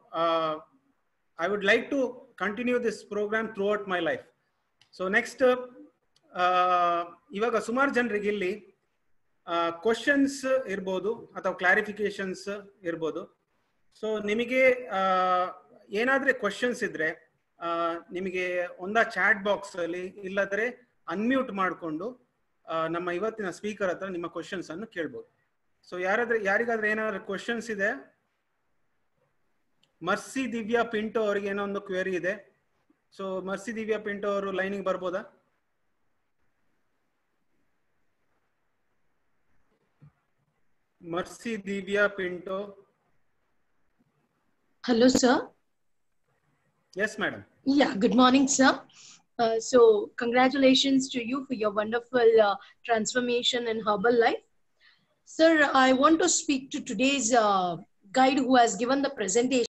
I would like to continue this program throughout my life so next ಇವಾಗ ಸುಮಾರು ಜನರಿಗೆ ಇಲ್ಲಿ ಕ್ವಶನ್ಸ್ ಇರ್ಬೋದು ಅಥವಾ ಕ್ಲಾರಿಫಿಕೇಶನ್ಸ್ ಇರ್ಬೋದು ಸೊ ನಿಮಗೆ ಆ, ಏನಾದ್ರೆ ಕ್ವಶನ್ಸ್ ಇದ್ರೆ ಆ, ನಿಮಗೆ ಒಂದ ಚಾಟ್ ಬಾಕ್ಸ್ ಅಲ್ಲಿ ಇಲ್ಲದ್ರೆ ಅನ್ಮ್ಯೂಟ್ ಮಾಡಿಕೊಂಡು ನಮ್ಮ ಇವತ್ತಿನ ಸ್ಪೀಕರ್ ಹತ್ರ ನಿಮ್ಮ ಕ್ವಶನ್ಸ್ ಅನ್ನು ಕೇಳ್ಬೋದು ಸೊ ಯಾರಾದ್ರೆ ಯಾರಿಗಾದ್ರೆ ಏನಾದ್ರು ಕ್ವಶನ್ಸ್ ಇದೆ ಮರ್ಸಿ ದಿವ್ಯಾ ಪಿಂಟೋ ಅವರಿಗೆ ಏನೋ ಒಂದು ಕ್ವೆರಿ ಇದೆ ಸೊ ಮರ್ಸಿ ದಿವ್ಯಾ ಪಿಂಟೋ ಅವರು ಲೈನಿಗೆ ಬರ್ಬೋದಾ Mercy Divya Pinto Hello, sir. Yes madam Yeah, good morning, sir. Uh, so, congratulations to you for your wonderful uh, transformation in herbal life. Sir, I want to speak to today's uh, guide who has given the presentation.